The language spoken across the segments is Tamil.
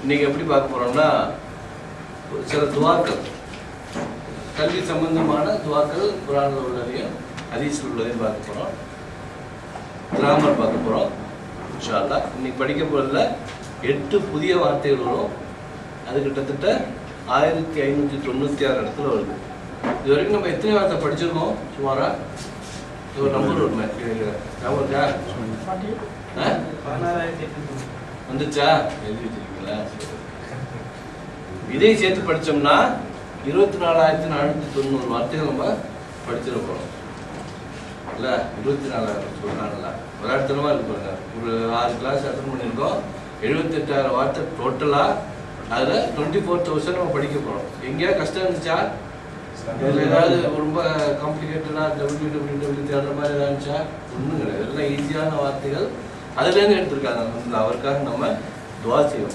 இன்னைக்கு எப்படி பார்க்க போறோம்னா ஒரு சில துவாக்கள் கல்வி சம்பந்தமான துவாக்கள் குரானில் உள்ளதையும் ஹதீஸில் உள்ளதையும் பார்க்க போறோம் கிராமர் பார்க்க போறோம் இன்ஷா அல்லாஹ் இன்னைக்கு படிக்க போறதுல எட்டு புதிய வார்த்தைகள் வரும் அது கிட்டத்தட்ட ஆயிரத்தி ஐநூற்றி தொண்ணூற்றி ஆறு இடத்துல வருது இது வரைக்கும் நம்ம எத்தனை வார்த்தை படிச்சிருக்கோம் சுமாரா இது ஒரு நம்பர் ஒரு ஞாபகம் இருக்கா ஆ? வந்துச்சா எழுதி வச்சிருக்கீங்களா சரி. இதையும் சேர்த்து படிச்சோம்னா இருபத்தி நாலாயிரத்தி நானூற்றி தொண்ணூறு வார்த்தைகள் நம்ம படிச்சிருக்கோம் இல்ல இருபத்தி நாலாயிரம் சொல்றாங்கல்ல விளையாட்டுத்தனமா இருக்கு பாருங்க ஒரு ஆறு கிளாஸ் அட்டன் பண்ணியிருக்கோம் எழுபத்தெட்டாயிரம் வார்த்தை டோட்டலா அதுல டுவெண்ட்டி ஃபோர் தௌசண்ட் நம்ம படிக்க போறோம் எங்கேயா கஷ்டம் இருந்துச்சா இதுல ஏதாவது ரொம்ப காம்ப்ளிகேட்டடா டபிள்யூ டபிள்யூ டபிள்யூ தேடுற மாதிரி ஏதாவது இருந்துச்சா ஒன்றும் கிடையாது எல்லாம் ஈஸியான வார்த்தைகள் அதுலேருந்து எடுத்திருக்காங்க அல்ஹம்துலில்லாஹ். அவருக்காக நம்ம துவா செய்வோம்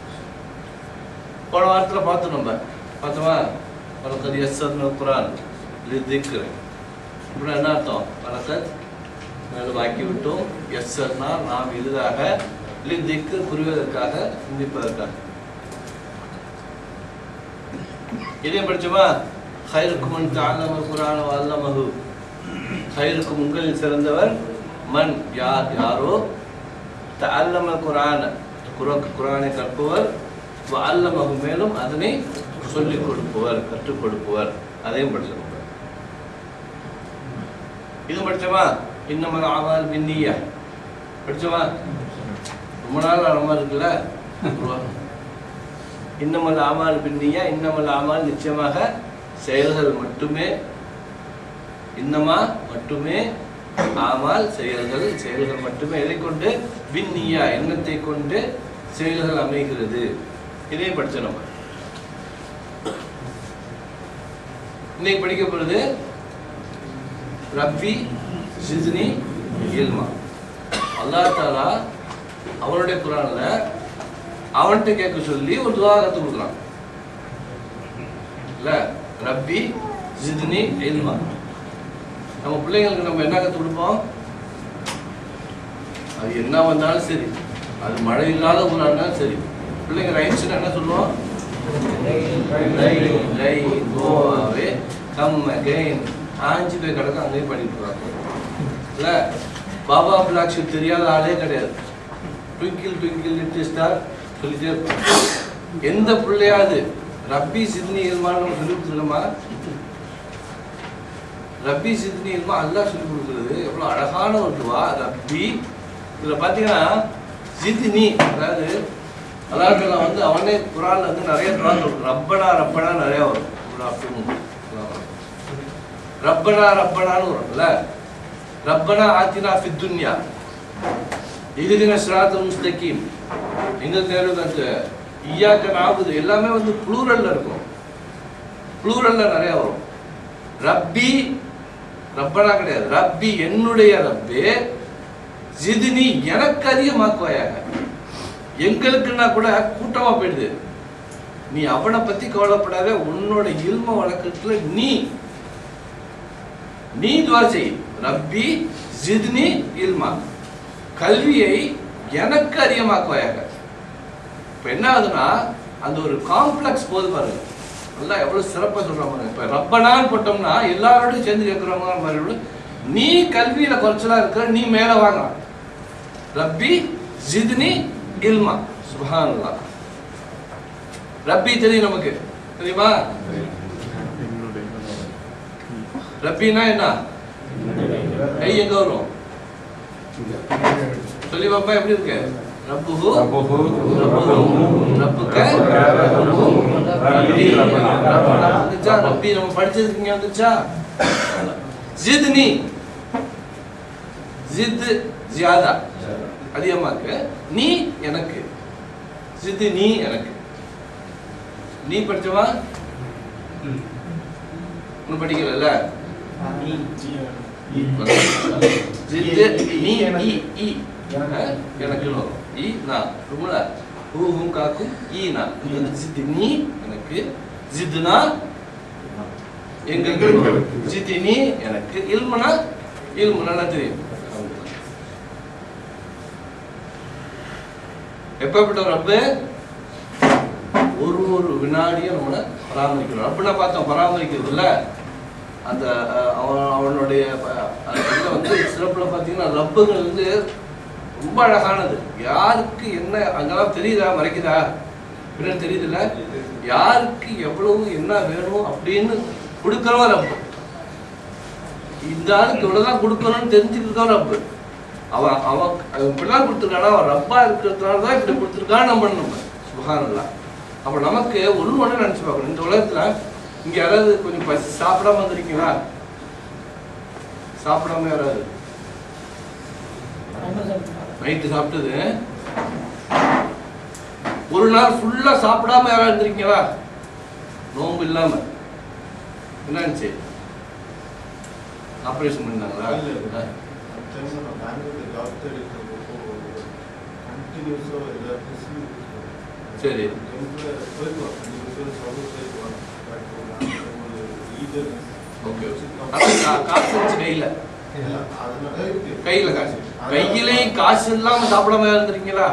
போன வாரத்தில் பார்த்தோம் நம்ம பார்த்தோமா வழக்கது எஸ் குரான் இது திக்ரு இப்படி என்ன அர்த்தம் வழக்கத் மேலும் ஆக்கி விட்டோம் எஸ் நாம் எளிதாக திக்கு புரிவதற்காக சிந்திப்பதற்காக இதையும் படிச்சோமா ஹைருக்கும் மன் தாலம குரான வல்லமகு ஹைருக்கும் உங்களில் சிறந்தவர் மன் யார் யாரோ தல்லம குரான குரான் குரானை கற்பவர் அல்லமகு மேலும் அதனை சொல்லிக் கொடுப்பவர் கற்றுக் கொடுப்பவர் அதையும் படிச்சிருக்கோம் இது படிச்சோமா இன்னமல் ஆமால் பின்னியா படிச்சோமா ரொம்ப நாள் ஆழமா இருக்குல்ல இன்னமல் ஆமால் பின்னியா இன்னமல் ஆமால் நிச்சயமாக செயல்கள் மட்டுமே இன்னமா மட்டுமே ஆமால் செயல்கள் செயல்கள் மட்டுமே எதை கொண்டு பின்னியா எண்ணத்தை கொண்டு செயல்கள் அமைகிறது இதையும் படிச்சோம் நம்ம இன்னைக்கு படிக்க போறது ரப்பி ஜித்னி இல்மா அல்லாஹ் தாலா அவனுடைய குரான்ல அவன்கிட்ட கேட்க சொல்லி ஒரு துவா கத்து கொடுக்குறான் இல்ல ரப்பி ஜித்னி இல்மா நம்ம பிள்ளைங்களுக்கு நம்ம என்ன கத்து கொடுப்போம் அது என்ன வந்தாலும் சரி அது மழை இல்லாத ஊரா இருந்தாலும் சரி பிள்ளைங்க ரைட்ஸ்னா என்ன சொல்லுவோம் ரை கோவாவே கம் அகைன் ஆஞ்சு போய் கிடக்கும் அங்கேயே பண்ணிட்டு இருக்காங்க இல்ல பாபா பிளாக்ஷி தெரியாத ஆளே கிடையாது ட்விங்கிள் ட்விங்கிள் லிட்டில் ஸ்டார் சொல்லிட்டே இருப்பாங்க எந்த பிள்ளையாவது ரப்பி சித்னி இல்மான்னு நம்ம சொல்லி கொடுத்துருக்கோமா ரப்பி சித்னி இல்மா அல்லாஹ் சொல்லி கொடுக்குறது எவ்வளோ அழகான ஒரு துவா ரப்பி இதில் பார்த்தீங்கன்னா ஜித்னி அதாவது அல்லாஹ் வந்து அவனே குரான்ல வந்து நிறைய துவா சொல்றான் ரப்பனா ரப்பனா நிறைய வரும் அப்படின்னு ரப்பனா ரப்பனான்னு வரும்ல ரப்பனா ஆத்தினா ஃபித் துன்யா இஹ்தின சிராத்தல் முஸ்தகீம் எங்க தேர்வு அந்த ஈயாக்க நாபுது எல்லாமே வந்து ப்ளூரல்ல இருக்கும் ப்ளூரல்ல நிறைய வரும் ரப்பி ரப்பனா கிடையாது ரப்பி என்னுடைய ரப்பே ஜிதினி எனக்கு அதிகமாக்குவாயாக எங்களுக்குன்னா கூட கூட்டமா போயிடுது நீ அவனை பத்தி கவலைப்படாத உன்னோட இல்ம வழக்கத்துல நீ நீ துவா செய் ரப்பி ஜித்னி இல்மா கல்வியை எனக்கு அதிகமாக்குவாயாக இப்ப என்ன ஆகுதுன்னா அந்த ஒரு காம்ப்ளெக்ஸ் போது பாருங்க நல்லா எவ்வளவு சிறப்பா சொல்றாங்க இப்ப ரப்பனான்னு போட்டோம்னா எல்லாரோடையும் சேர்ந்து கேட்கிறவங்க மாதிரி நீ கல்வியில குறைச்சலா இருக்கிற நீ மேல வாங்க ரப்பி ஜித்னி இல்மா சுபஹானல்லாஹ் ரப்பி தெரியும் நமக்கு தெரியுமா ரப்பினா என்ன கை எங்க வரும் சொல்லி பாப்பா எப்படி இருக்கு ரப்புஹு ரப்புக்க வந்துச்சா ரப்பி நம்ம படிச்சதுக்கு இங்க வந்துச்சா ஜித்னி ஜித் ஜியாதா அதிகமாக்கு நீ எனக்கு ஜித் நீ எனக்கு நீ படிச்சவா ஒன்னும் படிக்கல ஜித் நீ இ இ அஹ், எனக்கு வரும் இ நான் ரொம்பல ஹூஹும் காக்கும் ஈ நான் இது வந்து ஜித் நீ எனக்கு ஜித்னா எங்களுக்கு வரும். ஜித் நீ எனக்கு இல்மனா இல்மு நல்லா தெரியும் எப்பப்பட்ட ரப்பு ஒவ்வொரு வினாடியும் நம்மளை பராமரிக்கணும் அப்படின்னா பார்த்தோம் பராமரிக்கிறது இல்ல அந்த அஹ், அவன் அவனுடைய ப- அந்த இதுல வந்து சிறப்புல பார்த்தீங்கன்னா ரப்புகள் வந்து ரொம்ப அழகானது யாருக்கு என்ன அங்கெல்லாம் தெரியுதா மறைக்குதா பின்னாடி தெரியுதுல்ல யாருக்கு எவ்வளவு என்ன வேணும் அப்படின்னு கொடுக்கறவன் ரப்பு இந்த ஆளுக்கு இவ்வளவுதான் கொடுக்கணும்னு தெரிஞ்சுக்கிறதும் ரப்பு அவன் அவன் அவன் இப்படிலாம் கொடுத்துருக்கானா அவன் ரப்பா இருக்கிறதுனால தான் இப்படி கொடுத்துருக்கான்னு நம்ம நம்ம சுகானல்லா அப்ப நமக்கு ஒண்ணு ஒண்ணு நினைச்சு பார்க்கணும் இந்த உலகத்துல இங்க யாராவது கொஞ்சம் பசி சாப்பிடாம வந்திருக்கீங்களா சாப்பிடாம யாராவது நைட்டு சாப்பிட்டது ஒரு நாள் ஃபுல்லா சாப்பிடாம யாராவது இருந்திருக்கீங்களா நோன்பு இல்லாம என்னாச்சு ஆபரேஷன் பண்ணாங்களா இல்ல. ஆ. சரி. ஓகே அப்ப கா- காசு வச்சு கையில கையில காசு கையிலையும் காசு இல்லாம சாப்பிடாம இருந்திருக்கீங்களா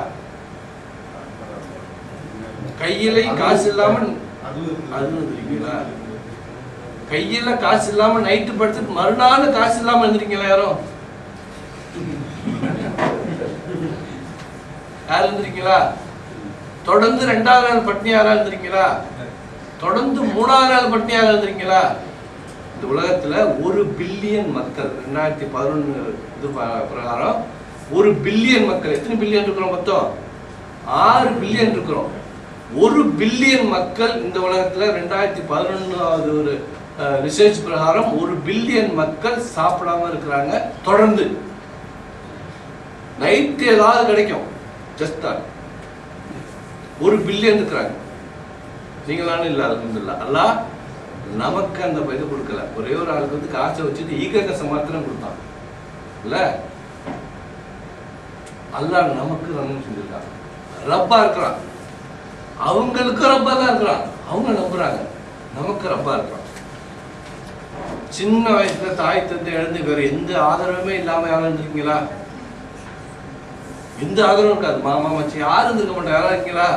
கையிலையும் காசு இல்லாம அது வந்துருக்கீங்களா? கையில காசு இல்லாம நைட்டு படுத்துட்டு மறுநாள் காசு இல்லாம இருந்திருக்கீங்களா யாரும் யார் இருந்திருக்கீங்களா தொடர்ந்து ரெண்டாவது நாள் பட்னியாரா இருந்திருக்கீங்களா தொடர்ந்து மூணாவது நாள் பட்னியாரா இருந்திருக்கீங்களா இந்த உலகத்துல ஒரு பில்லியன் மக்கள் ரெண்டாயிரத்தி பதினொன்னு இது ப- பிரகாரம் ஒரு பில்லியன் மக்கள் எத்தனை பில்லியன் இருக்கிறோம் மொத்தம் ஆறு பில்லியன் இருக்கிறோம் ஒரு பில்லியன் மக்கள் இந்த உலகத்துல ரெண்டாயிரத்தி பதினொன்னாவது ஒரு ரிசர்ச் பிரகாரம் ஒரு பில்லியன் மக்கள் சாப்பிடாம இருக்கிறாங்க தொடர்ந்து நைட் ஏதாவது கிடைக்கும் ஜஸ்ட் ஒரு பில்லியன் இருக்கிறாங்க நீங்களான இல்ல அல்ஹம்துலில்லாஹ் அல்லாஹ் நமக்கு அந்த இது கொடுக்கல ஒரே ஒரு ஆளுக்கு வந்து காசை வச்சுட்டு ஈககசம் மாத்திரம் கொடுத்தான் இல்ல அல்லாஹ் நமக்கு ரன்னம் செஞ்சிருக்கான் ரப்பா இருக்கிறான் அவங்களுக்கு ரப்பா தான் இருக்கிறான் அவங்க நம்புறாங்க நமக்கு ரப்பா இருக்கிறான் சின்ன வயசுல தாய் தந்தை இழந்து வேற எந்த ஆதரவுமே இல்லாம யாரும் இருந்திருக்கீங்களா எந்த ஆதரவும் இருக்காது மாமா மச்சி யாரும் இருந்திருக்க மாட்டாங்க யாரா இருக்கீங்களா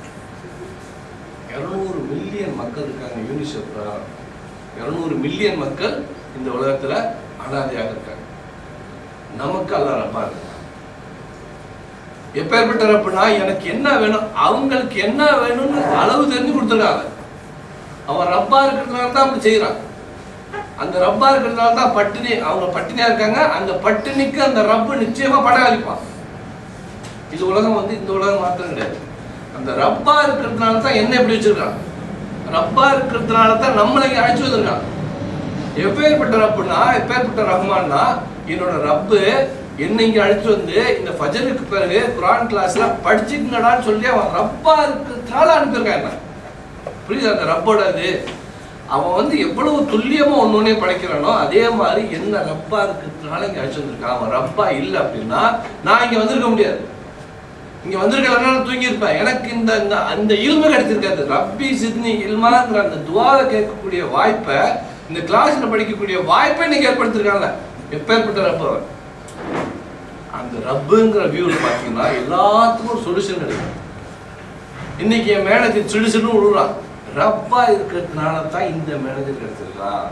இருநூறு மில்லியன் மக்கள் இருக்காங்க யூனிசெஃப் பிரகாரம் இருநூறு மில்லியன் மக்கள் இந்த உலகத்துல அனாதையாக இருக்காங்க நமக்கு அல்ல ரப்பா இருக்காங்க எப்பேற்பட்ட ரப்புனா எனக்கு என்ன வேணும் அவங்களுக்கு என்ன வேணும்னு அளவு தெரிஞ்சு கொடுத்துருக்காங்க அவன் ரப்பா இருக்கிறதுனால தான் அப்படி செய்யறான் அந்த ரப்பா இருக்கிறதுனால தான் பட்டினி அவங்க பட்டினியா இருக்காங்க அந்த பட்டினிக்கு அந்த ரப்பு நிச்சயமா படம் அளிப்பான் இது உலகம் வந்து இந்த உலகம் மாத்திரம் கிடையாது அந்த ரப்பா இருக்கிறதுனால தான் என்ன எப்படி வச்சிருக்கான் ரப்பா இருக்கிறதுனால தான் நம்மளை இங்க அழைச்சு வந்திருக்கான் எப்பேற்பட்ட ரப்புனா எப்பேற்பட்ட ரஹ்மான்னா என்னோட ரப்பு என்னை இங்க அழைச்சு வந்து இந்த ஃபஜருக்கு பிறகு குரான் கிளாஸ்ல படிச்சுக்கங்கடான்னு சொல்லி அவன் ரப்பா இருக்கிறதுனால அனுப்பியிருக்கான் என்ன புரியுது அந்த ரப்போட இது அவன் வந்து எவ்வளவு துல்லியமா ஒண்ணு ஒண்ணே படைக்கிறானோ அதே மாதிரி என்ன ரப்பா இருக்கிறதுனால இங்க அழைச்சு வந்திருக்கான் அவன் ரப்பா இல்லை அப்படின்னா நான் இங்க வந்திருக்க முடியாது இங்க வந்திருக்கலன்னா தூங்கி இருப்பேன் எனக்கு இந்த இந்த அந்த இல்மு கிடைச்சிருக்காது ரப்பி சித்னி இல்மாங்கிற அந்த துவாவை கேட்கக்கூடிய வாய்ப்பை இந்த கிளாஸ்ல படிக்கக்கூடிய வாய்ப்பை இன்னைக்கு ஏற்படுத்திருக்காங்க எப்பேற்பட்ட ரப்பு அவன் அந்த ரப்புங்கிற வியூல பாத்தீங்கன்னா எல்லாத்துக்கும் ஒரு சொல்யூஷன் கிடைக்கும் இன்னைக்கு என் மேனேஜர் சிடு சிடுன்னு விழுறான் ரப்பா இருக்கிறதுனால தான் இந்த மேனேஜர் கிடைச்சிருக்கான்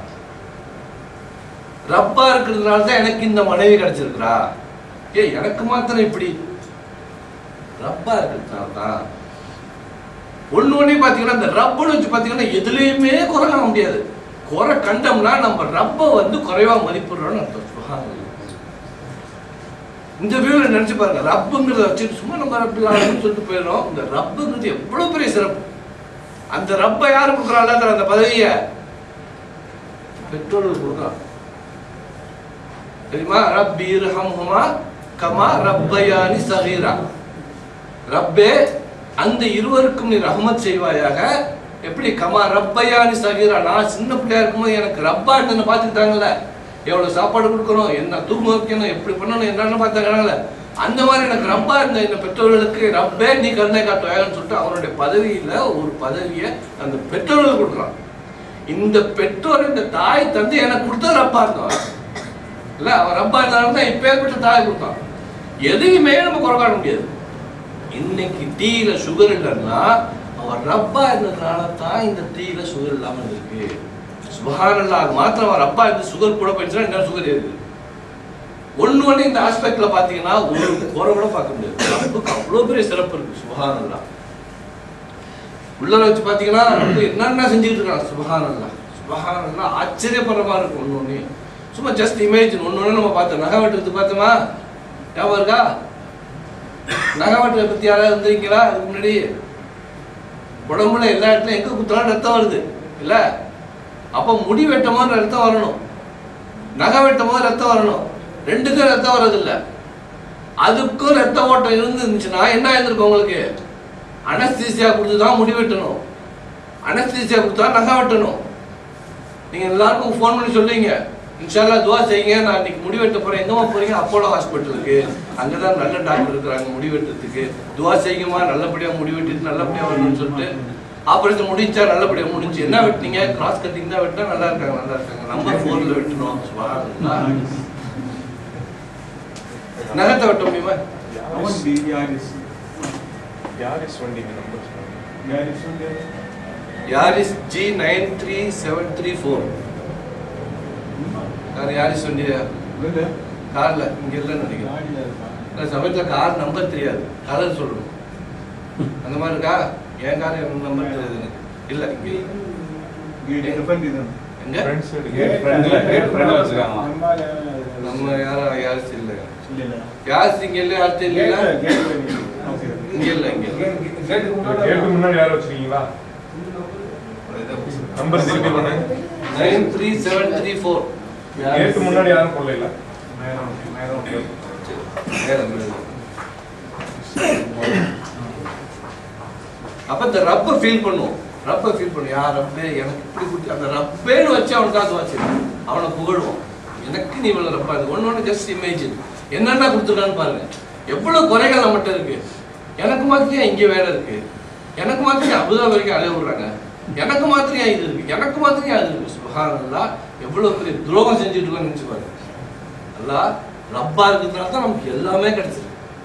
ரப்பா இருக்கிறதுனால தான் எனக்கு இந்த மனைவி கிடைச்சிருக்கிறா ஏ எனக்கு மாத்திரம் இப்படி ரப்பா இருக்கிறதுனால தான் ஒண்ணு ஒண்ணே பாத்தீங்கன்னா இந்த ரப்புன்னு வச்சு பாத்தீங்கன்னா எதுலயுமே குறை காண முடியாது குறை கண்டோம்னா நம்ம ரப்ப வந்து குறைவா மதிப்பிடுறோம்னு அர்த்தம் சுபஹானல்லாஹ். இந்த வியூல நினைச்சு பாருங்க ரப்புங்கிறத வச்சுட்டு சும்மா நம்ம ரப்பில்லான்னு சொல்லிட்டு போயிடும் இந்த ரப்புங்கிறது எவ்வளவு பெரிய சிறப்பு அந்த ரப்ப யாரு கொடுக்குறாள் அந்த பதவிய பெற்றோர்கள் கொடுக்குறான் தெரியுமா ரப்பி இரஹம்ஹுமா கமா ரப்பயானி சகீரா ரப்பே அந்த இருவருக்கும் நீ ரஹமத் செய்வாயாக எப்படி கமா ரப்பயானி சகீரா நான் சின்ன பிள்ளையா இருக்கும்போது எனக்கு ரப்பா என்ன பார்த்துக்கிட்டாங்கல்ல எவ்வளவு சாப்பாடு கொடுக்கணும் என்ன தூங்க வைக்கணும் எப்படி பண்ணணும் என்னன்னு பார்த்தாங்கல்ல அந்த மாதிரி எனக்கு ரப்பா இருந்த இந்த பெற்றோர்களுக்கு ரப்பே நீ கருணை காட்டுவாயன்னு சொல்லிட்டு அவனுடைய பதவியில ஒரு பதவியை அந்த பெற்றோர்களுக்கு கொடுக்குறான் இந்த பெற்றோர் இந்த தாய் தந்தை எனக்கு கொடுத்தது ரப்பா இருந்தோம் இல்ல அவன் ரப்பா இருந்தாலும் தான் இப்பேற்பட்ட தாய் கொடுத்தான் எதையுமே நம்ம குறை காண முடியாது இன்னைக்கு டீல சுகர் இல்லைன்னா அவன் அவர் ரப்பா இருந்ததுனால தான் இந்த டீல சுகர் இல்லாம இருக்கு சுபஹானல்லா அது மாத்திரம் அவர் அப்பா இருந்து சுகர் கூட போயிடுச்சுன்னா என்ன சுகர் இருக்கு ஒண்ணு ஒண்ணு இந்த ஆஸ்பெக்ட்ல பாத்தீங்கன்னா ஒரு குறை கூட பார்க்க முடியாது ரப்புக்கு அவ்வளவு பெரிய சிறப்பு இருக்கு சுபஹானல்லா உள்ள வச்சு பாத்தீங்கன்னா ரப்பு என்னென்ன செஞ்சுட்டு இருக்காங்க சுபஹானல்லா சுபஹானல்லா ஆச்சரியப்படுற மாதிரி இருக்கும் ஒண்ணு ஒண்ணு சும்மா ஜஸ்ட் இமேஜின் ஒண்ணு ஒண்ணு நம்ம பார்த்தோம் நகை வெட்டுறது பார்த்தோமா ஞாபகம் இருக்கா நகை வெட்டுறதை பத்தி யாராவது வந்திருக்கீங்களா அதுக்கு முன்னாடி உடம்புல எல்லா இடத்துலயும் எங்க குத்துனாலும் ரத்தம் வருது இல்ல அப்ப முடி வெட்டும் போது ரத்தம் வரணும் நகை வெட்டும் போது ரத்தம் வரணும் ரெண்டுக்கும் ரத்தம் வர்றது இல்ல அதுக்கும் ரத்த ஓட்டம் இருந்துச்சுன்னா என்ன இருந்திருக்கும் உங்களுக்கு அனஸ்தீசியா கொடுத்து தான் முடி வெட்டணும் அனஸ்தீசியா கொடுத்தா நகை வெட்டணும் நீங்க எல்லாருக்கும் ஃபோன் பண்ணி சொல்லுவீங்க இன்ஷால்லா துவா செய்யுங்க நான் இன்னைக்கு முடி வெட்ட போறேன் எங்கம்மா போறீங்க அப்போலோ ஹாஸ்பிட்டலுக்கு அங்கதான் நல்ல டாக்டர் இருக்கிறாங்க முடி வெட்டுறதுக்கு துவா செய்யுங்கம்மா நல்லபடியா முடி வெட்டிட்டு நல்லபடியா வரணும்னு சொல்லிட்டு ஆபரேஷன் முடிஞ்சா நல்லபடியா முடிஞ்சு என்ன வெட்டினீங்க கிராஸ் கட்டிங் தான் வெட்டினா நல்லா இருக்காங்க நல்லா இருக்காங்க நம்பர் ஃபோர்ல வெட்டணும் சுபஹானல்லாஹ். நகத்தை வெட்ட முடியுமா Yaris. Yaris. Yaris வண்டிங்க நம்பர் Yaris வண்டி Yaris G nine three seven three four car Yaris வண்டியா இல்ல கார்ல இங்க இல்லைன்னு நினைக்கிறேன் அந்த சமயத்துல கார் நம்பர் தெரியாது கலர் சொல்லணும் அந்த மாதிரி இருக்கா என் கார் என்ன நம்பர் தெரியாது எனக்கு இல்ல இங்க இல்ல. கேட் ஃப்ரெண்ட் இது எங்க ஃப்ரெண்ட் சைடு கேட் ஃப்ரண்ட்ல கேட் ஃப்ரண்ட்ல வச்சிருக்காங்க நம்ம யாரா யாரிஸ் இல்ல இல்ல யாரிஸ் இங்க இல்ல யார்கிட்ட இல்ல இங்க இல்ல இங்க இல்ல. கேட்டுக்கு முன்னாடி யாரும் வச்சிருக்கீங்களா நம்பர் திருப்பி பண்ணு nine three seven three four கேட்டு முன்னாடி யாரும் கொள்ளையில நேரம் நேரம் நேரம் இல்லை. அப்ப இந்த ரப்ப ஃபீல் பண்ணுவோம் ரப்ப ஃபீல் பண்ணும் யார் ரப்பே எனக்கு இப்படி கொடுத்து அந்த ரப்பேன்னு வச்சு அவனுக்காக வச்சு அவனை புகழுவோம் எனக்கு நீ இவ்வளவு ரப்பா இது ஒண்ணு ஒண்ணு ஜஸ்ட் இமேஜின் என்னென்ன கொடுத்துருக்கான்னு பாருங்க எவ்வளவு குறைகள் நம்மகிட்ட இருக்கு எனக்கு மாத்திரம் இங்க வேலை இருக்கு எனக்கு மாத்திரம் அபுதாபி வரைக்கும் அலைய விடுறாங்க எனக்கு மாத்திரம் இது இருக்கு எனக்கு மாத்திரம் அது இருக்கு சுபஹானல்லா எவ்வளவு பெரிய துரோகம் செஞ்சுட்டு இருக்கோம்னு நினைச்சு பாருங்க அல்லா ரப்பா இருக்கிறதுனால தான் நமக்கு எல்லாமே கிடைச்சிருக்கு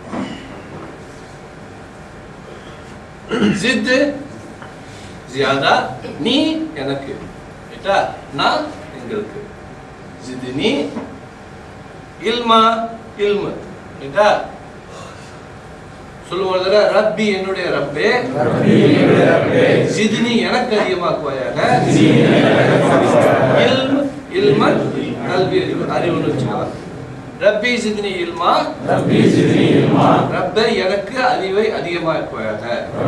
ஜித்து ஜியாதா நீ எனக்கு ரைட்டா நான் எங்களுக்கு ஜிது நீ இல்மா இல்மு ரைட்டா சொல்லுவாங்க ரப்பி என்னுடைய ரப்பே ஜிதுனி எனக்கு அதிகமாக்குவாயாக இல்ம் இல்மன் கல்வி அறிவு அறிவுன்னு வச்சுக்கலாம் ரப்பி ஜிதுனி இல்மா ரப்பே எனக்கு அறிவை அதிகமாக்குவாயாக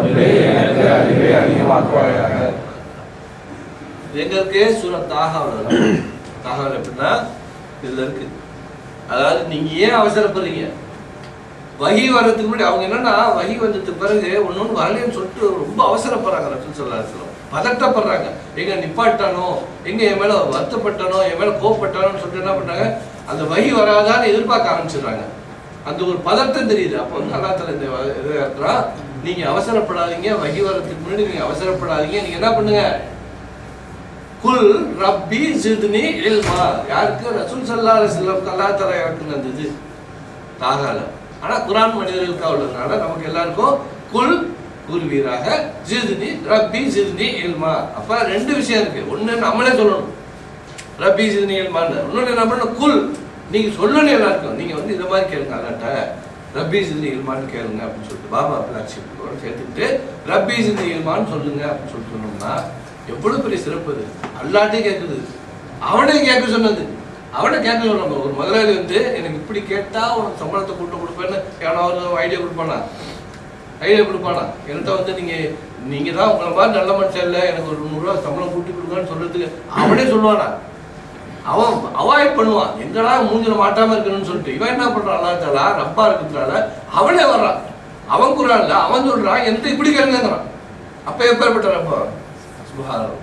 இது எங்க இருக்கு சூரத் தாகாவில் தாகாவில் எப்படின்னா இதுல இருக்கு அதாவது நீங்க ஏன் அவசரப்படுறீங்க வகி வர்றதுக்கு முன்னாடி அவங்க என்னன்னா வகி வந்ததுக்கு பிறகு ஒன்னொன்னு வரலைன்னு சொல்லிட்டு ரொம்ப அவசரப்படுறாங்க ரசூல் சொல்லா பதட்டப்படுறாங்க எங்க நிப்பாட்டானோ எங்க என் மேல வருத்தப்பட்டானோ என் மேல கோவப்பட்டானோன்னு சொல்லிட்டு என்ன பண்றாங்க அந்த வகி வராதான்னு எதிர்பார்க்க ஆரம்பிச்சிடுறாங்க அந்த ஒரு பதட்டம் தெரியுது அப்போ வந்து அல்லா தலா இந்த வ- இதை இருக்கிறான் நீங்க அவசரப்படாதீங்க வகி வர்றதுக்கு முன்னாடி நீங்க அவசரப்படாதீங்க நீங்க என்ன பண்ணுங்க குல் ரப்பி ஜித்னி இல்மா யாருக்கு ரசூல் ஸல்லல்லாஹு அலைஹி வஸல்லம் அல்லாஹ் தஆலா இறக்குன அந்த இது தாகால ஆனா குர்ஆன் மனிதர்களுக்கு உள்ளதுனால நமக்கு எல்லாருக்கும் குல் கூறுவீராக ஜித்னி ரப்பி ஜித்னி இல்மா அப்ப ரெண்டு விஷயம் இருக்கு ஒண்ணு நம்மளே சொல்லணும் ரப்பி ஜித்னி இல்மான்னு இன்னொன்னு என்ன பண்ணணும் குல் நீங்க சொல்லணும் எல்லாருக்கும் நீங்க வந்து இதை மாதிரி கேளுங்க அல்லாட்ட ரப்பி ஜித்னி இல்மான்னு கேளுங்க அப்படின்னு சொல்லிட்டு பாபா பிளாக்ஷிப்போட சேர்த்துக்கிட்டு ரப்பி ஜித்னி இல்மான்னு சொல்லுங்க அப்படின்னு சொல்லிட்டு சொன்னோம்னா எவ்வளவு பெரிய சிறப்பு அது அல்லாட்டே கேட்குது அவனே கேட்க சொன்னது அவனை கேட்க சொல்றாங்க ஒரு முதலாளி வந்து எனக்கு இப்படி கேட்டா உனக்கு சம்பளத்தை கூட்ட கொடுப்பேன்னு எவனாவது ஐடியா கொடுப்பானா ஐடியா கொடுப்பானா என்கிட்ட வந்து நீங்க நீங்க தான் உங்களை மாதிரி நல்ல மனுஷன் இல்லை எனக்கு ஒரு நூறுரூவா சம்பளம் கூட்டி கொடுங்கன்னு சொல்றதுக்கு அவனே சொல்லுவானா அவன் அவாய்ட் பண்ணுவான் எங்கடா மூஞ்சில மாட்டாம இருக்கணும்னு சொல்லிட்டு இவன் என்ன பண்றான் அல்லா தாலா ரப்பா இருக்கிறதுனால அவனே வர்றான் அவன் குறான்ல அவன் சொல்றான் என்கிட்ட இப்படி கேளுங்கிறான் அப்ப எப்பேற்பட்ட ரப்பா சுபஹானல்லாஹ்.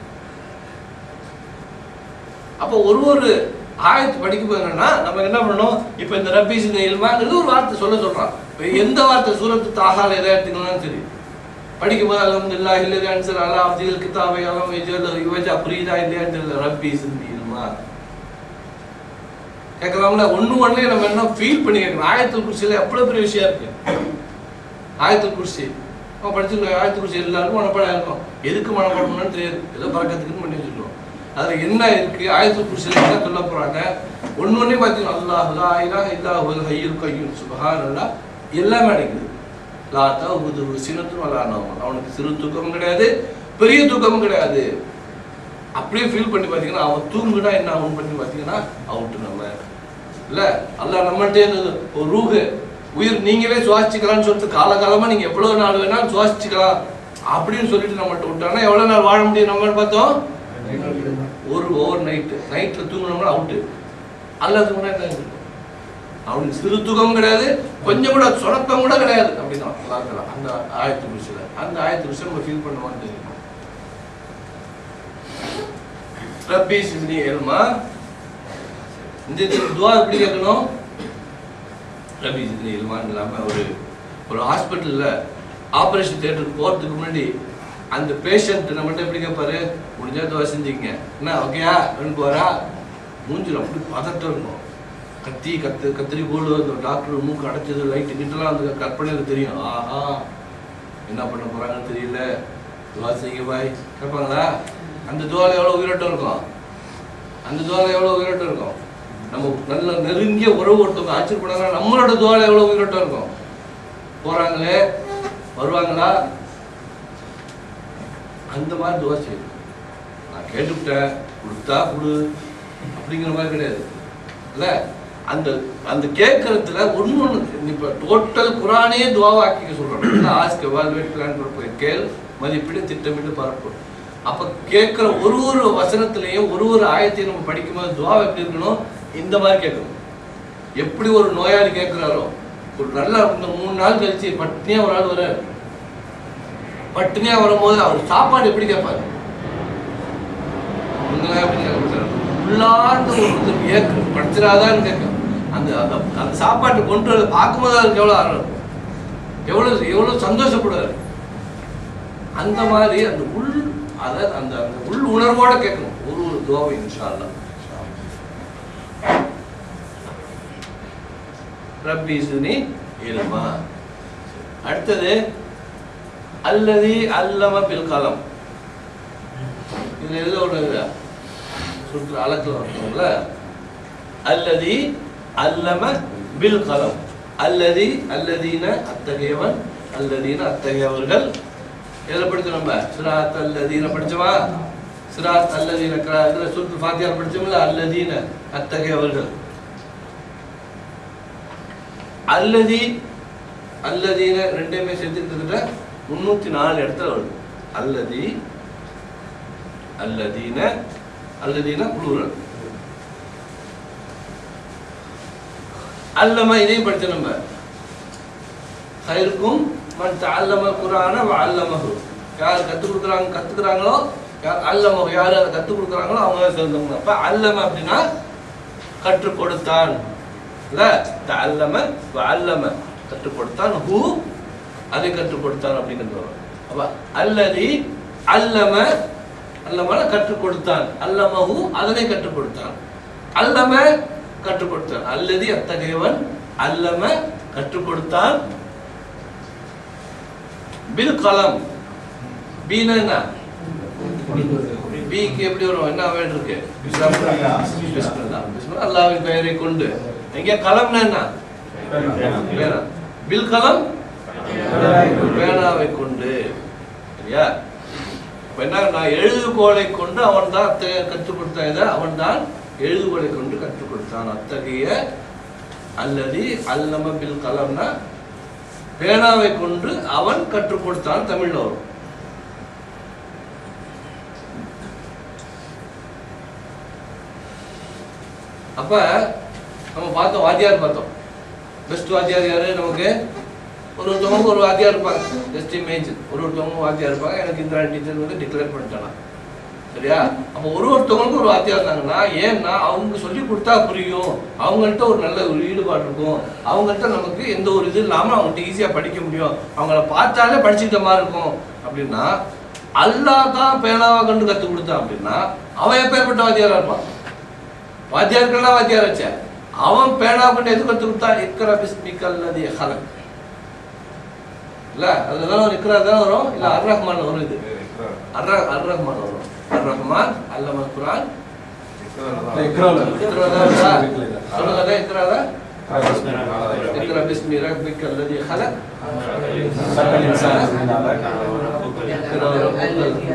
அப்போ ஒரு ஒரு ஆயத்து படிக்கும் என்னன்னா நம்ம என்ன பண்ணணும் இப்போ இந்த ரப்பீஸ் இந்த இல்மாங்கிறது ஒரு வார்த்தை சொல்ல சொல்றான் இப்ப எந்த வார்த்தை சூரத்து தாகால எதை எடுத்துக்கணும்னு சரி படிக்கும்போது அலமதுல்லா இல்லது அன்சர் அலா அப்தில் கிதாபை அலம் இஜல் இவஜா புரியுதா இல்லையான்னு தெரியல ரப்பீஸ் இந்த இல்மா கேட்கலாம்ல ஒண்ணு ஒண்ணே நம்ம என்ன ஃபீல் பண்ணி கேட்கணும் ஆயத்துல் குர்சியில எவ்வளவு பெரிய விஷயம் இருக்கு ஆயத்துல் குர்சி அவன் படிச்சிருக்க ஆயிரத்தி குறிச்சி எல்லாருக்கும் மனப்பாடம் இருக்கும் எதுக்கு மனப்பாடம் பண்ணணும்னு தெரியாது ஏதோ பறக்கிறதுக்குன்னு பண்ணி வச்சுருக்கோம் அதில் என்ன இருக்கு ஆயிரத்தி குறிச்சியில் என்ன சொல்ல போறாங்க ஒன்று ஒன்றே பார்த்தீங்கன்னா அல்லாஹ் லா இலாஹ இல்லா ஹுவல் ஹய்யுல் கய்யூம் சுப்ஹான் அல்லாஹ் எல்லாமே அடங்குது லாத்தா உது சினத்தும் அல்லாஹ் அவனுக்கு சிறு தூக்கமும் கிடையாது பெரிய தூக்கமும் கிடையாது அப்படியே ஃபீல் பண்ணி பார்த்தீங்கன்னா அவன் தூங்குனா என்ன ஆகும் பண்ணி பார்த்தீங்கன்னா அவுட்டு நம்ம இல்ல அல்லாஹ் நம்மள்ட்டே இருந்தது ஒரு ரூஹு உயிர் நீங்களே சுவாசிச்சுக்கலாம்னு சொல்லிட்டு காலகாலமா நீங்க எவ்வளவு நாள் வேணாலும் சுவாசிச்சுக்கலாம் அப்படின்னு சொல்லிட்டு நம்மள்ட்ட விட்டாங்கன்னா எவ்வளவு நாள் வாழ முடியும் நம்ம பார்த்தோம் ஒரு ஓவர் நைட்டு நைட்ல தூங்கினோம்னா அவுட்டு அல்ல தூங்கினா என்ன இருக்கும்? அவனுக்கு சிறு தூக்கம் கிடையாது கொஞ்சம் கூட சொடக்கம் கூட கிடையாது அப்படின்னா அல்லாஹ் தஆலா அந்த ஆயத்து விஷயத்துல அந்த ஆயத்து விஷயம் நம்ம ஃபீல் பண்ணுவான்னு தெரியும் ரப்பி சிஸ்னி எல்மா இந்த துவா எப்படி கேட்கணும் ரபி சிஸ்னி எல்மான்னு இல்லாம ஒரு ஒரு ஹாஸ்பிட்டல்ல ஆபரேஷன் தியேட்டருக்கு போறதுக்கு முன்னாடி அந்த பேஷண்ட் நம்மகிட்ட எப்படி கேட்பாரு முடிஞ்சா துவா செஞ்சுக்கங்க என்ன ஓகேயா அப்படின்னு போறா மூஞ்சில அப்படி பதட்டம் இருக்கும் கத்தி கத்து கத்திரி கோடு அந்த டாக்டர் மூக்கு அடைச்சது லைட்டு கிட்டலாம் அந்த கற்பனையில் தெரியும் ஆஹா என்ன பண்ண போறாங்கன்னு தெரியல துவா செய்யுங்க பாய் கேட்பாங்களா அந்த துவால எவ்வளவு உயிரோட்டம் இருக்கும் அந்த துவால எவ்வளவு உயிரோட்டம் இருக்கும் நம்ம நல்ல நெருங்கிய உறவு ஒருத்தவங்க ஆச்சரியப்படாங்க நம்மளோட துவால எவ்வளவு உயிரோட்டம் இருக்கும் போறாங்களே வருவாங்களா அந்த மாதிரி துவா செய்யும் நான் கேட்டுவிட்டேன் கொடுத்தா கொடு அப்படிங்கிற மாதிரி கிடையாது இல்ல அந்த அந்த கேட்கறதுல ஒண்ணு ஒண்ணு இப்ப டோட்டல் குரானே துவாவாக்கிக்க சொல்றோம் ஆஸ்க் எவால்வேட் பிளான் ப்ரொபோஸ் கேள் மதிப்பீடு திட்டமிட்டு பரப்பு அப்ப கேட்கிற ஒரு ஒரு வசனத்திலையும் ஒரு ஒரு ஆயத்தையும் நம்ம படிக்கும்போது துவா எப்படி இருக்கணும் இந்த மாதிரி கேட்கணும் எப்படி ஒரு நோயாளி கேட்கிறாரோ ஒரு நல்ல இந்த மூணு நாள் கழிச்சு பட்டினியா ஒரு ஆள் வர பட்டினியா வரும்போது அவர் சாப்பாடு எப்படி கேட்பாரு இவங்கெல்லாம் எப்படி கேட்க மாட்டாரு உள்ளார்ந்த ஒரு இது ஏக்கு படிச்சிடாதான்னு கேட்கும் அந்த அந்த அந்த சாப்பாட்டை கொண்டு வந்து பார்க்கும்போது அவருக்கு எவ்வளோ ஆர்வம் எவ்வளோ எவ்வளோ சந்தோஷப்படுவார் அந்த மாதிரி அந்த உள் அதாவது அந்த அந்த உள் உணர்வோட கேட்கணும் ஒரு ஒரு துவாவை இன்ஷா அல்லாஹ் ரப்பி சுனி இல்மா அடுத்தது அல்லதி அல்லம பில் கலம் இதுல எதுல ஒண்ணு சுற்று அலக்கல் வரணும்ல அல்லதி அல்லம பில் கலம் அல்லதி அல்லதீன அத்தகையவன் அல்லதீன அத்தகையவர்கள் எதுல படிச்சோம் நம்ம சிராத் அல்லதீன படிச்சோமா சிராத் அல்லதீன க- இதுல சுற்று ஃபாத்தியார் படிச்சோம்ல அல்லதீன அத்தகையவர்கள் அல்லதி அல்லதீன ரெண்டையுமே சேர்த்து கிட்டத்தட்ட முன்னூத்தி நாலு இடத்துல வருது அல்லதி அல்லதீன அல்லதீன புளூரல் அல்லம இதையும் படிச்சோம் நம்ம ஹைருக்கும் மன் தஅல்லம குர்ஆன வ அல்லமஹு யார் கற்றுக் கொடுக்குறாங்க கத்துக்கிறாங்களோ யார் அல்லமஹு யார் அதை கற்றுக் கொடுக்குறாங்களோ அவங்க தான் சிறந்தவங்க அப்ப அல்லம அப்படின்னா கற்றுக் கொடுத்தான் இல்ல தஅல்லம வ அல்லம கற்றுக் கொடுத்தான் ஹூ அதை கற்றுக் கொடுத்தான் அப்படிங்கிறது வரும் அப்ப அல்லதி அல்லம அல்லமன கற்றுக் கொடுத்தான் அல்லமஹு அதனை கற்றுக் கொடுத்தான் அல்லம கற்றுக் கொடுத்தான் அல்லதி அத்தகையவன் அல்லம கற்றுக் கொடுத்தான் பில் கலம் பீனா என்ன பிக்கு எப்படி வரும் என்ன வேர்டு இருக்கு பிஸ்மில்லா பிஸ்மில்லா அல்லாஹ்வின் பெயரை கொண்டு எங்க கலம்னா என்ன பேனா பில் கலம் பேனாவை கொண்டு சரியா இப்ப என்ன நான் எழுதுகோலை கொண்டு அவன் தான் அத்தகைய கற்றுக் கொடுத்தான் இதை அவன் தான் எழுதுகோலை கொண்டு கற்றுக் கொடுத்தான் அத்தகைய அல்லது அல்லம பில் கலம்னா பேனாவை கொண்டு அவன் கற்றுக் கொடுத்தான் தமிழ்ல வரும் அப்ப நம்ம பார்த்தோம் வாத்தியார் பார்த்தோம் பெஸ்ட் வாத்தியார் யாரு நமக்கு ஒரு ஒருத்தவங்க ஒரு வாத்தியார் இருப்பாங்க ஜஸ்ட் இமேஜ் ஒரு ஒருத்தவங்க வாத்தியார் இருப்பாங்க எனக்கு இந்த டீச்சர் வந்து டிக்ளேர் பண்ணிட்டாங்க சரியா அப்போ ஒரு ஒருத்தவங்களுக்கு ஒரு வாத்தியார் இருந்தாங்கன்னா ஏன்னா அவங்க சொல்லி கொடுத்தா புரியும் அவங்கள்ட்ட ஒரு நல்ல ஒரு ஈடுபாடு இருக்கும் அவங்கள்ட்ட நமக்கு எந்த ஒரு இது இல்லாமல் அவங்கள்ட்ட ஈஸியாக படிக்க முடியும் அவங்கள பார்த்தாலே படிச்சுக்கிட்ட மாதிரி இருக்கும் அப்படின்னா அல்லாஹ் தான் பேனாவை கண்டு கற்றுக் கொடுத்தான் அப்படின்னா அவன் எப்பேற்பட்ட வாத்தியாரா இருப்பான் வாத்தியாருக்கெல்லாம் வாத்தியார் வச்ச அவன் பேனா கொண்டு எது கற்றுக் கொடுத்தான் இக்கர பிஸ்மிக்கல் நதி ஹலக் இல்ல அதுல தான் ஒரு இக்ரா தான் வரும் இல்ல அர் ரஹ்மான் வரும் இது அர் ர- அர் ரஹ்மான் வரும் அர் ரஹ்மான் அல்லம குரான் இக்ரால. இக்ரா தான் வருதா? சொல்லுங்க இக்ரா தான் اقرا باسم ربك الذي خلق خلق الإنسان من علق. اقرا ربك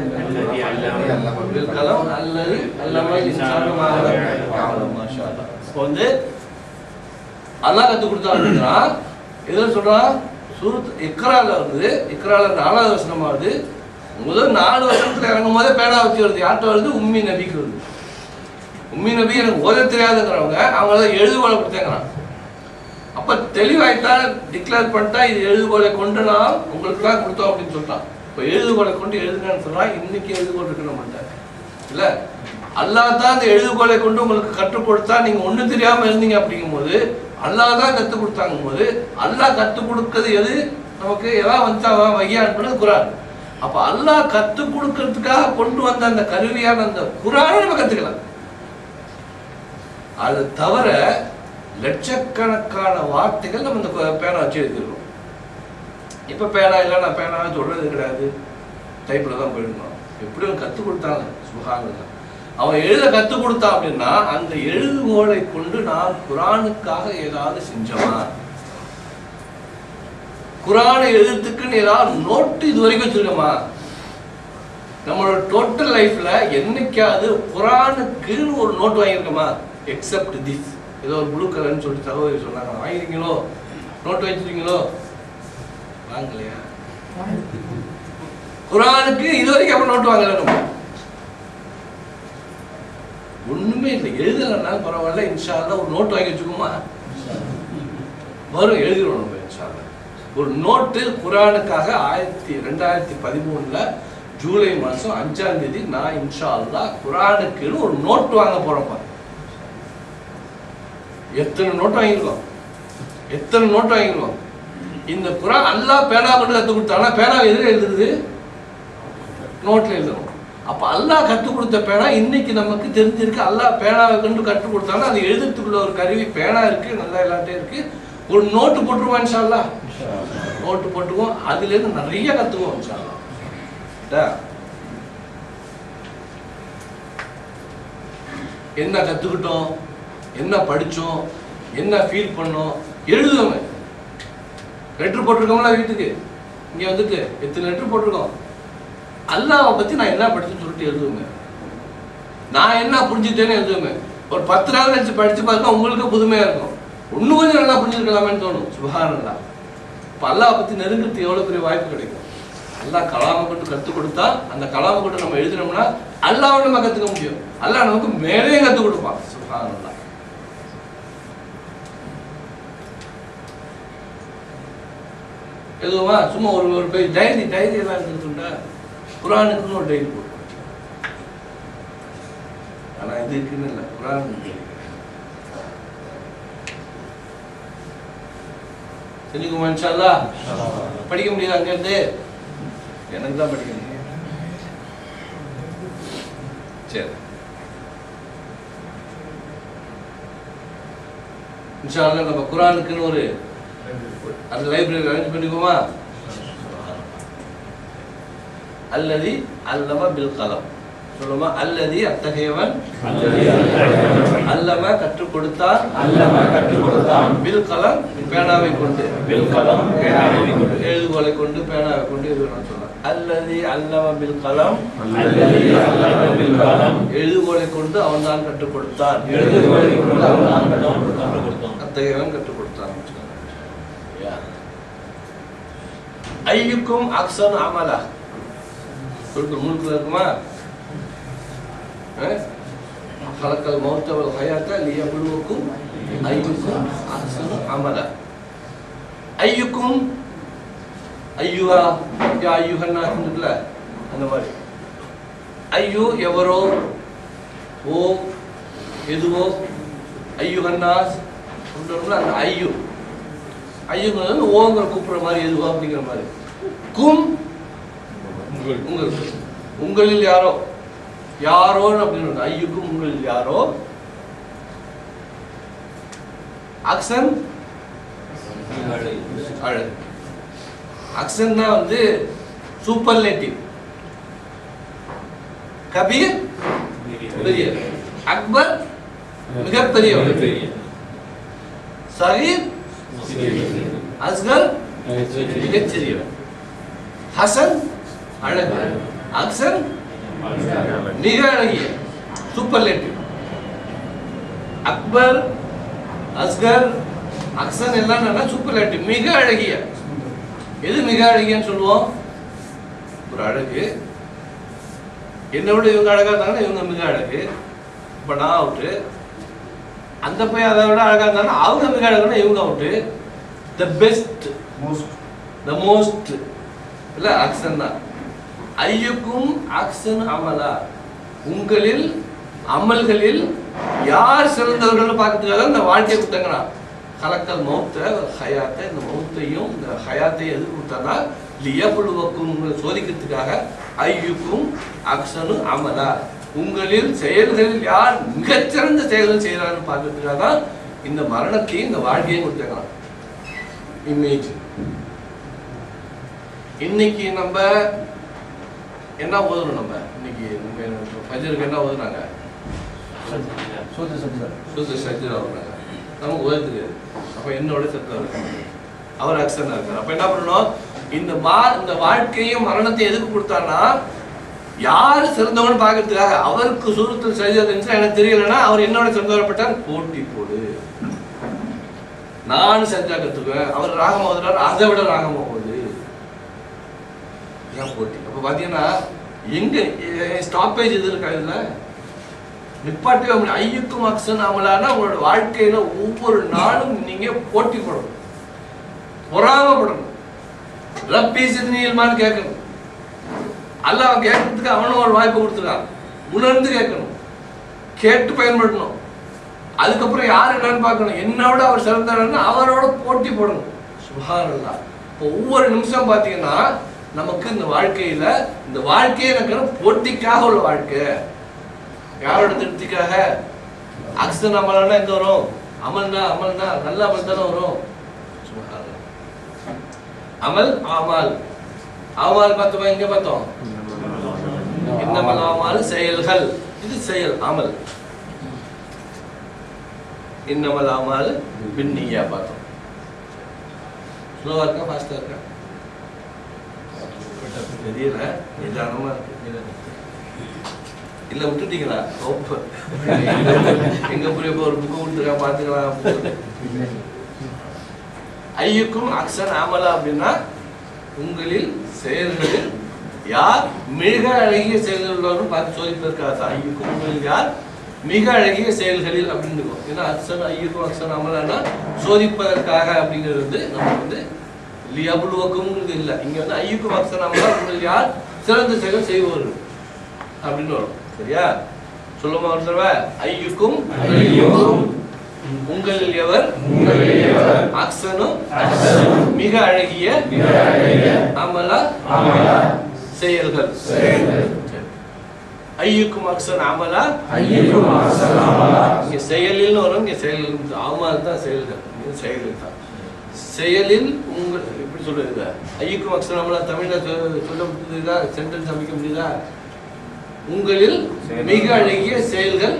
بالقلم الذي علم الانسان ما لم يعلم ما شاء الله இப்போ வந்து அல்லாஹ் கத்து கொடுத்தா அப்படின்னா எதில் சொல்றான் சூரத் இக்ரால வருது இக்ரால நாலாவது வசனமா வருது முதல் நாலு வருஷத்துல இறங்கும் போதே பேனா வச்சு வருது யார்கிட்ட வருது உம்மி நபிக்கு வருது உம்மி நபி எனக்கு ஓத தெரியாதுங்கிறவங்க அவங்க தான் எழுதுகோலை கொடுத்தேங்கிறான் அப்ப தெளிவாயிட்டா டிக்ளேர் பண்ணிட்டா இது எழுதுகோலை கொண்டு நான் உங்களுக்கு தான் கொடுத்தோம் அப்படின்னு சொல்லிட்டான் இப்போ எழுதுகோலை கொண்டு எழுதுங்கன்னு சொன்னா இன்னைக்கு எழுதுகோல் இருக்கு நம்மகிட்ட இல்ல அல்லாஹ் தான் அந்த எழுதுகோலை கொண்டு உங்களுக்கு கற்றுக் கொடுத்தா நீங்க ஒண்ணு தெரியாம இருந்தீங்க அப்படிங்கும்போது அல்லாஹ் தான் கற்றுக் கொடுத்தாங்கும் போது அல்லாஹ் கற்றுக் கொடுக்கிறது எது நமக்கு எதாவது வந்துச்சா வகை அனுப்புனது குரான் அப்ப அல்லாஹ் கற்றுக் கொடுக்கறதுக்காக கொண்டு வந்த அந்த கருவியான அந்த குரானை நம்ம கத்துக்கலாம் அது தவிர லட்சக்கணக்கான வார்த்தைகள் நம்ம இந்த பே- பேனா வச்சு எழுதிருக்கோம் இப்ப பேனா இல்லை நான் பேனாவே சொல்றது கிடையாது டைப்ல தான் போயிடணும் எப்படி அவன் கற்றுக் கொடுத்தாங்க சுகானந்தா அவன் எழுத கற்றுக் கொடுத்தான் அப்படின்னா அந்த எழுதுகோலை கொண்டு நான் குரானுக்காக ஏதாவது செஞ்சோமா குரானை எழுதுறதுக்குன்னு ஏதாவது நோட்டு இது வரைக்கும் வச்சிருக்கோமா நம்மளோட டோட்டல் லைஃப்ல என்னைக்காவது குரானுக்குன்னு ஒரு நோட் வாங்கியிருக்கோமா எக்ஸப்ட் திஸ் ஏதோ ஒரு ப்ளூ கலர்னு சொல்லிட்டு தகவல் சொன்னாங்க வாங்கிருக்கீங்களோ நோட் வச்சிருக்கீங்களோ வாங்கலையா குரானுக்கு இது வரைக்கும் அப்ப நோட் வாங்கல நம்ம ஒண்ணுமே இல்லை எழுதலைனாலும் பரவாயில்ல இன்ஷா அல்லாஹ் ஒரு நோட் வாங்கி வச்சுக்கோமா வரும் எழுதிடுவோம் நம்ம இன்ஷா அல்லாஹ். ஒரு நோட்டு குரானுக்காக ஆயிரத்தி ரெண்டாயிரத்தி பதிமூணுல ஜூலை மாசம் அஞ்சாம் தேதி நான் இன்ஷா அல்லாஹ் குரானுக்குன்னு ஒரு நோட் வாங்க போறப்ப எத்தனை நோட் வாங்கியிருக்கோம் எத்தனை நோட் வாங்கியிருக்கோம் இந்த குரான் அல்லாஹ் பேனா கொண்டு கற்றுக் கொடுத்தானா பேனா எதிர எழுதுறது நோட்ல எழுதணும் அப்ப அல்லாஹ் கற்றுக் கொடுத்த பேனா இன்னைக்கு நமக்கு தெரிஞ்சிருக்கு அல்லாஹ் பேனாவை கொண்டு கற்றுக் கொடுத்தானா அது எழுதுறதுக்குள்ள ஒரு கருவி பேனா இருக்கு நல்லா எல்லாத்தையும் இருக்கு ஒரு நோட்டு போட்டுருவோம் இன்ஷா அல்லாஹ் நோட்டு போட்டுக்குவோம் அதுல இருந்து நிறைய கத்துக்குவோம் இன்ஷா அல்லாஹ் ரைட்டா? என்ன கத்துக்கிட்டோம் என்ன படிச்சோம் என்ன ஃபீல் பண்ணோம் எழுதுவோமே லெட்டர் போட்டிருக்கோம்ல வீட்டுக்கு இங்க வந்துட்டு எத்தனை லெட்டர் போட்டிருக்கோம் அல்லாவை பத்தி நான் என்ன படிச்சுன்னு சொல்லிட்டு எழுதுவேங்க நான் என்ன புரிஞ்சுட்டேன்னு எழுதுவேன் ஒரு பத்து நாள் கழிச்சு படிச்சு பார்த்தா உங்களுக்கு புதுமையா இருக்கும் இன்னும் கொஞ்சம் நல்லா புரிஞ்சிருக்கலாமேன்னு தோணும் சுபஹானல்லாஹ் இப்போ அல்லாஹ் பத்தி நெருங்கிறது எவ்வளவு பெரிய வாய்ப்பு கிடைக்கும் அல்லாஹ் கலாமை கொண்டு கற்றுக் கொடுத்தா அந்த கலாமை கொண்டு நம்ம எழுதினோம்னா அல்லாஹ்வை நம்ம கத்துக்க முடியும் அல்லாஹ் நமக்கு மேலே கற்றுக் கொடுப்பான் சுபஹானல்லாஹ் எதுவா சும்மா ஒரு ஒரு பேஜ் டைரி டைரி எல்லாம் எடுத்துக்கிட்டா குரானுக்குன்னு ஒரு டைரி போட்டு ஆனா இது இருக்குன்னு இல்லை குரான் செஞ்சுக்குமா இன்ஷால்லா படிக்க முடியாது அங்க இருந்து எனக்கு தான் படிக்க முடியும் சரி இன்ஷால்லா நம்ம குரானுக்குன்னு ஒரு அந்த லைப்ரரி அரேஞ்ச் பண்ணிக்குமா அல்லதி அல்லம பில் கலம் சொல்லுமா அல்லதி அத்தகையவன் அல்லம கற்றுக் கொடுத்தான் அல்லம கற்றுக் கொடுத்தான் பில் கலம் பேனாவை கொண்டு பில் கலம் பேனாவை கொண்டு. எழுதுகோலை கொண்டு பேனாவை கொண்டு எழுதணும் சொல்லலாம் அல்லதி அல்லம பில் கலம் அல்லதி அல்லம பில் கலம் எழுதுகோலை கொண்டு அவன் தான் கற்றுக் கொடுத்தான் எழுதுகோலை கொண்டு அவன்தான் கற்றுக் கற்றுக் கொடுத்தான் அத்தகையவன் கற்றுக் கொடுத்தான் யா. ஐயுக்கும் அக்சன் அமலா சொல்லிட்டு முழுக்கில் இருக்குமா خلق الموت والحياة ليبلوكم أيكم أحسن عملا أيكم أيها يا أيها الناس இருக்குல்ல அந்த மாதிரி ஐயோ எவரோ ஓ எதுவோ ஐயுகன்னாஸ் சொல்றோம்ல அந்த ஐயு ஐயுங்கிறது வந்து ஓங்கிற கூப்பிடுற மாதிரி எதுவோ அப்படிங்கிற மாதிரி கும் உங்களுக்கு உங்களில் யாரோ யாரோன்னு அப்படின்னு வருது. ஐயுக்கும் உங்களில் யாரோ அக்சன் அழகு அக்ஷன்னா வந்து சூப்பர்லேட்டிவ் கபீர் பெரிய அக்பர் மிகப்பெரியவர் சகீர் அஸ்கர் மிகச்சிறியவர் ஹசன் அழகு அக்சன் மிக அழகிய சூப்பர்லேட்டிவ் அக்பர் அஸ்கர் அக்சன் எல்லாம் என்னன்னா சூப்பர்லேட்டிவ் மிக அழகிய எது மிக அழகியன்னு சொல்லுவோம் ஒரு அழகு என்னை விட இவங்க அழகா இருந்தாங்கன்னா இவங்க மிக அழகு இப்போ நான் அவுட்டு அந்த பையன் அதை விட அழகா இருந்தாங்கன்னா அவங்க மிக அழகுனா இவங்க out the best most the most இல்ல அக்சன் தான் ஐயுக்கும் அக்சன் அமலா உங்களில் அமல்களில் யார் சிறந்தவர்கள் பார்க்கறதுக்காக இந்த வாழ்க்கையை கொடுத்தாங்கன்னா கலக்கல் மௌத்த ஹயாத்தை இந்த மௌத்தையும் இந்த ஹயாத்தை எது கொடுத்தாங்கன்னா லியபுழுவக்கும் உங்களை சோதிக்கிறதுக்காக ஐயுக்கும் அக்சனு அமலா உங்களில் செயல்களில் யார் மிகச்சிறந்த செயல்கள் செய்கிறான்னு பார்க்கறதுக்காக தான் இந்த மரணத்தையும் இந்த வாழ்க்கையும் கொடுத்தாங்களாம் இமேஜ் இன்னைக்கு நம்ம என்ன ஓதுறோம் நம்ம இன்னைக்கு நம்ம ஃபஜருக்கு என்ன ஓதுனாங்க சூத்து சப்தர் சூத்து சஜ்ஜரா ஓதுனாங்க நமக்கு ஓத தெரியாது அப்ப என்னோட சத்தம் இருக்கு அவர் அக்சனா இருக்கார் அப்ப என்ன பண்ணணும் இந்த மா இந்த வாழ்க்கையும் மரணத்தை எதுக்கு கொடுத்தான்னா யாரு சிறந்தவன் பார்க்கறதுக்காக அவருக்கு சூரத்தில் சரியாக இருந்துச்சுன்னா எனக்கு தெரியலன்னா அவர் என்னோட சிறந்தவரப்பட்டார் போட்டி போடு நான் செஞ்சா கத்துக்குவேன் அவர் ராகம் ஓதுறாரு அதை விட ராகம் போகுது இதான் போட்டி அப்ப பாத்தீங்கன்னா எங்க ஸ்டாப்பேஜ் இது இருக்கா இதுல நிப்பாட்டவே முடியும் ஐயுக்கும் அக்ஷன் அமலானா உங்களோட வாழ்க்கையில ஒவ்வொரு நாளும் நீங்க போட்டி போடணும் பொறாமப்படணும் ரப்பி சிறுநீல்மான்னு கேட்கணும் அல்ல அவன் கேட்கறதுக்கு அவனும் ஒரு வாய்ப்பு கொடுத்துருக்கான் உணர்ந்து கேட்கணும் கேட்டு பயன்படணும் அதுக்கப்புறம் யார் என்னன்னு பார்க்கணும் என்னோட அவர் சிறந்தாருன்னா அவரோட போட்டி போடணும் சுகாரல்லா இப்போ ஒவ்வொரு நிமிஷம் பார்த்தீங்கன்னா நமக்கு இந்த வாழ்க்கையில இந்த வாழ்க்கையை எனக்கு போட்டிக்காக உள்ள வாழ்க்கை யாரோட திருப்திக்காக அக்சன் அமல்னா எங்க வரும் அமல்னா அமல்னா நல்ல அமல் தானே வரும் சுப்ஹானல்லாஹ். அமல் ஆமால் ஆமால் பார்த்தோமா எங்க பார்த்தோம் இன்னமல் ஆமால் செயல்கள் இது செயல் அமல் இன்னமல் ஆமால் பின்னியா பார்த்தோம் ஸ்லோவா இருக்கா ஃபாஸ்டா இருக்கா தெரியல நிதானமா இருக்கு இல்ல விட்டுட்டீங்களா ஓப்பு எங்க புரிய ஒரு புக்கு கொடுத்துருக்கா பாத்துக்கலாம் ஐயுக்கும் அக்ஷன் ஆமலா அப்படின்னா உங்களில் செயல்களில் யார் மிக அழகிய செயல்கள் உள்ளவரும் பார்த்து சோதிப்பதற்காக ஐயுக்கும் உங்களில் யார் மிக அழகிய செயல்களில் அப்படின்னு இருக்கும் ஏன்னா அக்ஷன் ஐயுக்கும் அக்ஷன் அமலானா சோதிப்பதற்காக அப்படிங்கிறது வந்து நமக்கு வந்து லியபுலுவக்கும்ங்கிறது இல்லை இங்க வந்து ஐயுக்கும் அக்ஷன் அமலா உங்களில் யார் சிறந்த செயல் செய்வார்கள் அப்படின்னு வரும் சரியா சொல்லுமா ஒரு தடவை ஐயுக்கும் ஐயுக்கும் உங்களில் எவர் உங்களில் எவர் அக்சனும் அக்சனும் மிக அழகிய மிக அழகிய அமலா அமலா செயல்கள் செயல்கள். சரி. ஐயுக்கும் அக்சன் அமலா ஐயுக்கும் அக்சன் அமலா இங்க செயலில் வரும் இங்க செயல்கள் அமல் தான் செயல்கள் இங்க செயல்கள் தான் செயலில் உங்கள் எப்படி சொல்றது ஐயுக்கும் அக்சன் அமலா தமிழ்ல சொ- சொல்ல முடியுதா சென்டென்ஸ் அமைக்க முடியுதா உங்களில் மிக அழகிய செயல்கள்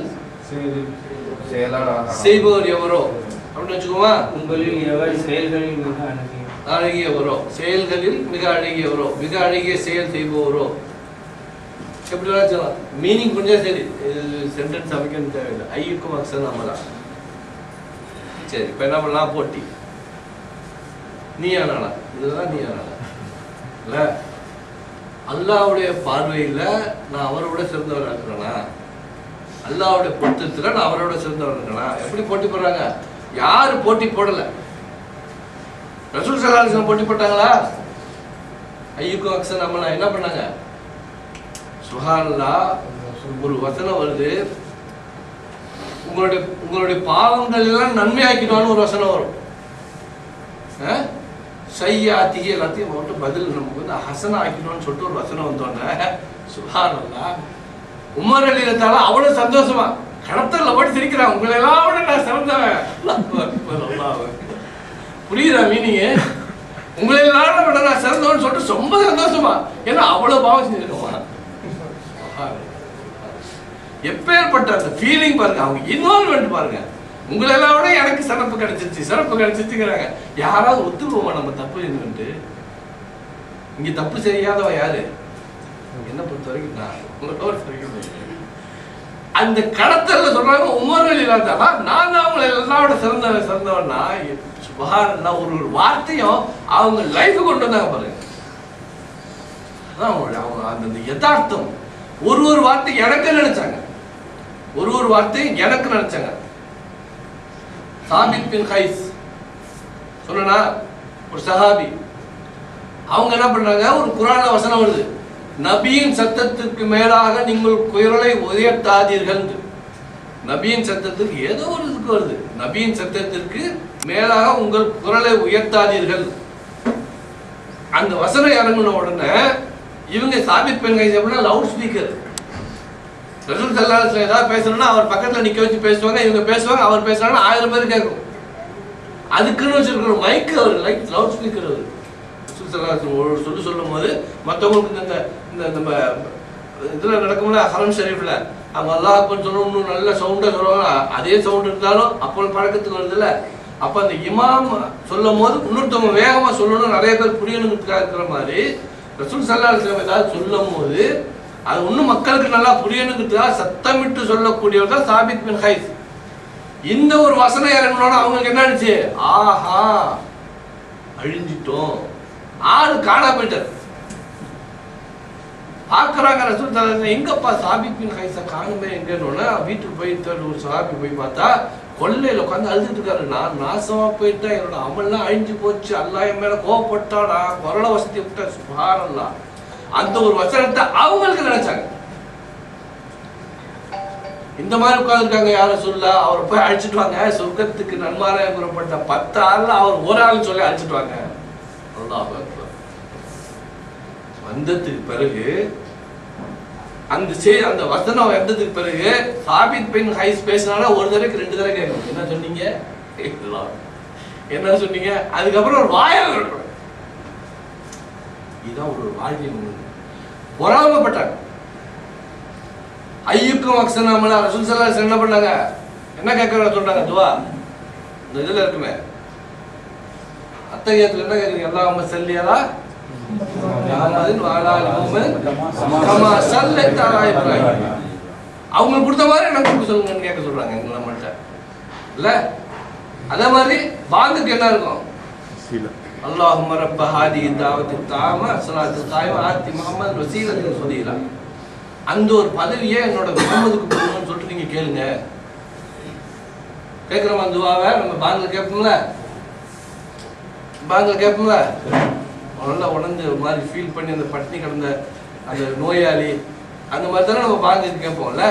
செய்பவர் எவரோ அப்படின்னு வச்சுக்கோமா உங்களில் எவர் செயல்களில் மிக அழகிய அழகியவரோ செயல்களில் மிக அழகியவரோ மிக அழகிய செயல் செய்பவரோ எப்படி வேணா சொல்லலாம் மீனிங் புரிஞ்சா சரி சென்டென்ஸ் அமைக்கணும் தேவையில்லை ஐயுக்கும் அக்சன் அமலா சரி இப்போ என்ன பண்ணலாம் போட்டி நீ ஆனாளா இதுதான் நீ ஆனாளா இல்ல அல்லாவுடைய பார்வையில நான் அவரோட சிறந்தவரா இருக்கிறேனா அல்லாவுடைய பொருத்தத்துல நான் அவரோட சிறந்தவரா இருக்கிறேனா எப்படி போட்டி போடுறாங்க யாரு போட்டி போடல ரசூல் சலாஹம் போட்டி போட்டாங்களா ஐயுக்கும் அக்சன் அம்மனா என்ன பண்ணாங்க சுஹான்லா ஒரு வசனம் வருது உங்களுடைய உங்களுடைய பாவங்கள் எல்லாம் நன்மையாக்கிடுவான்னு ஒரு வசனம் வரும் அஹ்? சையாத்திகி எல்லாத்தையும் மட்டும் பதில் நமக்கு வந்து ஹசன ஆக்கிடுவான்னு சொல்லிட்டு ஒரு வசனம் வந்தோடனே சுஹானல்லா உமர் அலிரத்தால அவ்வளவு சந்தோஷமா கடத்தல போட்டு சிரிக்கிறான் உங்களை எல்லாம் விட நான் சிறந்தவன் அல்லாஹ் அக்பர், அல்லாஹ் அக்பர். புரியுதா மீனிங் உங்களை எல்லாரும் விட நான் சிறந்தவன் சொல்லிட்டு ரொம்ப சந்தோஷமா ஏன்னா அவ்வளவு பாவம் செஞ்சிருக்கோமா எப்பேற்பட்ட அந்த ஃபீலிங் பாருங்க அவங்க இன்வால்மெண்ட் பாருங்க உங்களை எல்லாம் விட எனக்கு சிறப்பு கிடைச்சிருச்சு சிறப்பு கிடைச்சிருச்சுங்கிறாங்க யாராவது ஒத்துக்குவோமா நம்ம தப்பு என்னன்ட்டு இங்க தப்பு செய்யாதவன் யாரு என்ன பொறுத்த வரைக்கும் நான் உங்களை பொறுத்த வரைக்கும் அந்த கடத்தல்ல சொல்றாங்க உமர் அலி ராஜாவா நான் தான் அவங்களை எல்லாரோட சிறந்த சிறந்தவன்னா சுபஹானல்லா ஒரு ஒரு வார்த்தையும் அவங்க லைஃப் கொண்டு வந்தாங்க பாருங்க அதான் அவங்க அவங்க அந்த அந்த யதார்த்தம் ஒரு ஒரு வார்த்தை எனக்கு நினைச்சாங்க ஒரு ஒரு வார்த்தை எனக்கு நினைச்சாங்க சாபித் பின் கைஸ் சொல்லனா ஒரு சஹாபி அவங்க என்ன பண்றாங்க ஒரு குரான்ல வசனம் வருது நபியின் சத்தத்திற்கு மேலாக நீங்கள் குரலை உயர்த்தாதீர்கள் நபியின் சத்தத்திற்கு ஏதோ ஒரு இதுக்கு வருது நபியின் சத்தத்திற்கு மேலாக உங்கள் குரலை உயர்த்தாதீர்கள் அந்த வசனம் இறங்கின உடனே இவங்க சாபித் பெண் கைஸ் எப்படின்னா லவுட் ஸ்பீக்கர் ரசூல் சல்லாஹ் ஏதாவது பேசணும்னா அவர் பக்கத்துல நிக்க வச்சு பேசுவாங்க இவங்க பேசுவாங்க அவர் பேசுறாங்கன்னா ஆயிரம் பேர் கேட்கும் அதுக்குன்னு வச்சிருக்கிற மைக் அவர் லைக் லவுட் ஸ்பீக்கர் அவர் ரசூல் சல்லாஹ் ஒரு சொல்லு சொல்லும் போது மற்றவங்களுக்கு இந்த இந்த நம்ம இதுல நடக்கும்ல ஹரம் ஷரீஃப்ல அவங்க அல்லாஹ் அக்பர் சொல்லணும் இன்னும் நல்ல சவுண்டா சொல்லுவாங்க அதே சவுண்ட் இருந்தாலும் அப்போ பழக்கத்துக்கு வருதுல்ல அப்ப அந்த இமாம் சொல்லும் போது இன்னொருத்தவங்க வேகமா சொல்லணும் நிறைய பேர் புரியணுங்கிறதுக்காக இருக்கிற மாதிரி ரசூல் சல்லா அலுவலம் ஏதாவது சொல்லும் போது அது இன்னும் மக்களுக்கு நல்லா புரியணுங்கிறதுக்காக சத்தமிட்டு சொல்லக்கூடியவர் தான் சாபித் பின் ஹைஸ் இந்த ஒரு வசனம் இறங்கணும்னா அவங்களுக்கு என்ன ஆச்சு ஆஹா அழிஞ்சிட்டோம் ஆளு காணா போயிட்டார் பார்க்கறாங்க ரசூல் தலா எங்கப்பா சாபித் பின் ஹைஸா காணுமே எங்கன்னு வீட்டுக்கு போய் தேடி ஒரு சாபி போய் பார்த்தா கொல்லையில உட்காந்து அழுதுட்டு இருக்காரு நான் நாசமா போயிட்டேன் என்னோட அமல்லாம் அழிஞ்சு போச்சு அல்லாஹ் என் மேல கோவப்பட்டாடா குரல வசதி விட்ட சுபாரல்லா அந்த ஒரு வசனத்தை அவங்களுக்கு நினைச்சாங்க இந்த மாதிரி உட்கார்ந்துருக்காங்க யாரும் சொல்ல அவரை போய் அழைச்சிட்டு வாங்க சொர்க்கத்துக்கு நன்மாராய கூறப்பட்ட பத்து ஆள்ல அவர் ஒரு ஆள் சொல்லி அழைச்சிட்டு வாங்க அல்லாஹ் அக்பர். வந்ததுக்கு பிறகு அந்த சே அந்த வசனம் வந்ததுக்கு பிறகு சாபித் பின் ஹைஸ் பேசினானா ஒரு தடவைக்கு ரெண்டு தடவை கேட்கணும் என்ன சொன்னீங்க இல்ல. என்ன சொன்னீங்க அதுக்கப்புறம் ஒரு வாயால் இருக்கணும் இதுதான் ஒரு வாழ்வியல் உண்மை. பொறாமப்பட்டாங்க ஐயுக்கும் அக்சனாமலா ரசூல் சல்லா என்ன பண்ணாங்க என்ன கேட்கற சொல்றாங்க துவா இந்த இதுல இருக்குமே அத்தகையத்துல என்ன கேக்குறீங்க எல்லாமே செல்லியலா முஹம்மதின் வாலாலி முஹம்மது கமா சல்லத்த அலா இப்ராஹிம் அவங்களுக்கு கொடுத்த மாதிரி எனக்கு கொடுக்க சொல்லுங்கன்னு கேட்க சொல்றாங்க எங்க நம்மள்ட்ட இல்ல அதே மாதிரி பாங்குக்கு என்ன இருக்கும் அல்லாஹும்ம ரப்ப ஹாதி தாவத்தி தாம சலாத்து தாய்ம ஆத்தி முகமது வசீலத்தின் சொதீலா அந்த ஒரு பதவியை என்னோட முகமதுக்கு கொடுங்கன்னு சொல்லிட்டு நீங்க கேளுங்க கேட்குறோம் அந்த துவாவை நம்ம பாங்கில் கேட்போம்ல பாங்கில் கேட்போம்ல நல்லா உணர்ந்து ஒரு மாதிரி ஃபீல் பண்ணி அந்த பட்டினி கிடந்த அந்த நோயாளி அந்த மாதிரி தானே நம்ம பாங்குக்கு கேட்போம்ல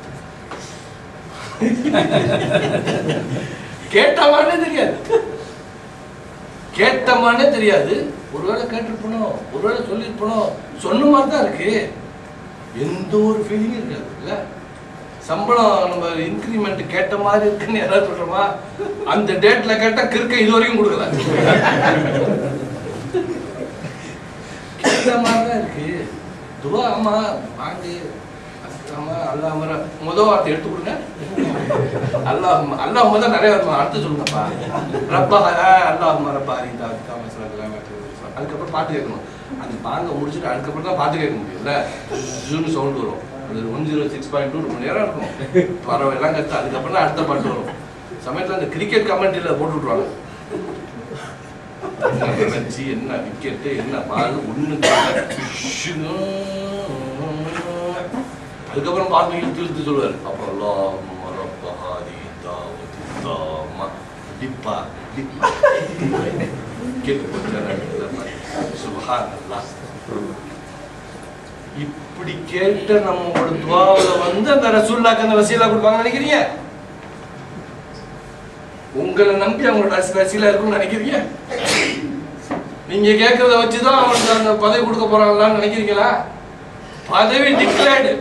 கேட்டமானே தெரியாது கேட்டமானே தெரியாது ஒருவேளை கேட்டிருப்பணும் ஒருவேளை சொல்லியிருப்பணும் சொன்ன மாதிரி தான் இருக்கு எந்த ஒரு ஃபீலிங்கும் இருக்காது இல்ல சம்பளம் நம்ம இன்க்ரிமெண்ட் கேட்ட மாதிரி இருக்குன்னு யாராவது சொல்றோமா அந்த டேட்ல கேட்டா கிறுக்க இது வரைக்கும் கொடுக்கல கேட்ட மாதிரி தான் இருக்கு துவா ஆமா வாங்கு ஆமா அல்லாஹ் மர முத வார்த்தை எடுத்து கொடுங்க அல்லாஹ் அல்லாஹ் முத நிறைய வருமா அடுத்து சொல்லுங்கப்பா ரப்பா அல்லாஹ் ரப்பா ஹரிதா காமஸ்லாம் அதுக்கப்புறம் பாட்டு கேட்கணும் அந்த பாங்க முடிச்சுட்டு அதுக்கப்புறம் தான் பாட்டு கேட்க முடியும்ல ஜூன் சவுண்ட் வரும் அது one zero six point two மணி நேரம் இருக்கும் பறவை எல்லாம் கற்று அதுக்கப்புறம் தான் அடுத்த பாட்டு வரும் சமயத்தில் அந்த கிரிக்கெட் கமெண்ட்ரியில் போட்டு விட்ருவாங்க என்ன நினைச்சு என்ன விக்கெட்டு என்ன பால் ஒண்ணு அதுக்கப்புறம் பாட்டு இழுத்து இழுத்து சொல்லுவார் அப்புறம் அல்லாஹும்ம ரப்ப ஹாதி தாவதி தாமா டிப்பா டிப்பா கேட்டு போட்டு சுபஹானல்லாஹ் இப்படி கேட்ட நம்மளோட துவாவுல வந்து அந்த ரசூல்லாக்கு அந்த வசீலா கொடுப்பாங்க நினைக்கிறீங்க உங்களை நம்பி அவங்களோட ரசி- வசீலா இருக்கும்னு நினைக்கிறீங்க நீங்க கேட்கறத வச்சுதான் அவனுக்கு அந்த பதவி கொடுக்க போறாங்களான்னு நினைக்கிறீங்களா பதவி டிக்ளேர்டு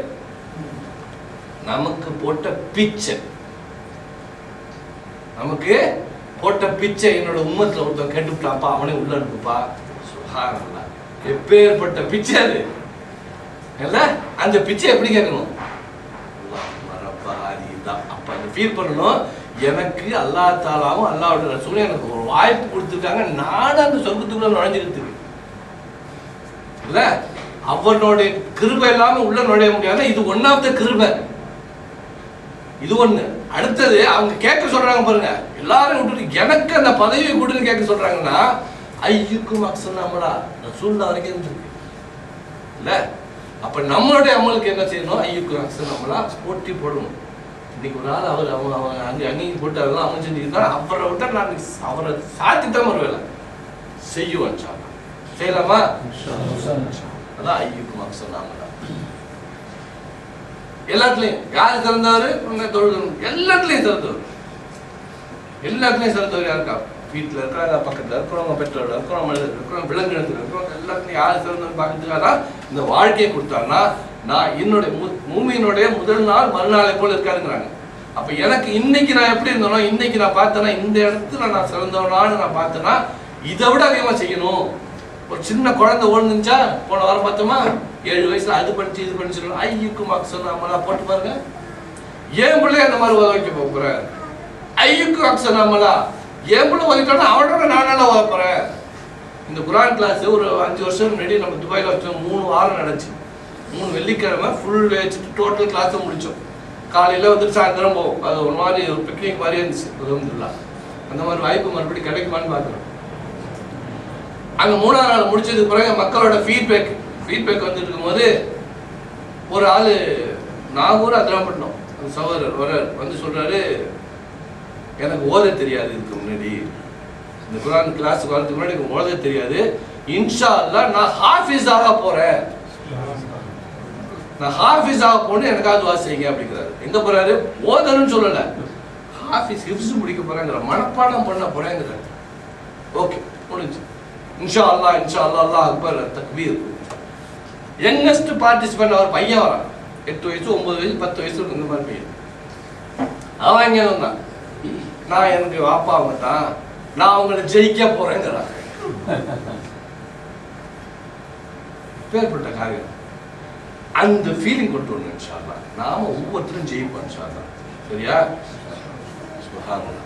நமக்கு போட்ட பிச்சை நமக்கு போட்ட பிச்சை என்னோட உம்மத்துல ஒருத்தன் கேட்டுவிட்டாப்பா அவனே உள்ள அனுப்புப்பா சுகாரம்ல எப்பேற்பட்ட பிச்சை அது இல்ல அந்த பிச்சை எப்படி கேட்கணும் அல்லாஹும்ம ரப்ப ஹாதிஹில் அப்ப அந்த ஃபீல் பண்ணணும் எனக்கு அல்லாஹ் தாலாவும் அல்லாஹ்வோட ரசூலும் எனக்கு ஒரு வாய்ப்பு கொடுத்துருக்காங்க நானும் அந்த சொர்க்கத்துக்குள்ள நுழைஞ்சிக்கிறதுக்கு இல்ல அவனுடைய கிருபை இல்லாம உள்ள நுழைய முடியாது இது ஒன் ஆஃப் த கிருபை இது ஒண்ணு அடுத்தது அவங்க கேட்க சொல்றாங்க பாருங்க எல்லாரும் விட்டுட்டு எனக்கு அந்த பதவியை கொடுன்னு கேட்க சொல்றாங்கன்னா ஐயுக்கும் அக்சன் நம்மளா ரசூல்லா வரைக்கும் இருந்திருக்கு இல்ல அப்ப நம்மளுடைய அமலுக்கு என்ன செய்யணும் ஐயுக்கும் அக்சன் நம்மளா போட்டி போடணும் இன்னைக்கு ஒரு ஆள் அவர் அவன் அவன் அங்கே அங்கேயும் போட்டு அதெல்லாம் அவன் செஞ்சுக்கிட்டா அவரை விட்டா நான் அவரை சாத்தித்தான் வருவேன் செய்யுவேன் சார் செய்யலாமா அதான் ஐயுக்கும் அக்சன் நம்மளா எல்லாத்துலயும் யார் சிறந்தவர் தொழில் எல்லாத்துலயும் சிறந்தவர் எல்லாத்துலயும் சிறந்தவர் யாருக்கா வீட்டுல இருக்கிறாங்க பக்கத்துல இருக்கிறவங்க பெற்றோர் இருக்கிறவங்க மனிதர் இருக்கிறவங்க விலங்கினத்துல இருக்கிறவங்க எல்லாத்துலயும் யார் சிறந்தவர் பார்க்கறதுக்காக தான் இந்த வாழ்க்கையை கொடுத்தாருன்னா நான் என்னுடைய மு- மூமியினுடைய முதல் நாள் மறுநாளை போல இருக்காருங்கிறாங்க அப்ப எனக்கு இன்னைக்கு நான் எப்படி இருந்தேனோ இன்னைக்கு நான் பார்த்தேன்னா இந்த இடத்துல நான் சிறந்தவனான்னு நான் பார்த்தேன்னா இதை விட அதிகமா செய்யணும் ஒரு சின்ன குழந்தை ஓடுனுச்சா போன வாரம் பார்த்தோமா ஏழு வயசுல அது படிச்சு இது படிச்சு சொல்லணும் ஐயுக்கு மார்க் சொன்னாமலா போட்டு பாருங்க ஏன் பிள்ளை அந்த மாதிரி உதவ வைக்க போகிறேன் ஐயுக்கு மார்க் சொன்னாமலா என் பிள்ளை உதவிட்டோன்னா அவனோட நான் நல்லா உதவ போறேன் இந்த குரான் கிளாஸ் ஒரு அஞ்சு வருஷம் முன்னாடி நம்ம துபாயில வச்சோம் மூணு வாரம் நடந்துச்சு மூணு வெள்ளிக்கிழமை ஃபுல் வச்சுட்டு டோட்டல் கிளாஸை முடிச்சோம் காலையில வந்துட்டு சாயந்தரம் போவோம் அது ஒரு மாதிரி ஒரு பிக்னிக் மாதிரியே இருந்துச்சு அல்ஹம்துலில்லாஹ் அந்த மாதிரி வாய்ப்பு மறுபடியும் கிடைக்குமான்னு பார்க்குறோம் அங்க மூணாவது நாள் முடிச்சதுக்கு பிறகு மக்களோட ஃபீட்பேக் ஃபீட்பேக் வந்துட்டு இருக்கும்போது ஒரு ஆளு நாகூர் அதிராம்பட்டினம் அந்த சகோதரர் வர வந்து சொல்றாரு எனக்கு ஓத தெரியாது இதுக்கு முன்னாடி இந்த குரான் கிளாஸுக்கு வரதுக்கு முன்னாடி எனக்கு ஓத தெரியாது இன்ஷா அல்லாஹ் நான் ஹாஃபிஸ் ஆக போறேன் நான் ஹாஃபிஸ் ஆக போன்னு எனக்காவது துவா செய்யுங்க அப்படிங்கிறாரு எங்க போறாரு ஓதணும்னு சொல்லல ஹாஃபிஸ் ஹிப்ஸ் முடிக்க போறேங்கிற மனப்பாடம் பண்ண போறேங்கிறாரு ஓகே முடிஞ்சு இன்ஷா அல்லாஹ் இன்ஷா அல்லாஹ் அல்லாஹ் அக்பர் தக்பீர் யங்கஸ்ட் பார்ட்டிசிபென்ட் அவர் பையன் வரான் எட்டு வயசு ஒன்பது வயசு பத்து வயசு இருக்கும் இந்த மாதிரி பையன் அவன் எங்க வந்தான் நான் எனக்கு வாப்பா அவங்க தான் நான் அவங்கள ஜெயிக்க போறேங்கிறான் பேர்பட்ட காரியம் அந்த ஃபீலிங் கொண்டு வரணும் இன்ஷா அல்லாஹ் நாம ஒவ்வொருத்தரும் ஜெயிப்போம் இன்ஷா அல்லாஹ் சரியா சுபஹானல்லாஹ்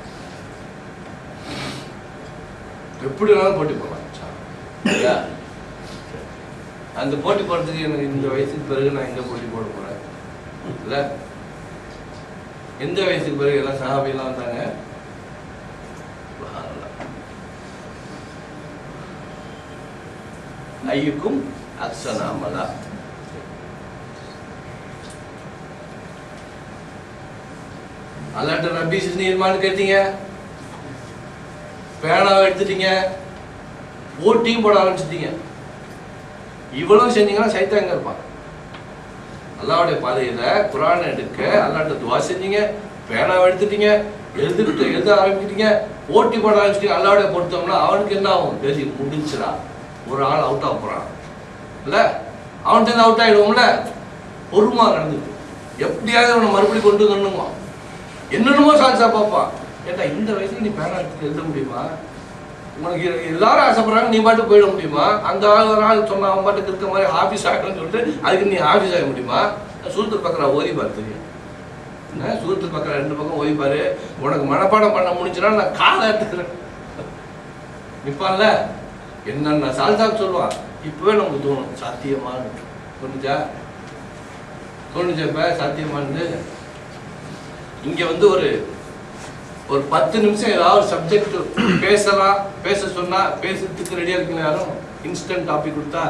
எப்படி வேணாலும் போட்டி போடலாம் இன்ஷா அல்லாஹ். சரியா அந்த போட்டி போடுறதுக்கு எனக்கு இந்த வயசுக்கு பிறகு நான் எங்க போட்டி போட போறேன் இல்ல எந்த வயசுக்கு பிறகு எல்லாம் சஹாபியெல்லாம் வந்தாங்க சுப்ஹானல்லாஹ். ஐயுக்கும் அக்ஸனாமலா அல்லாட்ட நபி சிஸ்னிமான்னு கேட்டீங்க பேனாவை எடுத்துட்டீங்க போட்டியும் போட ஆரம்பிச்சிட்டீங்க இவ்வளவு செஞ்சீங்கன்னா சைத்தான் எங்க இருப்பான் அல்லாவுடைய பாதையில குரான் எடுக்க அல்லாட்ட துவா செஞ்சீங்க பேனாவை எடுத்துட்டீங்க எழுதிட்டு எழுத ஆரம்பிச்சிட்டீங்க போட்டி போட ஆரம்பிச்சிட்டீங்க அல்லாவுடைய பொறுத்தோம்னா அவனுக்கு என்ன ஆகும் பேசி முடிஞ்சிடா ஒரு ஆள் அவுட் ஆக போறான் இல்ல அவன்கிட்ட அவுட் ஆயிடுவோம்ல பொறுமா நடந்துட்டு எப்படியாவது அவனை மறுபடியும் கொண்டு வரணுமா என்னென்னமோ சாதிச்சா பார்ப்பான் ஏட்டா இந்த வயசுல நீ பேனா எடுத்து எழுத முடியுமா உனக்கு எ- எல்லாரும் ஆசைப்படுறாங்க நீ பாட்டு போயிட முடியுமா அந்த ஆள் ஒரு ஆள் சொன்னா அவன் பாட்டுக்கு இருக்க மாதிரி ஆஃபீஸ் ஆகணும்னு சொல்லிட்டு அதுக்கு நீ ஆஃபீஸ் ஆக முடியுமா சூரத்தில் பக்கரா ஓதி பாரு தெரியும் என்ன சூரத்தில் பக்கரா ரெண்டு பக்கம் ஓதி பாரு உனக்கு மனப்பாடம் பண்ண முடிஞ்சுன்னா நான் காலை எடுத்துக்கிறேன் நிப்பான்ல என்னென்ன சால்சாக்கு சொல்லுவான் இப்பவே நமக்கு தோணும் சாத்தியமான்னு தோணுச்சா தோணுச்சா இப்ப சாத்தியமானது இங்க வந்து ஒரு ஒரு பத்து நிமிஷம் ஏதாவது ஒரு சப்ஜெக்ட் பேசலாம் பேச சொன்னா பேசுறதுக்கு ரெடியா இருக்கீங்க யாரும் இன்ஸ்டன்ட் டாபிக் கொடுத்தா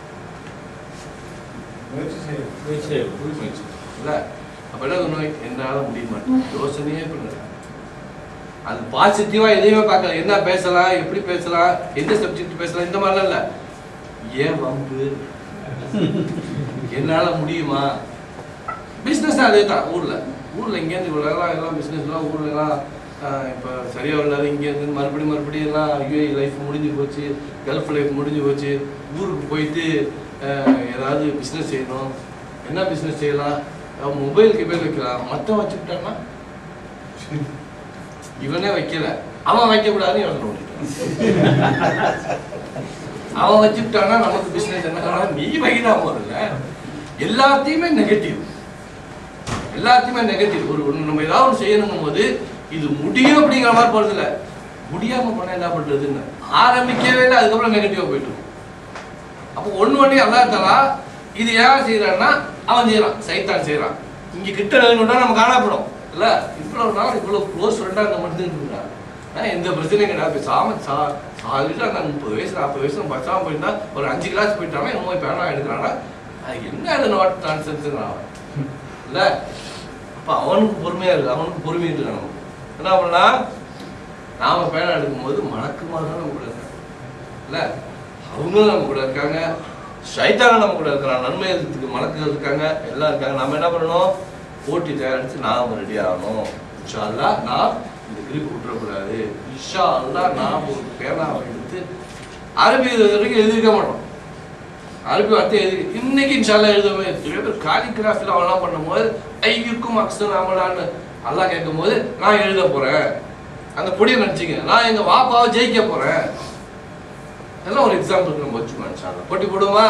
இல்ல அப்ப என்ன சொன்னோம் என்னால முடிய மாட்டேன் யோசனையே பண்ணல அது பாசிட்டிவா எதையுமே பார்க்கல என்ன பேசலாம் எப்படி பேசலாம் எந்த சப்ஜெக்ட் பேசலாம் இந்த மாதிரிலாம் இல்ல ஏன் வம்பு என்னால முடியுமா பிஸ்னஸ் அதே தான் ஊர்ல ஊர்ல இங்கேருந்து இவ்வளோ எல்லாம் எல்லாம் பிஸ்னஸ்லாம் ஊர்ல எல்லாம் ஆஹ், இப்ப சரியா இல்லாத இங்கேருந்து மறுபடியும் மறுபடியும் எல்லாம் யூஏ லைஃப் முடிஞ்சு போச்சு கல்ஃப் லைஃப் முடிஞ்சு போச்சு ஊருக்கு போயிட்டு ஆஹ், ஏதாவது பிஸ்னஸ் செய்யணும் என்ன பிஸ்னஸ் செய்யலாம் மொபைல் கிபைல் வைக்கலாம் மொத்தம் வச்சுக்கிட்டான்னா இவனே வைக்கல அவன் வைக்கக்கூடாதுன்னு யோசனை பண்ணிட்டான் அவன் வச்சுக்கிட்டானா நமக்கு பிசினஸ் என்ன நீ வைக்கிறா முதல்ல எல்லாத்தையுமே நெகட்டிவ் எல்லாத்தையுமே நெகட்டிவ் ஒரு ஒண்ணு நம்ம ஏதாவது ஒன்று செய்யணுங்கும் போது இது முடியும் அப்படிங்கிற மாதிரி போறது இல்ல முடியாம பண்ண என்ன பண்றதுன்னு ஆரம்பிக்கவே இல்லை அதுக்கப்புறம் நெகட்டிவா போயிட்டு இருக்கும். அப்போ ஒண்ணு ஒண்ணே அல்லா தலா இது யார் செய்யறான்னா அவன் செய்யறான் சைத்தான் செய்யறான் இங்க கிட்ட வேணும்னா நம்ம காணப்படும் இல்ல இவ்வளவு நாள் இவ்வளவு க்ளோஸ் ஃப்ரெண்டா நம்ம மட்டும் இருக்கா எந்த பிரச்சனையும் கிடையாது பேசாம சா சாலிட்டா அந்த முப்பது வயசு நாற்பது வயசு பச்சாம போயிருந்தா ஒரு அஞ்சு கிளாஸ் போயிட்டாலும் என்னமோ பேனா எடுக்கிறானா அது என்ன அது நாட் நான்சென்ஸ் அவன் இல்ல அப்ப அவனுக்கு பொறுமையா இருக்கு அவனுக்கு பொறுமை இருக்கு நமக்கு என்ன பண்ணா நாம பேனா எடுக்கும்போது மணக்குமார் தான் நம்ம கூட இருக்காங்க இல்ல அவங்களும் நம்ம கூட இருக்காங்க சைத்தானும் நம்ம கூட இருக்கிறான் நன்மை எழுதுறதுக்கு மலக்குகள் இருக்காங்க எல்லாம் இருக்காங்க நம்ம என்ன பண்ணணும் போட்டி தயாரிச்சு நாம ரெடி ஆகணும் இன்ஷா அல்லாஹ் நான் இந்த கிரிப் விட்டுறக்கூடாது இன்ஷா அல்லாஹ் நான் ஒரு பேனாவை எடுத்து அரபி இது வரைக்கும் எழுதிருக்க மாட்டோம் அரபி வார்த்தை எழுதி இன்னைக்கு இன்ஷால்லா எழுதுமே நிறைய பேர் காலிகிராஃபில் அவெல்லாம் பண்ணும்போது ஐயுக்கும் அக்சன் அமலான்னு அல்லாஹ் கேட்கும்போது நான் எழுத போறேன் அந்த பொடியை நினச்சிங்க நான் எங்க வாப்பாவை ஜெயிக்க போறேன் எல்லாம் ஒரு எக்ஸாம்பிளுக்கு நம்ம வச்சுக்கலாம் இன்ஷால்லா போட்டி போடுவோமா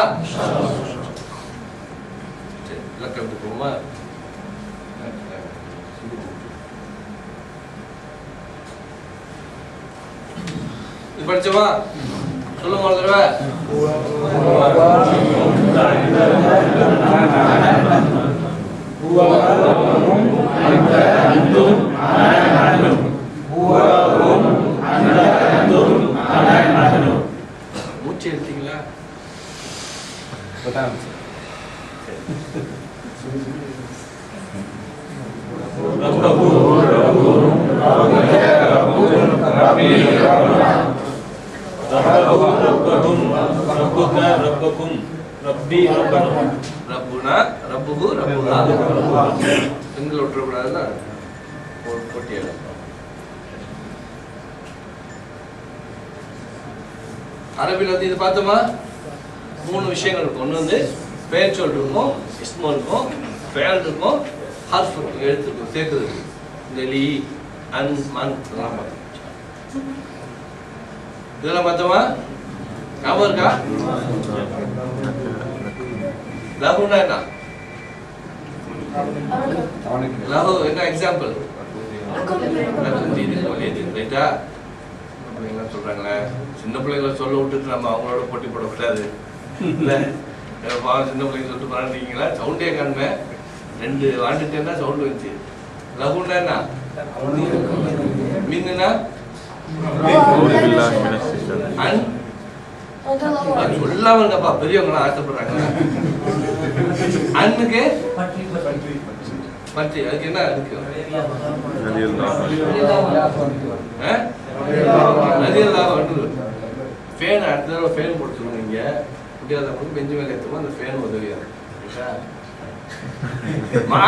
சரி இலக்கணத்துக்கு போவோமா இது படிச்சோமா சொல்லுங்க ஒரு தடவை மூச்சு எடுத்தீங்களா ரப்புனா ரப்புகு ரப்புகா பெண்கள் விட்டுறக்கூடாதுல்ல போ- போட்டியல அரபியில் வந்து இது பார்த்தோமா மூணு விஷயங்கள் இருக்கும் ஒன்று வந்து பெயர் சொல் இருக்கும் இஸ்மோ இருக்கும் பெயர் இருக்கும் ஹர்ஃப் இருக்கும் எழுத்து இருக்கும் சேர்க்குது இருக்கும் இந்த லீ அன் மன் இதெல்லாம் பார்த்தோம் இதெல்லாம் பார்த்தோமா ஞாபகம் இருக்கா லகுனா என்ன லகு என்ன எக்ஸாம்பிள் ரைட்டா பிள்ளைங்களாம் சொல்றாங்களே சின்ன பிள்ளைங்களை சொல்ல விட்டுட்டு நம்ம அவங்களோட போட்டி போடக்கூடாது இல்ல பாவம் சின்ன பிள்ளைங்க சொல்லிட்டு பரவாயில்லைங்களா சவுண்டே காணுமே ரெண்டு வாண்டுட்டேன்னா சவுண்ட் வந்துச்சு லகுன்னா என்ன மீன்னா அன் அது சொல்லாம இருக்கப்பா பெரியவங்களாம் ஆசைப்படுறாங்க அண்ணுக்கு பற்றி அதுக்கு என்ன அதுக்கு நதியில் வந்து ஃபேன் அடுத்த தடவை ஃபேன் போட்டுருவோம் இங்க முடியாதவங்களுக்கு பெஞ்சு மேலே ஏற்றுமோ அந்த ஃபேன் உதவியா இருக்கா மா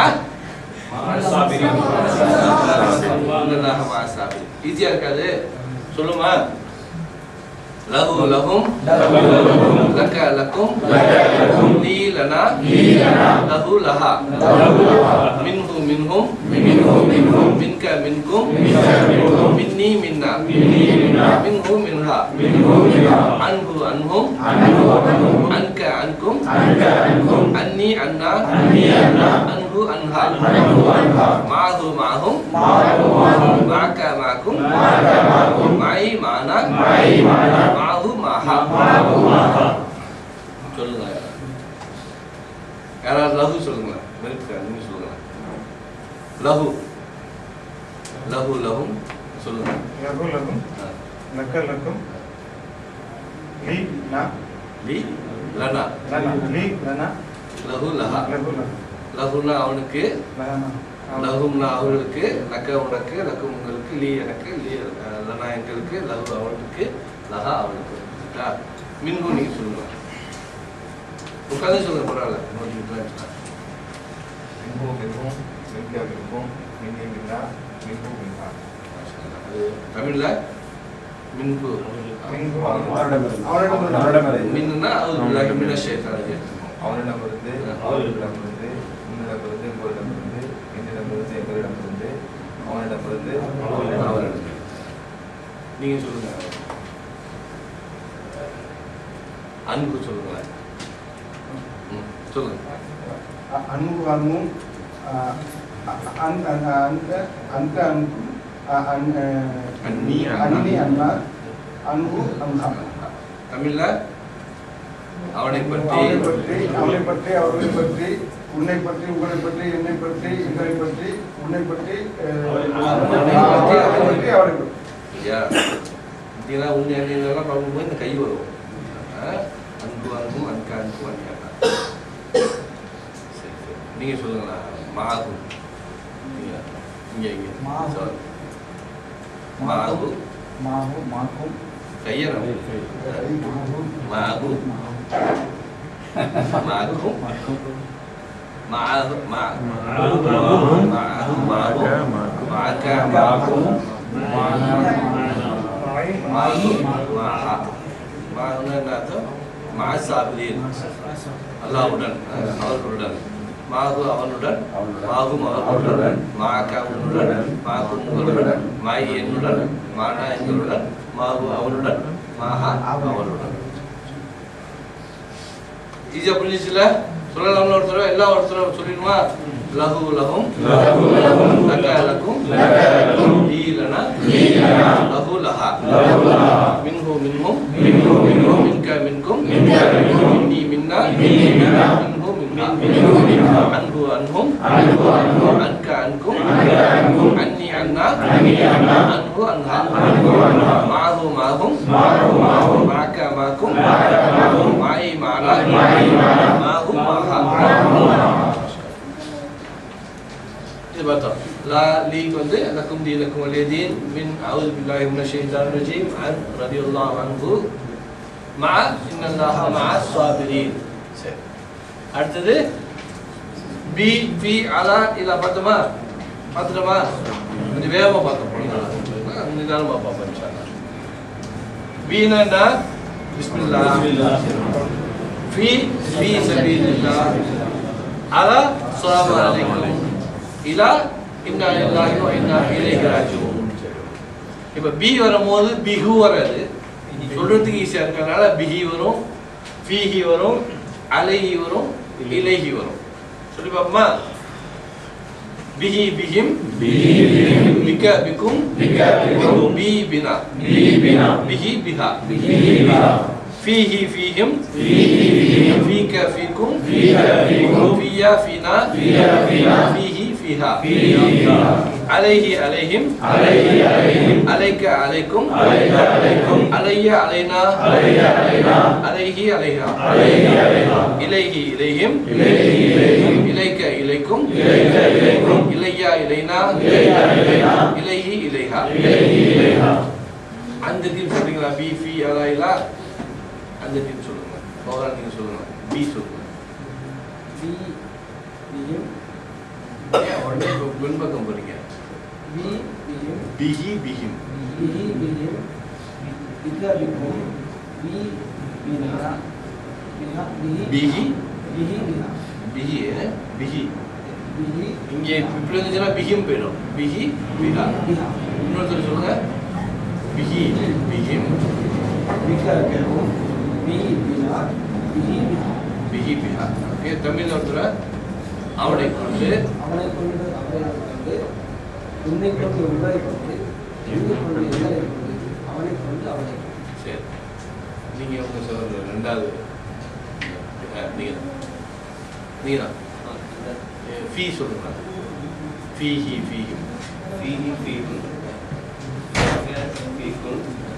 ஈஸியா இருக்காது சொல்லுமா லகு லகும் லக்க லக்கும் லீ லனா லகு லஹா மின்ஹு மின்ஹும் மின்க மின்கும் மின்னி மின்னா மின்ஹு மின்ஹா அன்ஹு அன்ஹும் அன்க அன்கும் அன்னி அன்னா அன்ஹு அன்ஹா மாஹு மாஹும் மாக்க மாக்கும் மாய் மானா மாஹு மாஹா சொல்லுங்க யாராவது லகு சொல்லுங்க நெருப்பு நீங்க சொல்லுங்க லகு லகு லகும் சொல்லுங்க லகு லகும் ஆ. லக்க லக்கும் லீ நா லி லனா லனா லீ லனா லகு லஹா லகு லகு லகுனா அவனுக்கு லனா லகும்னா அவர்களுக்கு லக்க உனக்கு லக்கு உங்களுக்கு லீ எனக்கு லீ அஹ், லனா எங்களுக்கு லகு அவனுக்கு லஹா அவனுக்கு சரிங்களா? மின்கு நீங்க சொல்லுங்க உட்காந்து சொல்லுங்க பரவாயில்ல நோட்டிஃபிகேஷன் மின்ஹு மின்ஹும் மின்க மின்ஹும் மின்னி மின்னா மின்ஹு மின்ஹா அது தமிழ்ல மின்கு மின்ஹு அவனிடமிருந்து. மின்னா அது மின்ன சேத்தான் அவனிடமிருந்து அவர்களிடமிருந்து உன்னிடமிருந்து உங்களிடமிருந்து என்னிடமிருந்து எங்களிடமிருந்து அவனிடமிருந்து அவரிடம் நீங்க சொல்லுங்க அன்பு சொல்லுங்களேன் ம், சொல்லுங்க அ- அன்பு அன்பும் அஹ், அ- அன்- அன்- அந்த அந்த அன்பும் அ- அன்- அஹ், அன்னி அண்ணா. அன்னி அண்ணா அன்பு அண்ணா தமிழ்ல அவனை பற்றி அவனை பற்றி அவனை பற்றி அவர்களை பற்றி உன்னை பற்றி உங்களை பற்றி என்னை பற்றி எங்களை பற்றி உன்னை பற்றி அஹ், அவனை அவனை பற்றி, பற்றி அவரை பற்றி ஐயா இதெல்லாம் உண்மை இதெல்லாம் பார்க்கும்போது இந்த கை வரும் ஆ? அன்பு அன்பும் அன்கா அன்பும் அன்னியாக்கா சரி சரி நீங்க சொல்லுங்களா மாகு நீங்க இங்க இங்க மாகு. sorry. மாகு மாவு மாக்கும் கையறம் மாகு மாகும் மாகு மா மாகு மாகு மாக்கா மாகும் மாகு மாஹா மாகுன்னா என்ன அர்த்தம் மாசாபிரீன் அல்லாவுடன் அஹ், அவர்களுடன் மாகு அவனுடன் மாகும் அவர்களுடன் மாக்கா உன்னுடன் மாகும் உங்களுடன் மாய் என்னுடன் மானா எங்களுடன் மாகு அவனுடன் மாஹா அவனுடன் ஈஸியா புரிஞ்சிச்சுல சொல்லலாம்ல ஒரு தடவை எல்லா ஒரு தடவை சொல்லிடுமா லகு லகும் லக லகும் ஈலனா லகு லஹா மின்ஹு மின்ஹும் மின்க மின்கும் மின்னி மின்னா மின்ஹு மின்ஹா அன்பு அன்ஹும் அன்க அன்கும் அன்னி அன்னா அன்பு அன்ஹா மாகு மாகும் மாக்க மாக்கும் மாயி மாலா மாகும் மாஹா இது பார்த்தோம் லா லீக் வந்து லக்கும் தீனக்கும் வலியதீன் மின் அவுது பில்லாஹி மின ஷைத்தான் ரஜீம் அன் ரலியல்லாஹு அன்ஹு மா இன்னல்லாஹ மா ஸாபிரீன் சரி அடுத்தது பி பி அலா இல்ல பார்த்தோமா பார்த்துட்டோமா கொஞ்சம் வேகமா பார்க்க போறோம் நிதானமா பார்ப்போம் இன்ஷா அல்லாஹ் பீனா என்ன பிஸ்மில்லாஹ் في في سبيل الله على السلام عليكم إلى إنا لله وإنا إليه راجعون இப்போ பி வரும்போது பிஹு வராது சொல்றதுக்கு ஈஸியாக இருக்கறனால பிஹி வரும் ஃபீஹி வரும் அலைஹி வரும் இலைஹி வரும் சொல்லி பார்ப்போமா பிஹி பிஹிம் பிக பிகும் பி பினா பிஹி பிஹா فيه فيهم فيك فيكم فيا فينا فيه فيها عليه عليهم عليك عليكم علي علينا عليه عليها إليه إليهم إليك إليكم إلي إلينا إليه إليها அந்த டீம் சொல்றீங்களா பி ஃபி அதா இல்லா அந்த டீம் சொல்லுங்க பவரா நீங்க சொல்லுங்க பி சொல்லுங்க பி பியும் ஏன் உடனே இப்போ பின்பக்கம் போறீங்க பி பியும் பிஹி பிஹிம் பி பியும் பிக பிக்கும் பி பினா பினா பி பிஹி பிஹி பினா பிஹி பிஹி பிஹி இங்கே இப்படி இருந்துச்சுன்னா பிஹிம் போயிடும் பிஹி பிஹா பிஹா இன்னொருத்தர் சொல்லுங்க பிஹி பிஹிம் பிக பிக்கும் பி பினா பிஹி பினா பிஹி பிஹா ஓகே தமிழ்ல ஒருத்தர் அவனை கொண்டு அவனை கொண்டு அவனை கொண்டு உன்னை கொண்டு உங்களை கொண்டு என்னை கொண்டு எங்களை கொண்டு அவனை கொண்டு அவனை கொண்டு சரி நீங்க உங்க சொல்றது ரெண்டாவது அஹ், நீங்க நீங்க தான் ஃபீ சொல்லுங்க ஃபீஹி ஃபீஹிம் فيه فيكم فيكم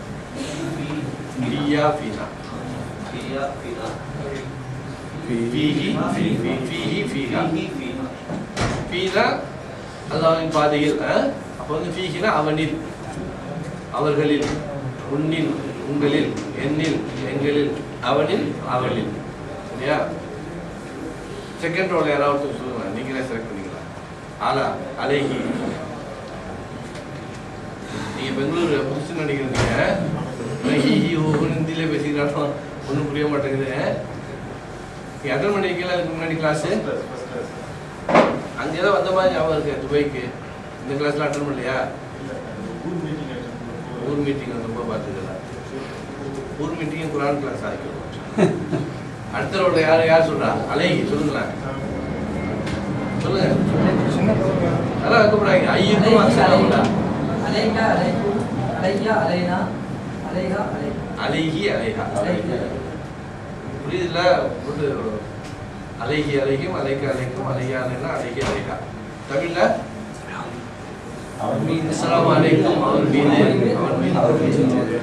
ஃபியா ஃபீனா فيا فينا ஃபீஹி ஃபீஹி ஃபீஹா فيه فينا ஃபீனா அல்லாஹ்வின் பாதையில் அஹ், அப்போ வந்து ஃபீஹினா அவனில் அவர்களில் உன்னில் உங்களில் என்னில் எங்களில் அவனில் அவளில் சரியா செகண்ட் ரோல் யாராவது ஒருத்தர் சொல்லுங்க நீங்களே செலக்ட் பண்ணிக்கலாம் ஆலா அலேஹி நீங்க பெங்களூர் புதுசு நினைக்கிறீங்க ஹி ஹி ஓன்னு ஹிந்தியில பேசிக்கிறாலும் ஒன்றும் புரிய மாட்டேங்குது நீ அட்டன் பண்ணிருக்கீங்களா அதுக்கு முன்னாடி கிளாஸ் அங்கே தான் வந்த மாதிரி ஞாபகம் இருக்கு துபாய்க்கு இந்த கிளாஸ்ல அட்டன் பண்ணலையா ஊர் மீட்டிங் வந்தப்போ பார்த்துக்கலாம் ஊர் மீட்டிங் குரான் கிளாஸ் ஆகிக்கிறோம் அடுத்த ரோட்ல யார் யார் சொல்றா அலைகி சொல்லுங்களேன் சொல்லுங்க சின்ன பதவி அதான் வைக்கப்படாங்க ஐயக்கும் அசலாவுண்டா அலைகா அலைக்கும் அலையா அலைனா அலைகா அலை அலைகி அலைகா புரியுதுல போட்டு அலைகி அலைகும் அலைக்கு அலைக்கும் அலையா அலைனா அலைகி அலைகா தமிழ்ல அஸ்ஸலாமு அலைக்கும் அவர் மீது அவர் மீது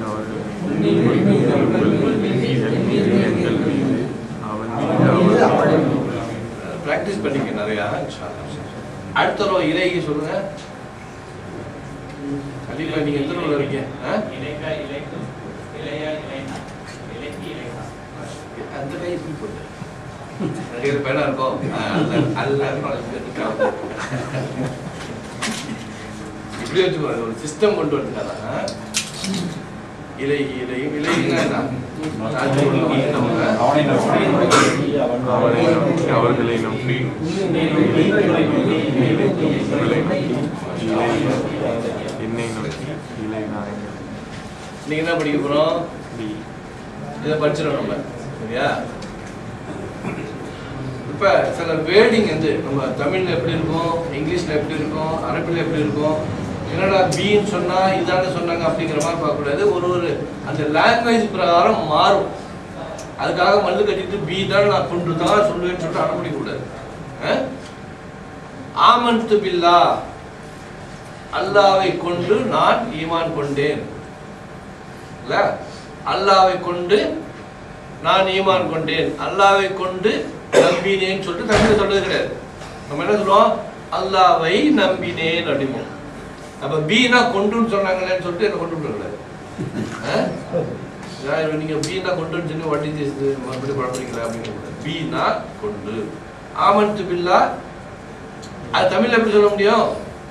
பிராக்டிஸ் பண்ணிக்க நிறையா இன்ஷா அல்லாஹ். அடுத்த ரோ இலைகி சொல்லுங்க கண்டிப்பா நீங்க எத்தனை ரோல இருக்கீங்க ஆ? இலைக்கா இலைக்கும் இலையா இலைனா இலைக்கு இலைக்கா அந்த கை இப்படி போட்டு நிறைய பேனா இருக்கும் ஆ, அல்ல அல்ல இருக்காங்க இப்படி வச்சுக்கோ ஒரு சிஸ்டம் கொண்டு வந்துட்டாங்க இலை இலை இலைன்னா என்ன? அது ஒரு ஈனம்ங்க. அவர்களை நம்பி என்னை நோக்கி இலை நாயங்கள் இன்னைக்கு என்ன படிக்க போறோம் இதை படிச்சிடும் நம்ம சரியா இப்ப சில வேர்டிங் வந்து நம்ம தமிழ்ல எப்படி இருக்கும் இங்கிலீஷ்ல எப்படி இருக்கும் அரபில எப்படி இருக்கும் என்னடா பீன்னு சொன்னா இதானே சொன்னாங்க அப்படிங்கிற மாதிரி பார்க்கக்கூடாது ஒரு ஒரு அந்த லாங்குவேஜ் பிரகாரம் மாறும் அதுக்காக மல்லு கட்டிட்டு பி தான் நான் கொண்டு தான் சொல்லுவேன்னு சொல்லிட்டு அனுமதிக்க கூடாது ஆமன்து பில்லா அல்லாவை கொண்டு நான் ஈமான் கொண்டேன் இல்ல அல்லாவை கொண்டு நான் ஈமான் கொண்டேன் அல்லாவை கொண்டு நம்பினேன்னு சொல்லிட்டு தமிழ்ல சொல்றது கிடையாது நம்ம என்ன சொல்லுவோம் அல்லாவை நம்பினேன் அப்படிமோ அப்ப பீனா கொண்டுன்னு சொன்னாங்களேன்னு சொல்லிட்டு என்ன கொண்டு விடக்கூடாது ஆ? நான் நீங்க பீனா கொண்டுன்னு சொல்லி வட்டி தேசத்து மறுபடியும் குழப்பறீங்களா அப்படின்னு பீனா கொண்டு ஆமன்து பில்லா அது தமிழ்ல எப்படி சொல்ல முடியும்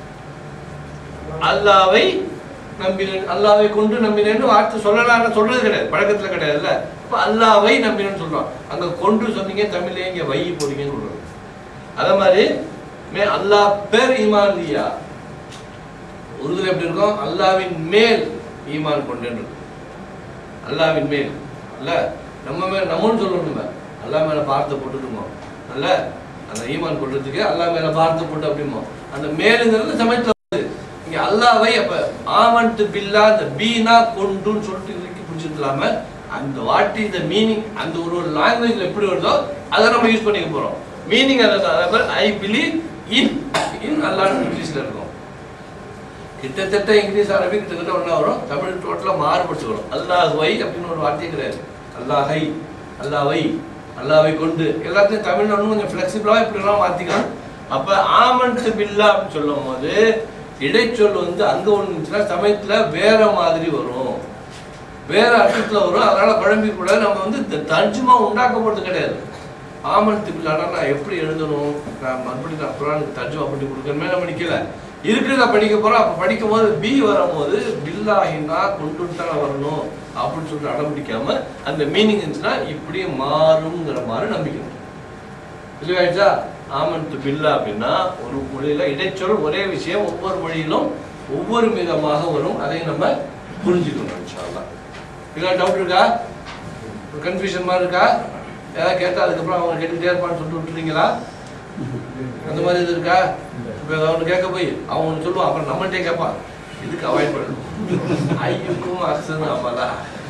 அல்லாவை நம்பினேன் அல்லாவை கொண்டு நம்பினேன்னு வார்த்தை சொல்லலாம் சொல்றது கிடையாது பழக்கத்துல கிடையாதுல்ல இப்ப அல்லாவை நம்பினேன்னு சொல்றோம் அங்க கொண்டு சொன்னீங்க தமிழ்ல இங்க வை போறீங்கன்னு சொல்றோம் அதே மாதிரி மே அல்லாஹ் பேர் ஈமான் லியா உருதுல எப்படி இருக்கும் அல்லாவின் மேல் ஈமான் கொண்டேன்னு இருக்கும் அல்லாவின் மேல் இல்ல நம்ம மேல நம்மன்னு சொல்லணும் நம்ம அல்லாஹ் மேல பார்த்து போட்டுருமோ அல்ல அந்த ஈமான் கொள்றதுக்கு அல்லாஹ் மேல பார்த்து போட்டு அப்படிமோ அந்த மேலுங்கிறது சமயத்துல வருது இங்க அல்லாவை அப்ப ஆமன்ட்டு பில்லா அந்த பீனா கொண்டுன்னு சொல்லிட்டு இறுக்கி பிடிச்சிருக்கலாம அந்த வாட் இஸ் த மீனிங் அந்த ஒரு ஒரு லாங்குவேஜ்ல எப்படி வருதோ அதை நம்ம யூஸ் பண்ணிக்க போறோம் மீனிங் அதை ஐ பிலீவ் இன் இன் அல்லான்னு இங்கிலீஷ்ல இருக்கும் கிட்டத்தட்ட இங்கிலீஷ் அரபி கிட்டத்தட்ட ஒன்றா வரும் தமிழ் டோட்டலாக மாறுபட்டு வரும் அல்லாஹ்வை அப்படின்னு ஒரு வார்த்தையே கிடையாது அல்லாஹை அல்லாவை அல்லாவை கொண்டு எல்லாத்தையும் தமிழ்ல இன்னும் கொஞ்சம் ஃப்ளெக்சிபிளாக இப்படிலாம் மாற்றிக்கலாம் அப்போ ஆமன்ட்டு பில்லா அப்படின்னு சொல்லும் போது இடைச்சொல் வந்து அங்கே ஒன்று இருந்துச்சுன்னா சமயத்தில் வேற மாதிரி வரும் வேற அர்த்தத்தில் வரும் அதனால குழம்பி கூட நம்ம வந்து த- தர்ஜுமா உண்டாக்க போறது கிடையாது ஆமன் திபிலானா நான் எப்படி எழுதணும் நான் மறுபடியும் நான் குரானுக்கு தர்ஜுமா பண்ணி கொடுக்கணுமே நம்ம நிக்கல இருக்கிறத படிக்க போறோம் அப்ப படிக்கும் போது பி வரும்போது பில்லாஹினா கொண்டு தான் வரணும் அப்படின்னு சொல்லிட்டு அடம் பிடிக்காம அந்த மீனிங் இருந்துச்சுன்னா இப்படியே மாறுங்கிற மாதிரி நம்பிக்கணும் தெளிவாயிடுச்சா ஆமன்து பில்லா அப்படின்னா ஒரு மொழியில இடைச்சொல் ஒரே விஷயம் ஒவ்வொரு மொழியிலும் ஒவ்வொரு விதமாக வரும் அதை நம்ம புரிஞ்சுக்கணும் இன்ஷால்லா இதெல்லாம் டவுட் இருக்கா ஒரு கன்ஃபியூஷன் மாதிரி இருக்கா ஏதாவது கேட்டா அதுக்கப்புறம் அவங்க கேட்டுக்கிட்டே இருப்பான்னு சொல்லிட்டு விட்டுறீங்களா அந்த மாதிரி இது இருக்கா இப்போ அவனு கேட்க போய் அவன் ஒண்ணு சொல்லுவான் அப்புறம் நம்மள்ட்டே கேட்பான் இதுக்கு அவாய்ட் பண்ணணும் ஐயுக்கும் அசன் அமலா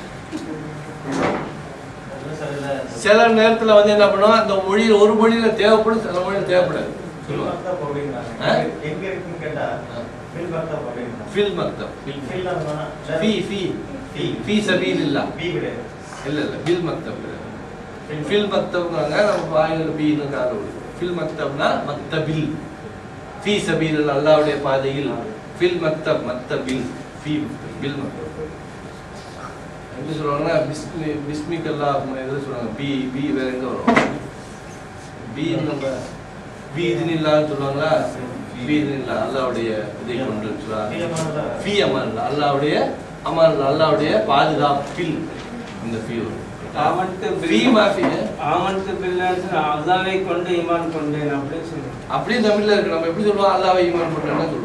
சில நேரத்துல வந்து என்ன பண்ணுவோம் அந்த மொழியில ஒரு மொழியில தேவைப்படும் சில மொழியில தேவைப்படாது சொல்லுவாங்க பார்த்தா போடுவீங்களா? ஆ? எங்க இருக்குன்னு கேட்டா பில் பார்த்தா போடுவீங்களா? ஃபில் மக்தம் பில் தான் சொன்னா, ஃபி ஃபி ஃபீ. ஃபி சபீல் இல்லா பி கிடையாது. இல்ல இல்ல பில் மக்தம் கிடையாது பில் ஃபில் மக்தப்னாங்க நம்ம வாயில் பீன்னு காது விடும் ஃபில் மக்தப்னா மக்தபில் ஃபி சபீல் அல்லாவுடைய பாதையில் ஃபில் மக்தப் மக்தபில் ஃபி பில் மக்தப் எப்படி சொல்லுவாங்கன்னா பிஸ்மி பிஸ்மிக் அல்லாஹ் எது சொல்லுவாங்க பி பி வேற எங்க வரும் பி நம்ம பி இதுனில்லான்னு சொல்லுவாங்களா பி இதுனில்லா அல்லாவுடைய இதை கொண்டு ஃபீ சொல்லுவாங்க அமான்தா. ஃபி அமான் அல்லாவுடைய அமான் அல்லாவுடைய பாதுகாப்பில் இந்த ஃபீ வரும் ஆமன்ட்டு ஃபீ மாஃபி ஆமன்ட்டு பில்லான்னு அல்லாவை கொண்டு ஈமான் கொண்டேன் அப்படின்னு சொல்லுவாங்க அப்படியே தமிழ்ல இருக்கு நம்ம எப்படி சொல்லுவோம் அல்லாவை ஈமான் பண்றேன்னு சொல்லுவோம்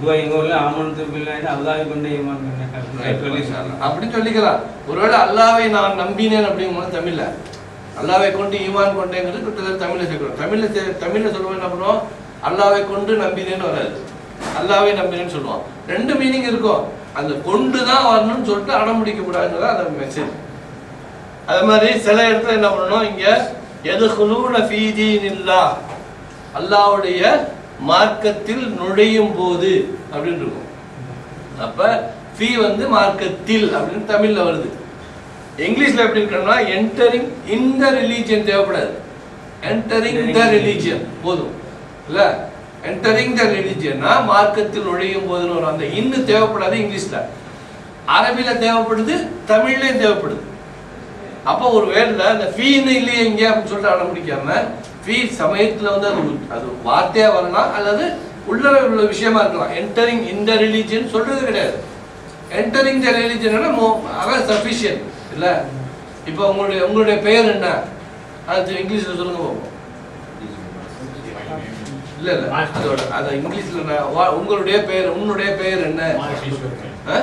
பொதுவாக எங்கள் ஊரில் ஆமணத்து பிள்ளைன்னு அல்லாவை கொண்டு ஈமான் கொண்டேன் அப்படி சொல்லிக்கலாம் ஒருவேளை அல்லாவை நான் நம்பினேன் அப்படிங்கும்போது தமிழ்ல அல்லாவை கொண்டு ஈமான் கொண்டேங்கிறது கிட்டத்தட்ட தமிழ்ல சேர்க்கிறோம் தமிழ்ல சே- தமிழ்ல சொல்லுவோம் என்ன பண்ணுவோம் அல்லாவை கொண்டு நம்பினேன்னு வராது அல்லாவை நம்பினேன்னு சொல்லுவோம் ரெண்டு மீனிங் இருக்கும் அந்த கொண்டு தான் வரணும்னு சொல்லிட்டு அடம் பிடிக்க கூடாதுங்கிறது அந்த மெசேஜ் அது மாதிரி சில இடத்துல என்ன பண்ணணும் இங்க எது குலூன ஃபீதீனில்லா அல்லாவுடைய மார்க்கத்தில் நுழையும் போது அப்படின்னு இருக்கும் அப்ப ஃபீ வந்து மார்க்கத்தில் அப்படின்னு தமிழ்ல வருது இங்கிலீஷ்ல எப்படி இருக்கணும்னா என்டரிங் இந்த ரிலீஜியன் தேவைப்படாது என்டரிங் த ரிலீஜியன் போதும் இல்ல என்டரிங் த ரிலீஜியன்னா மார்க்கத்தில் நுழையும் போதுன்னு வரும் அந்த இன்னு தேவைப்படாது இங்கிலீஷ்ல அரபில தேவைப்படுது தமிழ்லயும் தேவைப்படுது அப்போ ஒரு வேர்ல அந்த ஃபீன்னு இல்லையே இங்க அப்படின்னு சொல்லிட்டு அடம் பிடிக்காம ஃபீ சமயத்துல வந்து அது உ- அது வார்த்தையா வரலாம் அல்லது உள்ள உள்ள விஷயமா இருக்கலாம் என்டரிங் இந்த ரிலீஜியன் சொல்றது கிடையாது என்டரிங் த ரிலீஜன் அதான் சஃபிஷியன்ட் இல்ல இப்போ உங்களுடைய உங்களுடைய பெயர் என்ன அது இங்கிலீஷ்ல சொல்லுங்க பார்ப்போம் இல்ல இல்ல அதோட அத இங்கிலீஷ்ல நான் வா- உங்களுடைய பெயர் உன்னுடைய பெயர் என்ன ஆ?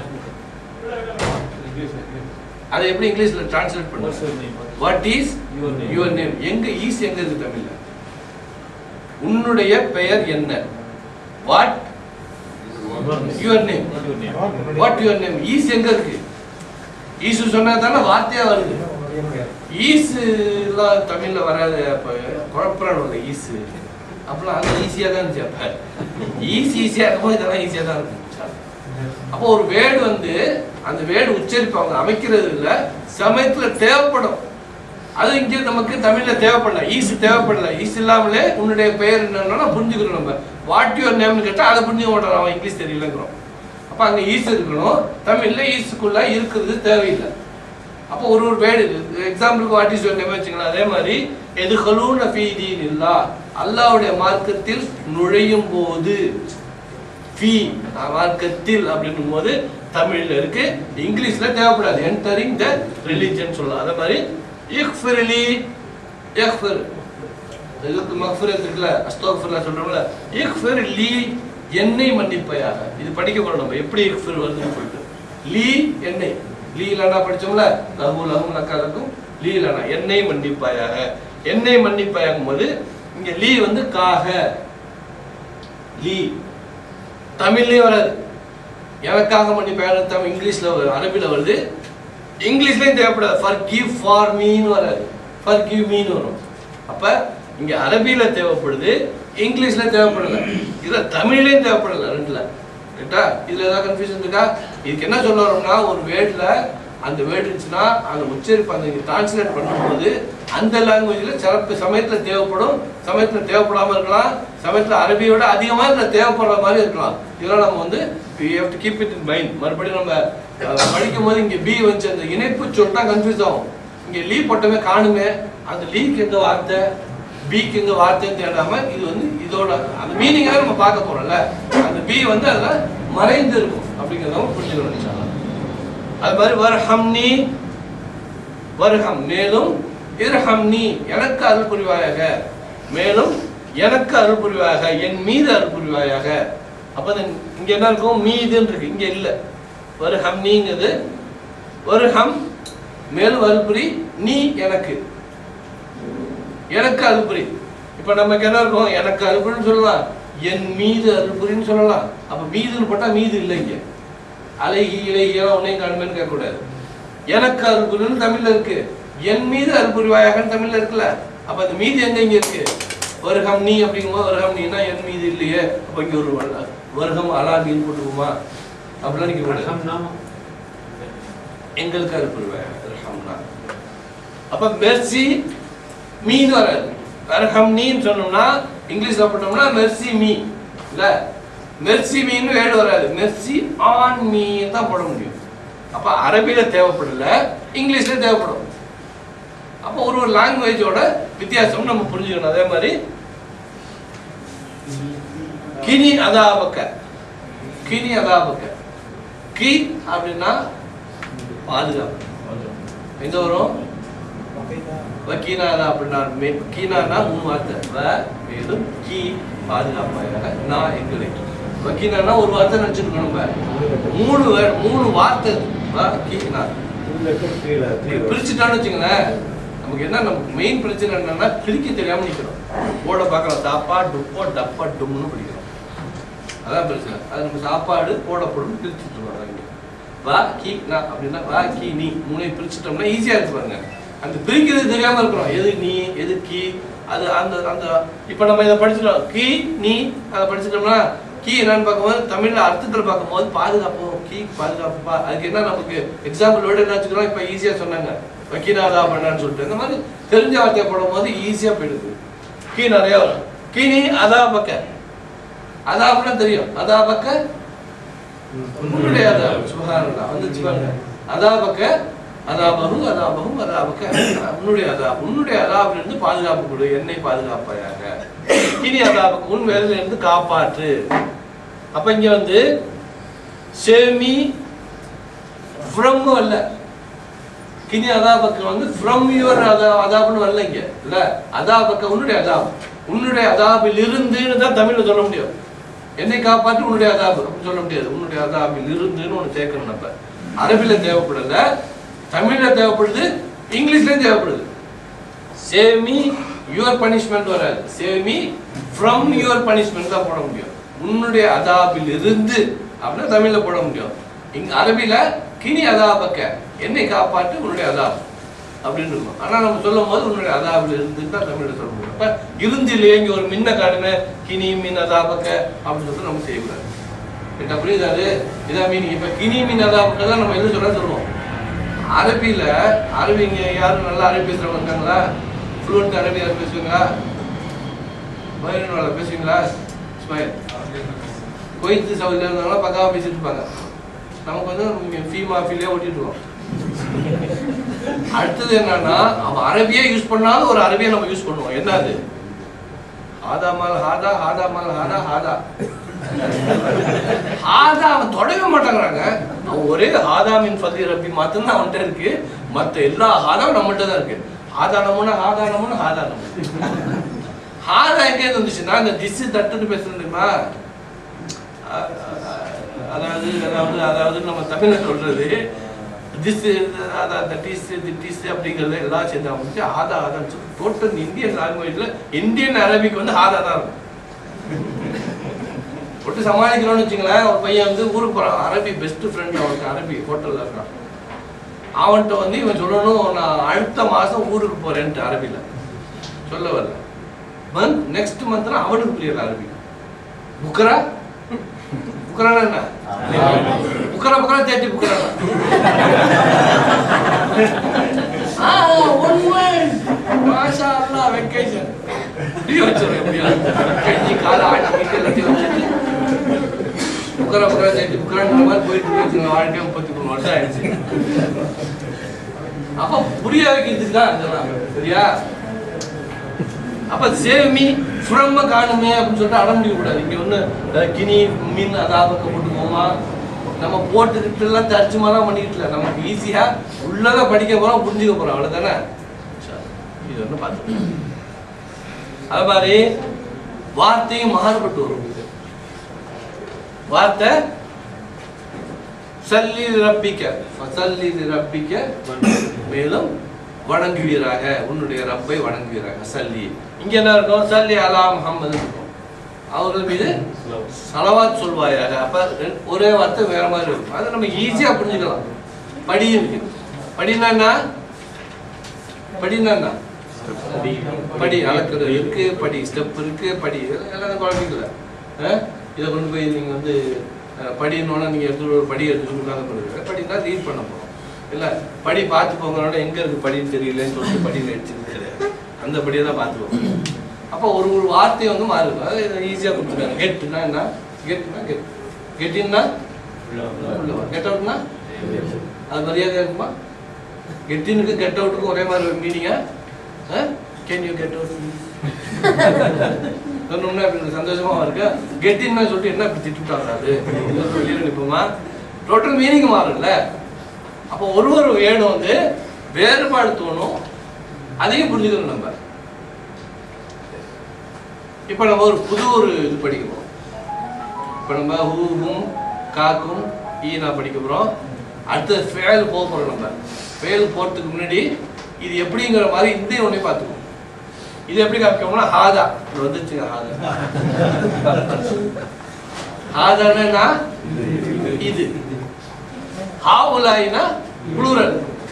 அதை எப்படி இங்கிலீஷ்ல டிரான்ஸ்லேட் பண்ணுங்க what is Your name. Your name எங்க ஈஸ் எங்க இருக்கு தமிழ்ல உன்னுடைய பெயர் என்ன what your name what your name is எங்க இருக்கு ஈசு சொன்னா தானே வார்த்தையா வருது ஈசு எல்லாம் தமிழ்ல வராது அப்ப குழப்பறான் இல்லை ஈசு அப்பெல்லாம் அது ஈஸியா தான் இருந்துச்சு அப்ப ஈஸி ஈஸியா இருக்கும்போது இதெல்லாம் ஈஸியா தான் இருக்கும் அப்போ ஒரு வேர்டு வந்து அந்த வேர்டு உச்சரிப்பு அவங்க அமைக்கிறது இல்ல சமயத்துல தேவைப்படும் அது இங்க நமக்கு தமிழ்ல தேவைப்படல ஈஸ் தேவைப்படல ஈஸ் இல்லாமலே உன்னுடைய பெயர் என்னன்னா புரிஞ்சுக்கிறோம் நம்ம வாட் யுவர் நேம்னு கேட்டா அதை புரிஞ்சுக்க மாட்டோம் அவன் இங்கிலீஷ் தெரியலங்கிறோம் அப்ப அங்க ஈஸ் இருக்கணும் தமிழ்ல ஈஸுக்குள்ள இருக்கிறது தேவையில்லை அப்போ ஒரு ஒரு வேர்டு எக்ஸாம்பிளுக்கு வாட் இஸ் யுவர் நேம் வச்சுக்கலாம் அதே மாதிரி எது ஹலூன ஃபீதீன் இல்லா அல்லாஹ்வுடைய மார்க்கத்தில் நுழையும் போது ஃபீ மார்க்கத்தில் அப்படின்னும் போது தமிழ்ல இருக்கு இங்கிலீஷ்ல தேவைப்படாது என்டரிங் த ரிலிஜன் சொல்லலாம் அதே மாதிரி இக்ஃபிர்லி இக்ஃபிர் இதுக்கு மக்ஃபிரத் இருக்குல்ல அஸ்தோஃபிர்ல சொல்றோம்ல இக்ஃபிர் லீ என்னை மன்னிப்பையாக இது படிக்க போறோம் நம்ம எப்படி இக்ஃபிர் வருதுன்னு சொல்லிட்டு லீ என்னை லீ லனா படிச்சோம்ல லஹு லஹு லக்காலக்கும் லீ லனா என்னை மன்னிப்பாயாக என்னை மன்னிப்பாயாகும் போது இங்க லீ வந்து காக லீ தமிழ்லயும் வராது எனக்காக மன்னிப்பாயாக தமிழ் இங்கிலீஷ்ல வரும் அரபில வருது இங்கிலீஷ்லயும் தேவைப்படாது ஃபார் கிவ் ஃபார் மீன் வராது ஃபார் கிவ் மீன் வரும் அப்ப இங்க அரபில தேவைப்படுது இங்கிலீஷ்ல தேவைப்படல இதுல தமிழ்லயும் தேவைப்படல ரெண்டுல ரைட்டா இதுல ஏதாவது கன்ஃபியூஷன் இருக்கா இதுக்கு என்ன சொல்ல வரோம்னா ஒரு வேர்ட்ல அந்த வேர்டு இருந்துச்சுன்னா அந்த உச்சரிப்பு அந்த டிரான்ஸ்லேட் பண்ணும்போது அந்த லாங்குவேஜ்ல சிறப்பு சமயத்துல தேவைப்படும் சமயத்துல தேவைப்படாம இருக்கலாம் சமயத்துல அரபியோட அதிகமா இதுல தேவைப்படுற மாதிரி இருக்கலாம் இதெல்லாம் நம்ம வந்து we have to keep it in mind மறுபடியும் நம்ம அஹ், படிக்கும் போது இங்க பி வச்சு அந்த இணைப்பு சொல்லிட்டா கன்ஃபியூஸ் ஆகும் இங்க லீ போட்டவே காணுமே அந்த லீக்கு எங்க வார்த்தை பிக்கு எங்க வார்த்தைன்னு தேடாம இது வந்து இதோட அந்த மீனிங்காக நம்ம பார்க்க போறோம்ல அந்த பி வந்து அதுல மறைந்து இருக்கும் அப்படிங்கிறத நம்ம புரிஞ்சுக்கணும் இன்ஷா அல்லாஹ். அது மாதிரி வர்ஹம்னி வர்ஹம் மேலும் இர்ஹம்னி எனக்கு அருள் புரிவாயாக மேலும் எனக்கு அருள் புரிவாயாக என் மீது அருள் புரிவாயாக அப்ப இந்த- இங்க என்ன இருக்கும் மீதுன்னு இருக்கு இங்க இல்ல வர்ஹம்னிங்கிறது வர்ஹம் மேலும் அருள் புரி நீ எனக்கு எனக்கு அருள் புரி இப்ப நமக்கு என்ன இருக்கும் எனக்கு அருள் புரின்னு சொல்லலாம் என் மீது அருள் புரின்னு சொல்லலாம் அப்ப மீதுன்னு போட்டா மீது இல்லை இங்க அழகி இலகியெல்லாம் உன்னையும் காணுமேன்னு கேட்கக்கூடாது எனக்கு அருள்புரின்னு தமிழ்ல இருக்கு என் மீது அருள்புரிவாயாகன்னு தமிழ்ல இருக்குல்ல அப்ப அந்த மீது எங்க இங்க இருக்கு வருகம் நீ அப்படிங்கும்போது வருகம் நீனா என் மீது இல்லையே அப்ப இங்க ஒரு வ- வருகம் அலா மீன் போட்டுக்குமா அப்படிலாம் நீங்க கூடாது. எங்களுக்கு அருள்புரிவாயாக ரஹம்னா அப்ப மெர்சி மீன் வராது ரஹம் நீன்னு சொன்னோம்னா இங்கிலீஷ்ல போட்டோம்னா மெர்சி மீ இல்ல மெர்சி மீன் வேர்டு வராது மெர்சி ஆன் மீன் தான் போட முடியும் அப்ப அரபில தேவைப்படல இங்கிலீஷ்ல தேவைப்படும் அப்போ ஒரு ஒரு லாங்குவேஜோட வித்தியாசம் நம்ம புரிஞ்சுக்கணும் அதே மாதிரி கினி அதாபக்க கினி அதாபக்க கி அப்படின்னா பாதுகாப்பு எங்க வரும் வக்கீனானா அப்படின்னா மே- கீனானா மூணு வார்த்தை வ மேலும் கீ பாதுகாப்பாயாக நான் எங்களை வக்கீனா ஒரு வார்த்தை நினைச்சிருக்கோம் நம்ம மூணு வே- மூணு வார்த்தை வா கீனா பிரிச்சுட்டான்னு வச்சுங்களேன் நமக்கு என்ன நமக்கு மெயின் பிரச்சனை என்னன்னா பிரிக்க தெரியாம நிக்கிறோம் போட பார்க்கலாம் சாப்பாடு டுப்போ டப்பா டும்னு பிடிக்கிறோம் அதான் பிரச்சனை அது நம்ம சாப்பாடு போடப்படும் பிரிச்சுட்டு வராங்க வா கீ நா அப்படின்னா வா கீ நீ மூணையும் பிரிச்சுட்டோம்னா ஈஸியா இருக்கு பாருங்க அந்த பிரிக்கிறது தெரியாம இருக்கிறோம் எது நீ எது கீ அது அந்த அந்த இப்ப நம்ம இதை படிச்சிட்டோம் கீ நீ அதை படிச்சிட்டோம்னா கீ என்னன்னு பார்க்கும்போது தமிழ்ல அர்த்தத்துல பார்க்கும்போது பாதுகாப்பு கீ பாதுகாப்பு பா அதுக்கு என்ன நமக்கு எக்ஸாம்பிள் வேர்டு என்ன வச்சுக்கிறோம் இப்ப ஈஸியா சொன்னாங்க வக்கீனாதா பண்ணான்னு சொல்லிட்டு இந்த மாதிரி தெரிஞ்ச வார்த்தையை போடும் போது ஈஸியா போயிடுது கீ நிறைய வரும் கீ நீ அதா பக்க அதா அப்படின்னா தெரியும் அதா பக்க உன்னுடைய அதாப் சுபஹானல்லாஹ் வந்துச்சு பாருங்க அதாபக்க அதாபகு அதாபகு அதாபக்க உன்னுடைய அதாப் உன்னுடைய அதாபில் இருந்து பாதுகாப்பு கொடு என்னை பாதுகாப்பாயாக இனி அதாபக்கு உன் வேலையில இருந்து காப்பாற்று அப்ப இங்க வந்து சேமி ஃப்ரம் வரல கினி அதாபக்கு வந்து ஃப்ரம் யுவர் அதா அதாப்னு வரல இங்க இல்ல அதாபக்க உன்னுடைய அதாப் உன்னுடைய அதாபில் இருந்துன்னு தான் தமிழ்ல சொல்ல முடியும் என்னை காப்பாற்றி உன்னுடைய அதாபு அப்படின்னு சொல்ல முடியாது உன்னுடைய அதாபில் இருந்துன்னு ஒன்று சேர்க்கணும் நம்ம அரபில தேவைப்படல தமிழ்ல தேவைப்படுது இங்கிலீஷ்லயும் தேவைப்படுது சேவ் மீ யுவர் பனிஷ்மெண்ட் வராது save me from your punishment தான் போட முடியும் உன்னுடைய அதாபில் இருந்து அப்படின்னா தமிழ்ல போட முடியும் இங்க அரபில கினி அதாபக்க என்னை காப்பாற்று உன்னுடைய அதாப் அப்படின்னு இருக்கும் ஆனா நம்ம சொல்லும் போது உன்னுடைய அதாபில் இருந்து தான் தமிழ்ல சொல்ல முடியும் அப்ப இருந்து இல்லையே இங்க ஒரு மின்ன காடுன கினி மின் அதாபக்க அப்படின்னு சொல்லிட்டு நம்ம செய்யக்கூடாது என்ன புரியுதா அது இதான் மீனிங் இப்ப கினி மின் அதாபக்க தான் நம்ம எது சொல்ல சொல்லுவோம் அரபியில அரபி இங்க யாரும் நல்லா அரபி பேசுறவங்க இருக்காங்களா ஃப்ளூவெண்ட் அரபி யாரும் பேசுவீங்களா மயிரன் பேசுவீங்களா இஸ்மாயில் கொய்த்து சவுதியில் இருந்தாங்கன்னா பக்காவாக பேசிட்டு இருப்பாங்க நமக்கு வந்து ஃபீமா ஃபீலே ஓட்டிட்டு இருக்கோம் அடுத்தது என்னன்னா அவன் அரபியே யூஸ் பண்ணாலும் ஒரு அரபியை நம்ம யூஸ் பண்ணுவோம் என்ன அது ஹாதா மால் ஹாதா ஹாதா மால் ஹாதா ஹாதா ஹாதா அவன் தொடவே மாட்டாங்கிறாங்க அவன் ஒரே ஹாதா மின் ஃபதி ரப்பி மட்டும்தான் அவன்கிட்ட இருக்கு மத்த எல்லா ஹாதாவும் நம்மகிட்ட தான் இருக்கு ஹாதா நமனா ஹாதா நமனா ஹாதா நம்ம ஹாதா எங்கே வந்துச்சுன்னா இந்த திசு தட்டுன்னு பேசுறது தெரியுமா அ- அ- அதாவது அதாவது அதாவது நம்ம தமிழ்ல சொல்றது திஸ் அதாவது தட்டிஸ் திட்டிஸ் அப்படிங்கிறது எல்லாம் சேர்ந்து அமைச்சு ஆதா ஆதான்னு சொல்லி டோட்டல் இந்தியன் லாங்குவேஜ்ல இந்தியன் அரபிக்கு வந்து ஆதா தான் இருக்கும் போட்டு சமாளிக்கிறோம்னு வச்சுங்களேன் ஒரு பையன் வந்து ஊருக்கு போறான் அரபி பெஸ்ட் ஃப்ரெண்ட் அவனுக்கு அரபி ஹோட்டல்ல இருக்கான் அவன்கிட்ட வந்து இவன் சொல்லணும் நான் அடுத்த மாசம் ஊருக்கு போறேன்ட்டு அரபில சொல்ல வரல மந்த் நெக்ஸ்ட் மந்த்னா அவனுக்கு புரியல அரபி புக்கரா புக்கரானா என்ன புக்கரா புக்கரா தேட்டி புக்கரா ஆ ஒன் மந்த் மாஷா அல்லாஹ் வெக்கேஷன் இப்படி வச்சிருக்கேன் எப்படியா கஞ்சி காலை ஆட்டிக்கிட்டு எல்லாத்தையும் வச்சுட்டு புக்கரா புக்கரா தேட்டி புக்கரான்ற மாதிரி போயிட்டு வச்சுங்க வாழ்க்கை முப்பத்தி மூணு வருஷம் ஆயிடுச்சு அப்ப புரிய வைக்கிறதுக்கு தான் இதெல்லாம் சரியா அப்ப சேவ் மீ ஃப்ரம் காணுமே அப்படின்னு சொல்லிட்டு அடம் முடிக்க கூடாது இங்க ஒண்ணு அஹ், கினி மீன் அதாபக்க போட்டுக்கோமா நம்ம போட்டுக்கிட்டு எல்லாம் தர்ஜுமாலாம் பண்ணிட்டு இல்லை நமக்கு ஈஸியா உள்ளத படிக்க போறோம் புரிஞ்சுக்க போறோம் அவ்வளவுதானே சரி, இது ஒண்ணு பார்த்து அது மாதிரி வார்த்தையும் மாறுபட்டு வரும் வார்த்தை சல்லி ரப்பிக்க சல்லி ரப்பிக்க மேலும் வணங்குவீராக உன்னுடைய ரப்பை வணங்குவீராக சல்லி இங்க என்ன இருக்கும் சல்லி அலா முஹம்மது இருக்கும் அவர்கள் மீது சலவாத் சொல்வாயாக அப்ப ரெண்டு- ஒரே வார்த்தை வேற மாதிரி இருக்கும் அதை நம்ம ஈஸியா புரிஞ்சுக்கலாம் படி இருக்கு படினா என்ன படினா என்ன படி அளக்குறது இருக்கு படி ஸ்டெப் இருக்கு படி இதெல்லாம் எல்லாம் குழந்தைங்கள இதை கொண்டு போய் நீங்க வந்து அஹ், படின்னோன்னா நீங்க எடுத்து ஒரு படி எடுத்து உட்காந்து பண்ணுவீங்க படினா ரீட் பண்ண போறோம் இல்ல படி பார்த்து போங்கனோட எங்க இருக்கு படின்னு தெரியலன்னு சொல்லிட்டு படியில அடிச்சது கிடையாது அந்த படியை தான் பார்த்து போங்க அப்போ ஒரு ஒரு வார்த்தை வந்து மாறுது அது ஈஸியா கொடுத்துருக்காங்க கெட்டுனா என்ன கெட்னா கெட் கெட்டின்னா கெட் அவுட்னா அது மரியாதை இருக்குமா கெட்டினுக்கு கெட் அவுட்டுக்கும் ஒரே மாதிரி மீனிங்கா கேன் யூ கெட் அவுட் சொன்னோம்னா இப்படி சந்தோஷமா இருக்கு கெட்டின்னா சொல்லிட்டு என்ன இப்படி திட்டுட்டாங்க அது வெளியில நிற்போமா டோட்டல் மீனிங் மாறும்ல அப்போ ஒரு ஒரு வேணும் வந்து வேறுபாடு தோணும் அதையும் புரிஞ்சுக்கணும் நம்ம இப்போ நம்ம ஒரு புது ஒரு இது படிக்கிறோம் இப்போ நம்ம ஹூவும் காக்கும் ஈ நான் படிக்க போகிறோம் அடுத்தது ஃபேல் போக போகிறோம் நம்ம ஃபேல் போகிறதுக்கு முன்னாடி இது எப்படிங்கிற மாதிரி இந்த ஒன்றே பார்த்துக்குவோம் இது எப்படி காமிக்கோம்னா ஹாதா இது வந்துச்சுங்க ஹாதா ஹாதானா இது ஹாவுலாயினா புளூரல்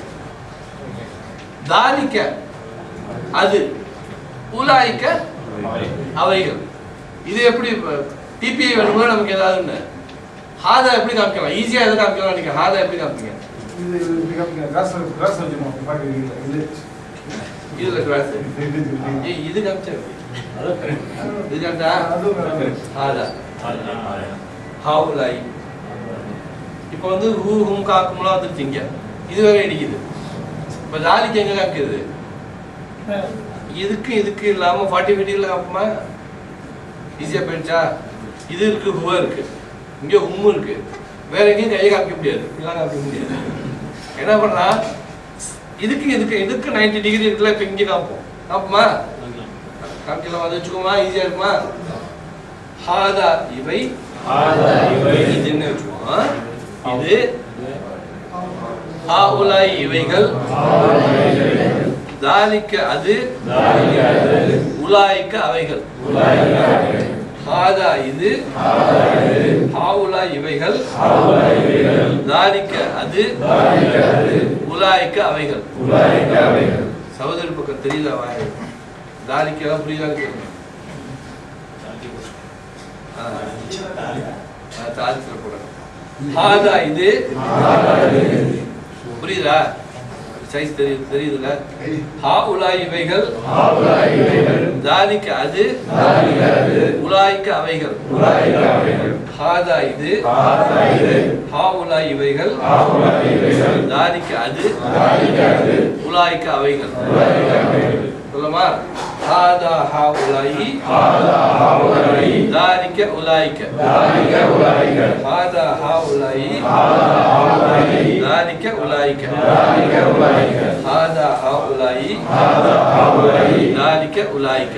தாலிக்க அது உலாய்க்க அவைகள் இது எப்படி டிபிஐ வேணும்னா நமக்கு ஏதாவதுன்னு ஹாதா எப்படி காமிக்கலாம் ஈஸியா எதை காமிக்கலாம் நீங்க ஹாதா எப்படி காமிப்பீங்க இது இது காமிங்க கிராஸ் கிராஸ் வச்சுக்கணும் பாருங்க இது இதுல கிளாஸ் இது ஏய் இது காமிச்சா எப்படி? இது காமிச்சா அதுவும் ஹாதா ஹாவுலாய் இப்போ வந்து ஹூ ஹும் காக்கும்லாம் வந்துருச்சுங்க இது வேற இடிக்குது இப்போ தாலிக்கு எங்க காமிக்கிறது இதுக்கு இதுக்கு இல்லாம ஃபார்ட்டி ஃபைவ்ல காமிக்குமா ஈஸியா போயிடுச்சா இது இருக்கு ஹுவா இருக்கு இங்க ஹும் இருக்கு வேற எங்கேயும் கையை காமிக்க முடியாது இப்படிலாம் காமிக்க முடியாது என்ன பண்ணலாம் இதுக்கு இதுக்கு இதுக்கு 90 டிகிரி இருக்குல்ல இப்போ இங்கே காமிப்போம் காமிப்போமா காமிக்கலாம் அதை வச்சுக்கோமா ஈஸியா இருக்குமா ஹாதா இவை இதுன்னு வச்சுக்கோம் இது ஹாஉலாய் இவைகள் தாலிக்க அது உலாய்க்க அவைகள் ஹாதா இது ஹாவுலா இவைகள் தாலிக்க அது உலாய்க்க அவைகள் சகோதரி பக்கம் தெரியல வாய் தாலிக்கெல்லாம் புரியுதான்னு கேட்கணும் தாலிக்கிற போடணும் ஹாதா இது புரியுதா சைஸ் தெரியுது தெரியுதுல ஹா உலாய் இவைகள் தாலிக்க அது உலாய்க்க அவைகள் ஹாதா இது ஹா உலாய் இவைகள் தாலிக்க அது உலாய்க்க அவைகள் சொல்லுமா ஹாதா ஹா உலாயி தாலிக்க உலாய்க்க ஹாதா ஹா உலாயி தாலிக்க உலாய்க்க ஹாதா ஹா உலாயி தாலிக்க உலாய்க்க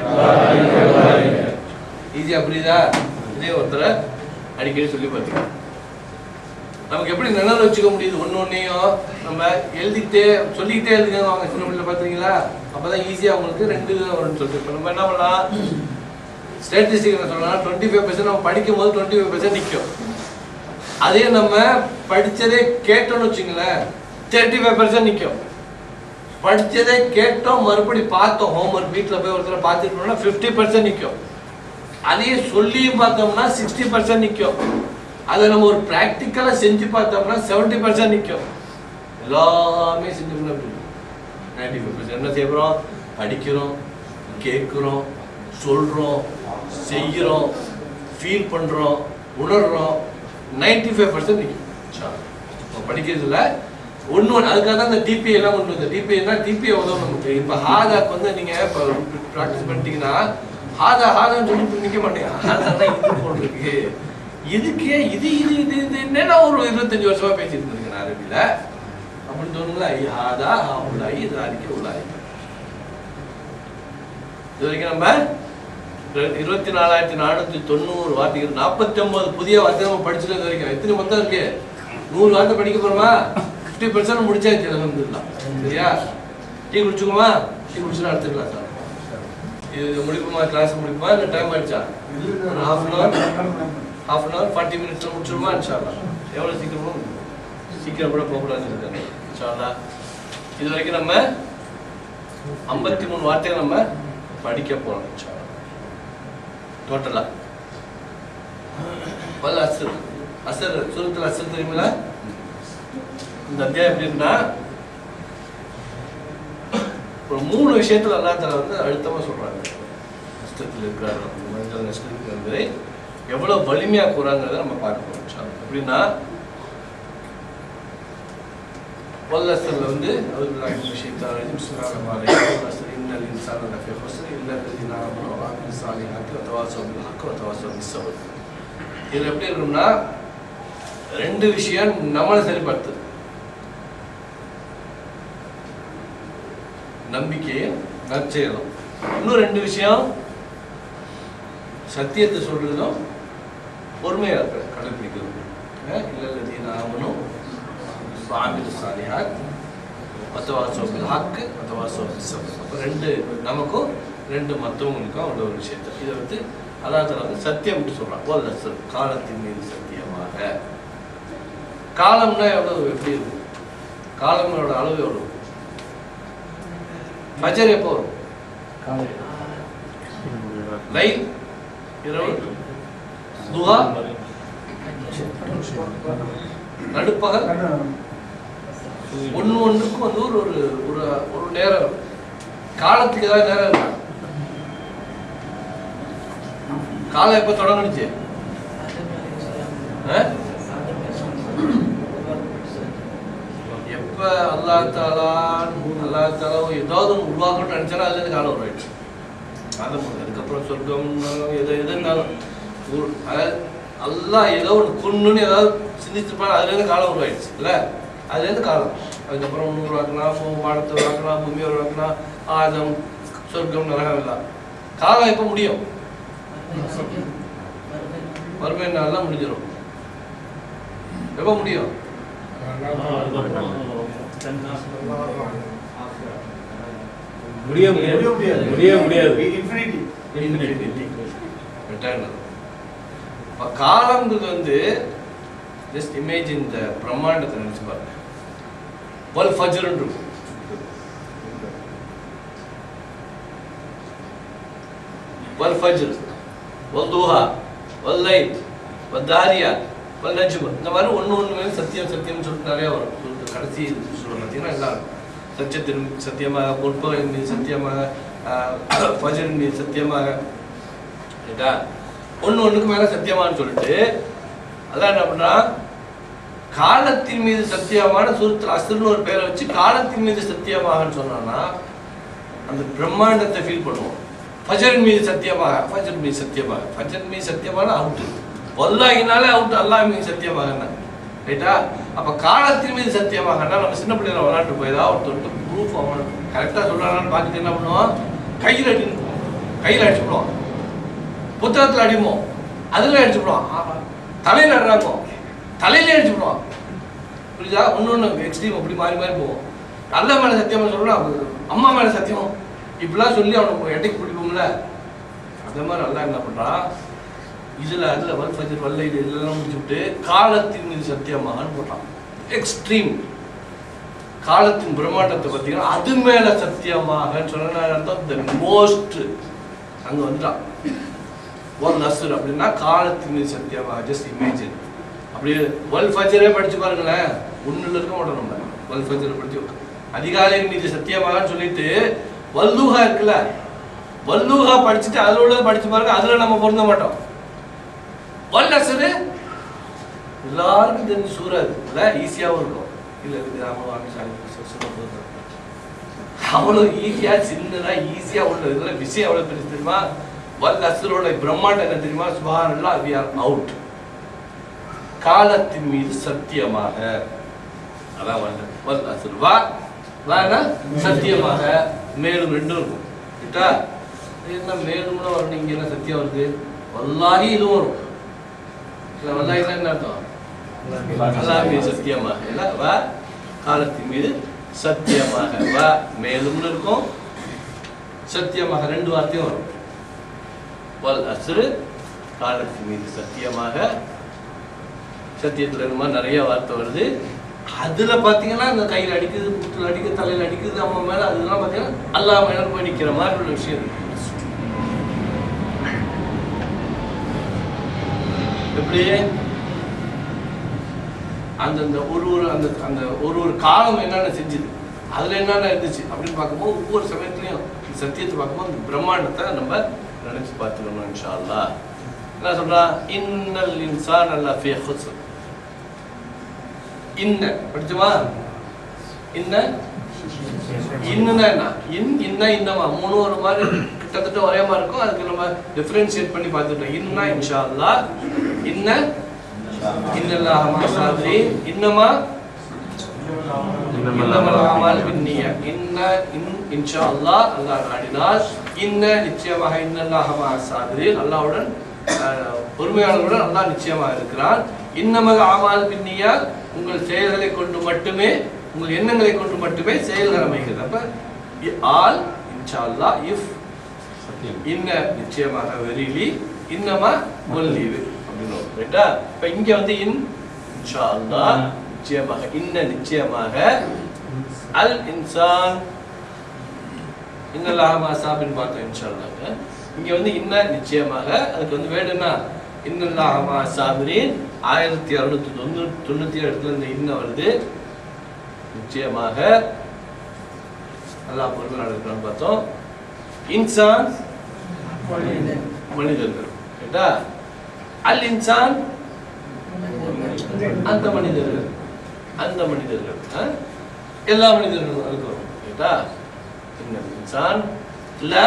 ஈஸியா புரியுதா இதே ஒருத்தரை அடிக்கடி சொல்லி பார்த்துக்கலாம் நமக்கு எப்படி நினைவு வச்சுக்க முடியுது ஒன்று ஒன்றையும் நம்ம எழுதிக்கிட்டே சொல்லிக்கிட்டே எழுதுங்க வாங்க சின்ன பிள்ளைல பார்த்தீங்களா அப்பதான் ஈஸியா உங்களுக்கு ரெண்டு இது வரும்னு சொல்லிட்டு இப்போ நம்ம என்ன பண்ணலாம் ஸ்டாட்டிஸ்டிக் என்ன சொல்லலாம் டுவெண்ட்டி ஃபைவ் பர்சன்ட் நம்ம படிக்கும் போது டுவெண்ட்டி ஃபைவ் பர்சன்ட் நிற்கும் அதே நம்ம படிச்சதே கேட்டோம்னு வச்சுங்களேன் தேர்ட்டி ஃபைவ் பர்சன்ட் நிற்கும் படிச்சதே கேட்டோம் மறுபடி பார்த்தோம் ஹோம்ஒர்க் வீட்டில் போய் ஒருத்தர பார்த்துட்டோம்னா ஃபிஃப்டி பர்சன்ட் நிற்கும் அதையே சொல்லியும் பார்த்தோம்னா சிக்ஸ்டி பர்சன்ட் நிற்கும் அதை நம்ம ஒரு ப்ராக்டிக்கலாக செஞ்சு பார்த்தோம்னா செவன்ட்டி பர்சன்ட் நிற்கும் எல்லாமே செஞ்சோம்னா நைன்டி ஃபைவ் பர்சன்ட் என்ன செய்கிறோம் படிக்கிறோம் கேட்குறோம் சொல்கிறோம் செய்கிறோம் ஃபீல் பண்ணுறோம் உணர்றோம் நைன்டி ஃபைவ் பர்சன்ட் நிற்கும் படிக்கிறதுல ஒன்று ஒன்று அதுக்காக தான் இந்த டிபி எல்லாம் கொண்டு வந்து டிபிஐனா டிபிஐ உதவும் நமக்கு இப்போ ஹாதாக்கு வந்து நீங்கள் இப்போ ப்ராக்டிஸ் பண்ணிட்டீங்கன்னா ஹாதா ஹாதான்னு சொல்லி நிற்க மாட்டேங்க ஹாதானா இது போட்டிருக்கு இதுக்கே இது இது இது இது என்னன்னா ஒரு இருபத்தஞ்சு வருஷமா பேசிட்டு இருக்கேன் அரபியில் அப்படின்னு தோணுங்களா ஐ ஹாதா ஹா உலாயி தாரிக்க உலாயி இது வரைக்கும் நம்ம இரு- இருபத்தி நாலாயிரத்தி நானூத்தி தொண்ணூறு வார்த்தைகள் நாற்பத்தி ஒன்பது புதிய வார்த்தை நம்ம படிச்சுட்டு இது வரைக்கும் எத்தனை மொத்தம் இருக்கு நூறு வார்த்தை படிக்க போறோமா ஃபிஃப்டி பர்சன்ட் முடிச்சாச்சு அலமதுல்லா சரியா டீ குடிச்சுக்குமா டீ குடிச்சுட்டு அடுத்த கிளாஸ் இது முடிக்குமா கிளாஸ் முடிக்குமா இல்லை டைம் ஆயிடுச்சா ஒரு half an hour half an hour forty மினிட்ஸில் முடிச்சிருமா இன்ஷால்லா எவ்வளோ சீக்கிரமோ சீக்கிரம் கூட போகக்கூடாதுன்னு இருக்காங்க இன்ஷால்லா இது வரைக்கும் நம்ம ஐம்பத்தி மூணு வார்த்தைகள் நம்ம படிக்க போகிறோம் இன்ஷால்லா டோட்டலாக பல அசர் அசர் சுருத்தில் அசர் தெரியுமில இந்த அத்தியாயம் எப்படின்னா ஒரு மூணு விஷயத்துல அல்லா தஆலா வந்து அழுத்தமா சொல்றாங்க நஷ்டத்தில் இருக்கிறார் மனிதன் நஷ்டத்தில் என்பதை எவ்வளவு வலிமையா கூறாங்கிறத நம்ம பார்க்கணும் இன்ஷா அல்லாஹ். எப்படின்னா வல்லசல்ல வந்து அதுபில்லாஹி மினஷ் ஷைத்தானிர் ரஜீம் பிஸ்மில்லாஹிர் ரஹ்மானிர் ரஹீம் வல்லசல் இன்னல் இன்சான லஃபீ ஹுஸ்ர் இல்லா அல்லதீன ஆமனு வ அமிலு ஸாலிஹாத்தி வ தவாஸவ் பில் ஹக் வ தவாஸவ் பிஸ் ஸப்ர் இதுல எப்படி இருக்கும்னா ரெண்டு விஷயம் நம்மளை சரிப்படுத்துது நம்பிக்கையும் நற்செயலும் இன்னும் ரெண்டு விஷயம் சத்தியத்தை சொல்றதும் பொறுமையாக இருக்கிற கடைப்பிடிக்கிறது இல்லல்லதீன ஆமனும் வாமில் சாலிஹாத் மத்தவாசோ பில் ஹக்கு மத்தவாசோ பில் சப்ர் அப்போ ரெண்டு நமக்கும் ரெண்டு மற்றவங்களுக்கும் உள்ள ஒரு விஷயத்தை இதை வந்து அல்லாஹ் தஆலா வந்து சத்தியம் சொல்கிறான் வல்ல சொல் காலத்தின் மீது சத்தியமாக காலம்னா எவ்வளவு எப்படி இருக்கும் காலங்களோட அளவு எவ்வளவு ஃபஜர் எப்போ வரும் லைல் இரவு துஹா நடுப்பகல் ஒன்று ஒன்றுக்கும் வந்து ஒரு ஒரு ஒரு ஒரு நேரம் இருக்கு. காலத்துக்கு ஏதாவது நேரம் இருக்கா காலம் எப்போ தொடங்குனுச்சு ஆ? எப்ப அல்லாஹ் தாலா அல்லாஹ் தாலா ஏதாவது ஒன்று உருவாக்கணும்னு நினைச்சாலும் அதுல இருந்து காலம் உருவாயிடுச்சு காலம் உண்டு. அதுக்கப்புறம் சொர்க்கம் நரகம், எது எது இருந்தாலும் ஒரு- அதாவது அல்லாஹ் ஏதோ ஒன்று குன்னுன்னு ஏதாவது சிந்திச்சிருப்பாங்க அதுல இருந்து காலம் உருவாயிடுச்சு இல்ல அதுல இருந்து காலம் அதுக்கப்புறம் ஒன்று உருவாக்கலாம் பூ- வானத்தை உருவாக்கலாம் பூமியை உருவாக்கலாம் ஆதம் சொர்க்கம் நரகம் எல்லாம் காலம் எப்போ முடியும் வறுமை நாள்லாம் முடிஞ்சிடும் எப்போ முடியும் முடிய முடியாது முடிய முடியாது Eternal. அப்ப காலம்ன்றது வந்து ஜஸ்ட் இமேஜ் இந்த பிரம்மாண்டத்தை நினைச்சு பாருங்க வல் ஃபஜ்ருன்னு இருக்கும் வல் ஃபஜ்ர் வல் துஹா வல் லைல் வல் தாரியா வல் நஜ்ம் இந்த மாதிரி ஒன்று ஒன்று மேலே சத்தியம் சத்தியம்னு சொல்லிட்டு நிறைய வரும் சொல்லிட்டு கடைசி சொல்ல பார்த்தீங்கன்னா எல்லாம் இருக்கும் சத்தியத்தின் சத்தியமாக பொற்பகலின் மீது சத்தியமாக ஆஹ், ஃபஜ்ரின் மீது சத்தியமாக ரைட்டா ஒன்று ஒன்றுக்கு மேலே சத்தியமான்னு சொல்லிட்டு அதான் என்ன பண்ணுறான் காலத்தின் மீது சத்தியமான சூரத்தில் அசுர்னு ஒரு பேரை வச்சு காலத்தின் மீது சத்தியமாகன்னு சொன்னான்னா அந்த பிரம்மாண்டத்தை ஃபீல் பண்ணுவோம் ஃபஜரின் மீது சத்தியமாக ஃபஜர் மீது சத்தியமாக ஃபஜர் மீது சத்தியமான அவுட்டு வல்லாகினாலே அவுட் அல்லாஹ் மீது சத்தியமாக ரைட்டா அப்ப காலத்தின் மீது சத்தியமாகனா நம்ம சின்ன பிள்ளைல விளையாட்டு போய் ஏதாவது ஒருத்தர் ப்ரூஃப் அவன் கரெக்டாக சொல்றானான்னு பார்த்துட்டு என்ன பண்ணுவோம் கையில் அடி கையில் அடிச்சுடுவோம் புத்தகத்தில் அடிப்போம் அதில் அடிச்சுடுவோம் தலையில் அடிறாங்க தலையிலே அடிச்சுடுவோம் புரியுதா ஒன்று ஒன்று எக்ஸ்ட்ரீம் அப்படி மாறி மாறி போவோம் நல்ல மேலே சத்தியமாக சொல்லணும் அம்மா மேலே சத்தியம் இப்படிலாம் சொல்லி அவனுக்கு எட்டைக்கு பிடிக்கும்ல அதே மாதிரி நல்லா என்ன பண்ணுறான் இதில் அதில் வல் ஃபஜர் வல்ல இது இதெல்லாம் முடிச்சு விட்டு காலத்தின் மீது சத்தியமாகன்னு போட்டான் எக்ஸ்ட்ரீம் காலத்தின் பிரம்மாண்டத்தை பார்த்தீங்கன்னா அது மேல சத்தியமாகன்னு சொன்னா அர்த்தம் த மோஸ்ட் அங்க வந்துட்டான் ஒன் நசுர் அப்படின்னா காலத்தின் மீது சத்தியமாக ஜஸ்ட் இமேஜின் அப்படியே வல் ஃபஜரே படிச்சு பாருங்களேன் ஒண்ணுல இருக்க மாட்டோம் நம்ம வல் ஃபஜர் படிச்சு அதிகாலையின் மீது சத்தியமாகன்னு சொல்லிட்டு வல்லூஹா இருக்குல்ல வல்லூஹா படிச்சுட்டு அதுல உள்ளது படிச்சு பாருங்க அதுல நம்ம பொருந்த மாட்டோம் வல் நசுரு எல்லாருக்கும் தெரிஞ்ச சூறா அது இல்ல ஈஸியாவும் இருக்கும் இல்ல இது ராம வாங்கி சாமி அவ்வளவு ஈஸியா சின்னதா ஈஸியா உள்ள இதுல விஷயம் எவ்வளவு பெருசு தெரியுமா வல் அசுரோட பிரம்மாண்டம் என்ன தெரியுமா சுபாரல்லா வி ஆர் அவுட் காலத்தின் மீது சத்தியமாக அதான் வல்ல வல் அசுர் வா வானா சத்தியமாக மேலும் ரெண்டும் இருக்கும் கிட்டா என்ன மேலும்னு வரணும் இங்க என்ன சத்தியம் வருது வல்லாஹி இதுவும் வரும் இல்ல வல்லாஹினா என்ன அர்த்தம் அல்லாஹ் மீது சத்தியமாக இல்ல வா காலத்தின் மீது சத்தியமாக வா மேலும்னு இருக்கும் சத்தியமாக ரெண்டு வார்த்தையும் வரும் வல் அஸ்ரு காலத்தின் மீது சத்தியமாக சத்தியத்துல இந்த மாதிரி நிறைய வார்த்தை வருது அதுல பாத்தீங்கன்னா இந்த கையில அடிக்குது புத்துல அடிக்குது தலையில அடிக்குது அம்மா மேல அதெல்லாம் பாத்தீங்கன்னா அல்லாஹ் மேல போய் நிக்கிற மாதிரி ஒரு விஷயம் இருக்கு எப்படி அந்தந்த ஒரு ஒரு அந்த அந்த ஒரு ஒரு காலம் என்னென்ன செஞ்சுது அதுல என்னென்ன இருந்துச்சு அப்படின்னு பார்க்கும்போது ஒவ்வொரு சமயத்துலயும் இந்த சத்தியத்தை பார்க்கும்போது இந்த பிரம்மாண்டத்தை நம்ம நினைச்சு பார்த்துக்கணும் இன்ஷா அல்லாஹ் என்ன சொல்றா இன்னல் இன்சான் அல்லா ஃபி ஹுஸ்ர் இன்ன படிச்சுமா இன்ன இன்னுனா என்ன இன் இன்ன இன்னமா மூணு ஒரு மாதிரி கிட்டத்தட்ட ஒரே மாதிரி இருக்கும் அதுக்கு நம்ம டிஃபரன்ஷியேட் பண்ணி பார்த்துட்டோம் இன்னா இன்ஷா அல்லாஹ் இன்ன இன்னல்லாஹ மா சாபிரீன் இன்னமா இன்னமல் அமால் பின்னியா இன்ன இன் இன்ஷா அல்லாஹ் அல்லாஹ் நாடினால் இன்ன நிச்சயமாக இன்னல்லாஹ மா சாபிரீன் அல்லாஹ்வுடன் அஹ், பொறுமையாளர்களுடன் அல்லாஹ் நிச்சயமாக இருக்கிறான் இன்னமக ஆமால் பின்னியால் உங்கள் செயல்களை கொண்டு மட்டுமே உங்கள் எண்ணங்களை கொண்டு மட்டுமே செயல்கள் அமைகிறது அப்ப இ- ஆல் இன்ஷா அல்லாஹ் இஃப் இன்ன நிச்சயமாக வெரிலி இன்னமா ஒல்லீவு அப்படின்னு வரும். ரைட்டா இப்ப இங்க வந்து இன் இன்ஷா அல்லாஹ் நிச்சயமாக இன்ன நிச்சயமாக அல் இன்சான் இன்னல்லாஹ் மாசாபின் பார்த்தோம் இன்ஷா அல்லாஹ் இங்க வந்து இன்ன நிச்சயமாக அதுக்கு வந்து வேர்டு என்ன இன்னல்லாஹ் மாசாபிரின் ஆயிரத்தி அறுநூத்தி தொண்ணூத்தி தொண்ணூத்தி ஏழு இடத்துல இந்த இன்ன வருது நிச்சயமாக அல்லாஹ் பொறுமை நடக்கிறான்னு பார்த்தோம் இன்சான் மனிதர்கள் ரைட்டா அல் இன்சான் அந்த மனிதர்கள் அந்த மனிதர்கள் ஆ? எல்லா மனிதர்களும் அதுக்கு வரும் ரைட்டா இன்னல் இன்சான் ல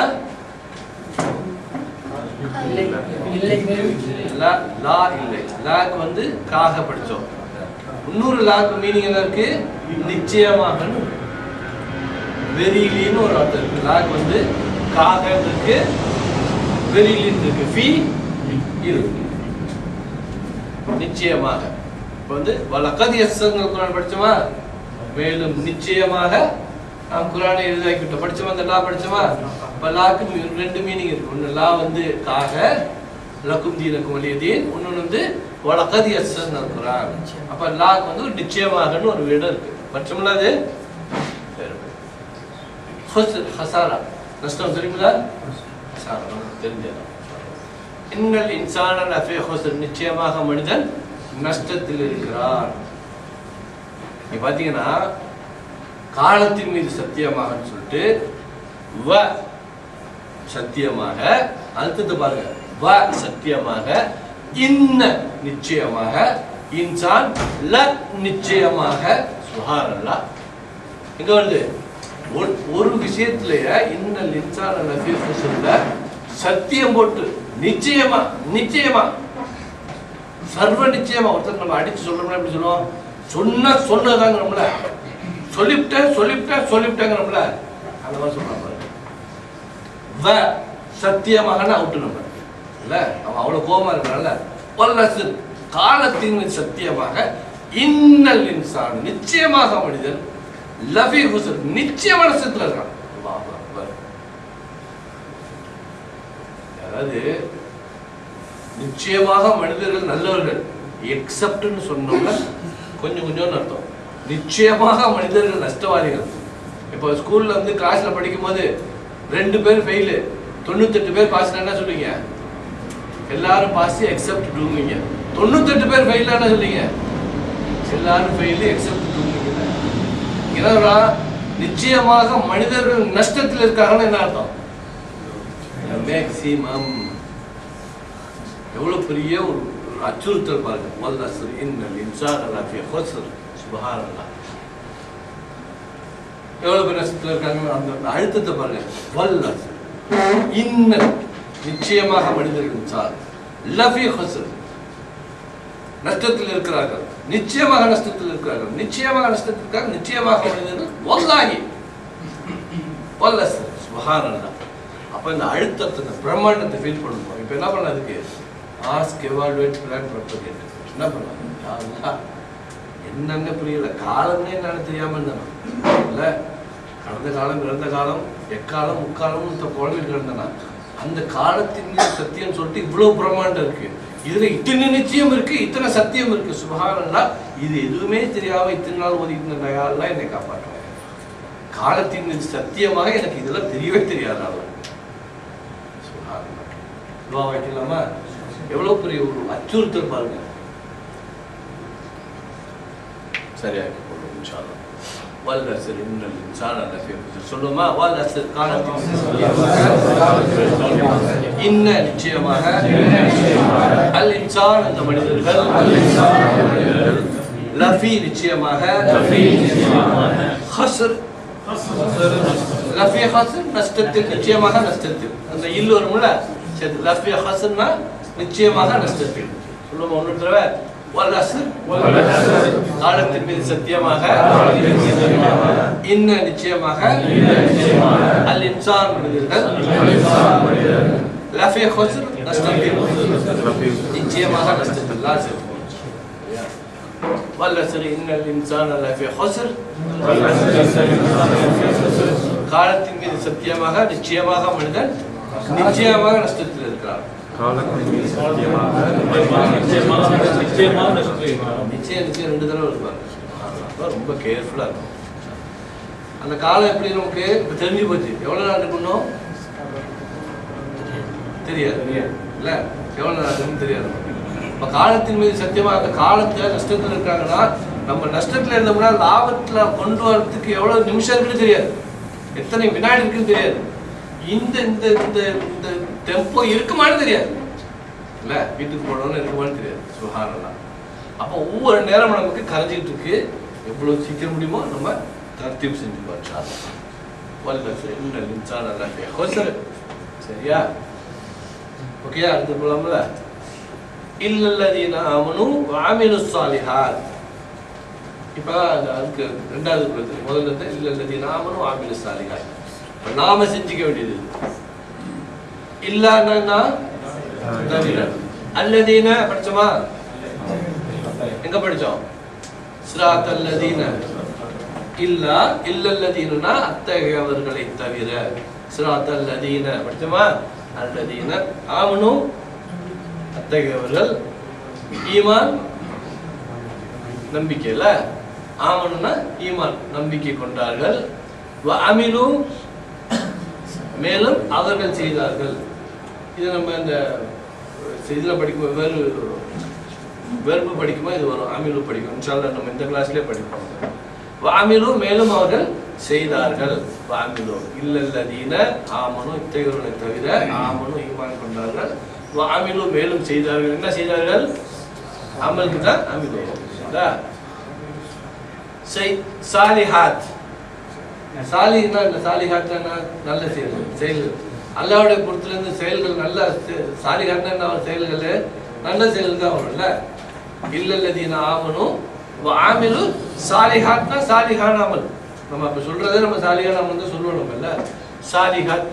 லா லா இல்லை லாக்கு வந்து காக படிச்சோம் இன்னொரு லாக்கு மீனிங் என்ன இருக்கு நிச்சயமாக வெரிலின்னு ஒரு அர்த்தம் இருக்கு லாக் வந்து காக இருக்கு வெரிலின்னு இருக்கு ஃபி இருக்கு நிச்சயமாக இப்போ வந்து வலக்கது எஸ்ஸங்கள் குரான் படிச்சோமா மேலும் நிச்சயமாக நாம் குரானை எழுதாக்கிட்டோம் படிச்சோமா அந்த லா படிச்சோமா இப்போ லாக்கு மீ- ரெண்டு மீனிங் இருக்கு ஒன்று லா வந்து காக லக்கும் தீனக்கும் வலியதீன் இன்னொன்று வந்து வலக்கது எஸ்ஸன் குரான் அப்போ லாக்கு வந்து ஒரு நிச்சயமாகன்னு ஒரு வீடு இருக்கு படிச்சோம்ல அது சரி خسر خسارة நஷ்டம் தெரியுங்களா خسارة நமக்கு தெரிஞ்சது இன்னல் இன்சான லஃபி خسر நிச்சயமாக மனிதன் நஷ்டத்தில் இருக்கிறான் நீ பார்த்தீங்கன்னா காலத்தின் மீது சத்தியமாகன்னு சொல்லிட்டு வ சத்தியமாக அடுத்தது பாருங்க வ சத்தியமாக இன்ன நிச்சயமாக இன்சான் ல நிச்சயமாக சுஹாரல்லா எங்க வருது ஒரு ஒரு விஷயத்திலேயே இன்னல் இன்சான லஃபீ ஹுஸ்ன்ல சத்தியம் போட்டு நிச்சயமா நிச்சயமா சர்வ நிச்சயமா ஒருத்தர் நம்ம அடிச்சு சொல்றோம்னா எப்படி சொல்லுவோம் சொன்ன சொன்னதாங்கிறோம்ல சொல்லிவிட்டேன் சொல்லிவிட்டேன் சொல்லிவிட்டேங்கிறோம்ல அந்த மாதிரி சொல்றாங்க பாருங்க. வ சத்தியமாக அவுட்டு நம்ம இல்ல அவன் அவ்வளவு கோபமா இருக்கிறான்ல வல்லசு காலத்தின் மீது சத்தியமாக இன்னல் இன்சான் நிச்சயமாக மனிதன் லஃபி ஹுசன் நிச்சயமான சத்துல இருக்கான் அல்லாஹ் அக்பர். அதாவது நிச்சயமாக மனிதர்கள் நல்லவர்கள் எக்ஸப்ட்னு சொன்னோம்னா கொஞ்சம் கொஞ்சம்னு அர்த்தம் நிச்சயமாக மனிதர்கள் நஷ்டவாதிகள் இப்போ ஸ்கூல்ல வந்து கிளாஸ்ல படிக்கும்போது ரெண்டு பேர் ஃபெயிலு தொண்ணூத்தெட்டு பேர் பாஸ் என்ன சொல்லுவீங்க எல்லாரும் பாஸ் எக்ஸப்ட் டூங்க தொண்ணூத்தெட்டு பேர் ஃபெயில் என்ன சொல்லுவீங்க எல்லாரும் ஃபெயிலு எக்ஸப்ட் டூங்க ஏன்னா நிச்சயமாக மனிதர்கள் நஷ்டத்தில் இருக்காங்கன்னு என்ன அர்த்தம் மேக்சிமம் எவ்வளவு பெரிய ஒரு ஒரு அச்சுறுத்தல் பாருங்க வல் அஸ்ர் இன்னல் இன்சான லஃபி ஹுஸ்ர் சுப்ஹானல்லாஹ் எவ்வளவு பேர் நஷ்டத்தில் இருக்காங்க அந்த அந்த அழுத்தத்தை பாருங்க வல் அஸ்ர் இன்னல் நிச்சயமாக மனிதர்கள் சார் லஃபி ஹுஸ்ர் நஷ்டத்தில் இருக்கிறார்கள் நிச்சயமாக நஷ்டத்தில் இருக்கிறார்கள் நிச்சயமாக நஷ்டத்தில் இருக்கிறார்கள் நிச்சயமாக மனிதர்கள் வல்லாகி வல்லஸ் சுபஹானல்லாஹ் அப்ப இந்த அழுத்தத்தை இந்த பிரம்மாண்டத்தை ஃபீல் பண்ணுவோம் இப்போ என்ன பண்ண அதுக்கு ஆஸ்க் எவால்வேட் பிளான் ப்ரொபகேட் என்ன பண்ணலாம் என்னன்னு புரியல காலம்னே என்னன்னு தெரியாம இருந்தான் இல்ல கடந்த காலம் இறந்த காலம் எக்காலம் முக்காலமும் இந்த குழம்பு கிடந்தனா அந்த காலத்தின் மீது சத்தியம் சொல்லிட்டு இவ்வளவு பிரம்மாண்டம் இருக்கு இதுல இத்தனை நிச்சயம் இருக்கு இத்தனை சத்தியம் இருக்கு சுபகாரம்னா இது எதுவுமே தெரியாம இத்தனை நாள் ஒதுக்கிட்டு இருந்தாலும் என்னை காப்பாற்றுவாங்க காலத்தின் மீது சத்தியமாக எனக்கு இதெல்லாம் தெரியவே தெரியாது அவன் துவா வைக்கலாமா எவ்வளவு பெரிய ஒரு அச்சுறுத்தல் பாருங்க சரியாக்கி கொள்ளும் இன்ஷா அல்லாஹ். வல் அஸ்ர் இன்னல் இன்சான லஃபீ குஸ்ர். சொல்லுமா வல் அஸ்ர் காலத்தின் இன்ன நிச்சயமாக அல் இன்சான் அந்த மனிதர்கள் லஃபி நிச்சயமாக ஹஸ்ர் லஃபி ஹஸ்ர் நஷ்டத்தில் நிச்சயமாக நஷ்டத்தில் அந்த இல்லு வரும்ல சரி லஃபி ஹஸ்ர்னா நிச்சயமாக நஷ்டத்தில் சொல்லுமா ஒன்று தடவை வல் அஸ்ர் காலத்தின் மீது சத்தியமாக இன்ன நிச்சயமாக அல் இன்சான் மனிதர்கள் லஃபி ஹுஸ்ர் நஷ்டத்தில் நிச்சயமாக நஷ்டத்தில் தான் செல்வோம் வல்லசரி இன்னல் இன்சான் லஃபி ஹுஸ்ர் காலத்தின் மீது சத்தியமாக நிச்சயமாக மனிதன் நிச்சயமாக நஷ்டத்தில் இருக்கிறார் காலத்தின் மீது சத்தியமாக நிச்சயமாக நஷ்டம் நிச்சயம் நிச்சயம் ரெண்டு தடவை இருப்பாங்க அப்ப ரொம்ப கேர்ஃபுல்லா இருக்கும் அந்த காலம் எப்படி நமக்கு இப்ப தெரிஞ்சு போச்சு எவ்வளவு நாள் இருக்கணும் தெரியாது இல்ல எவ்வளவு நாள் இருக்குன்னு தெரியாது இப்ப காலத்தின் மீது சத்தியமா அந்த காலத்துல நஷ்டத்துல இருக்காங்கன்னா நம்ம நஷ்டத்துல இருந்தோம்னா லாபத்துல கொண்டு வரதுக்கு எவ்வளவு நிமிஷம் இருக்குன்னு தெரியாது எத்தனை வினாடி இருக்குன்னு தெரியாது இந்த இந்த இந்த இந்த டெம்போ இருக்குமான்னு தெரியாது இல்ல வீட்டுக்கு போனோம்னு இருக்குமான்னு தெரியாது சுகானலாம் அப்போ ஒவ்வொரு நேரம் நமக்கு கரைஞ்சிட்டு இருக்கு எவ்வளவு சீக்கிரம் முடியுமோ நம்ம தர்த்தீப் செஞ்சு பார்த்தா வல்ல இன்னல் இன்சான் அல்லாஹ் ஹுஸ்ர் சரியா ஓகேயா அடுத்து போலாம்ல இல்லல்லதீன ஆமனு வஅமிலு ஸாலிஹாத் இப்போ அந்த அதுக்கு ரெண்டாவது பகுதி முதல்ல இருந்து இல்லல்லதீன ஆமனு வஅமிலு ஸாலிஹாத் இப்ப நாம செஞ்சுக்க வேண்டியது இல்லான்னா தவிர அல்லதீன படிச்சோமா எங்க படிச்சோம் சிராத் அல்லதீன இல்லா இல்லல்லதீனா அத்தகையவர்களை தவிர சிராத் அல்லதீன படிச்சோமா அல்லதீன ஆமனு அத்தகையவர்கள் ஈமான் நம்பிக்கை இல்ல ஆமனுன்னா ஈமான் நம்பிக்கை கொண்டார்கள் வ அமிலு மேலும் அவர்கள் செய்தார்கள் இது நம்ம இந்த இதில் படிக்கும் வெவ்வேறு வெறுப்பு படிக்கும்போது இது வரும் அமிலு படிக்கும் இன்ஷால்லா நம்ம இந்த கிளாஸ்லேயே படிப்போம் வாமிலு மேலும் அவர்கள் செய்தார்கள் வாமிலு இல்லல்லதீன ஆமனு இத்தகையவர்களை தவிர ஆமனு ஈமான் கொண்டார்கள் வாமிலு மேலும் செய்தார்கள் என்ன செய்தார்கள் அமலுக்கு தான் அமிலு சரிங்களா? செய் சாலிஹாத் சாலிஹ்னா என்ன சாலிஹாத்னா என்ன? நல்ல செயல்கள் செயல்கள் அல்லாவுடைய பொறுத்திலிருந்து செயல்கள் நல்ல செ- சாலிஹாத்னா என்ன வரும் செயல்கள் நல்ல செயல்கள் தான் வரும்ல இல்லல்லதீன ஆமனும் ஆமிலு சாலிஹாத்னா சாலிஹான் அமல் நம்ம அப்ப சொல்றதே நம்ம சாலிஹான் அமல் தான் சொல்லுவோம் நம்ம இல்ல சாலிஹாத்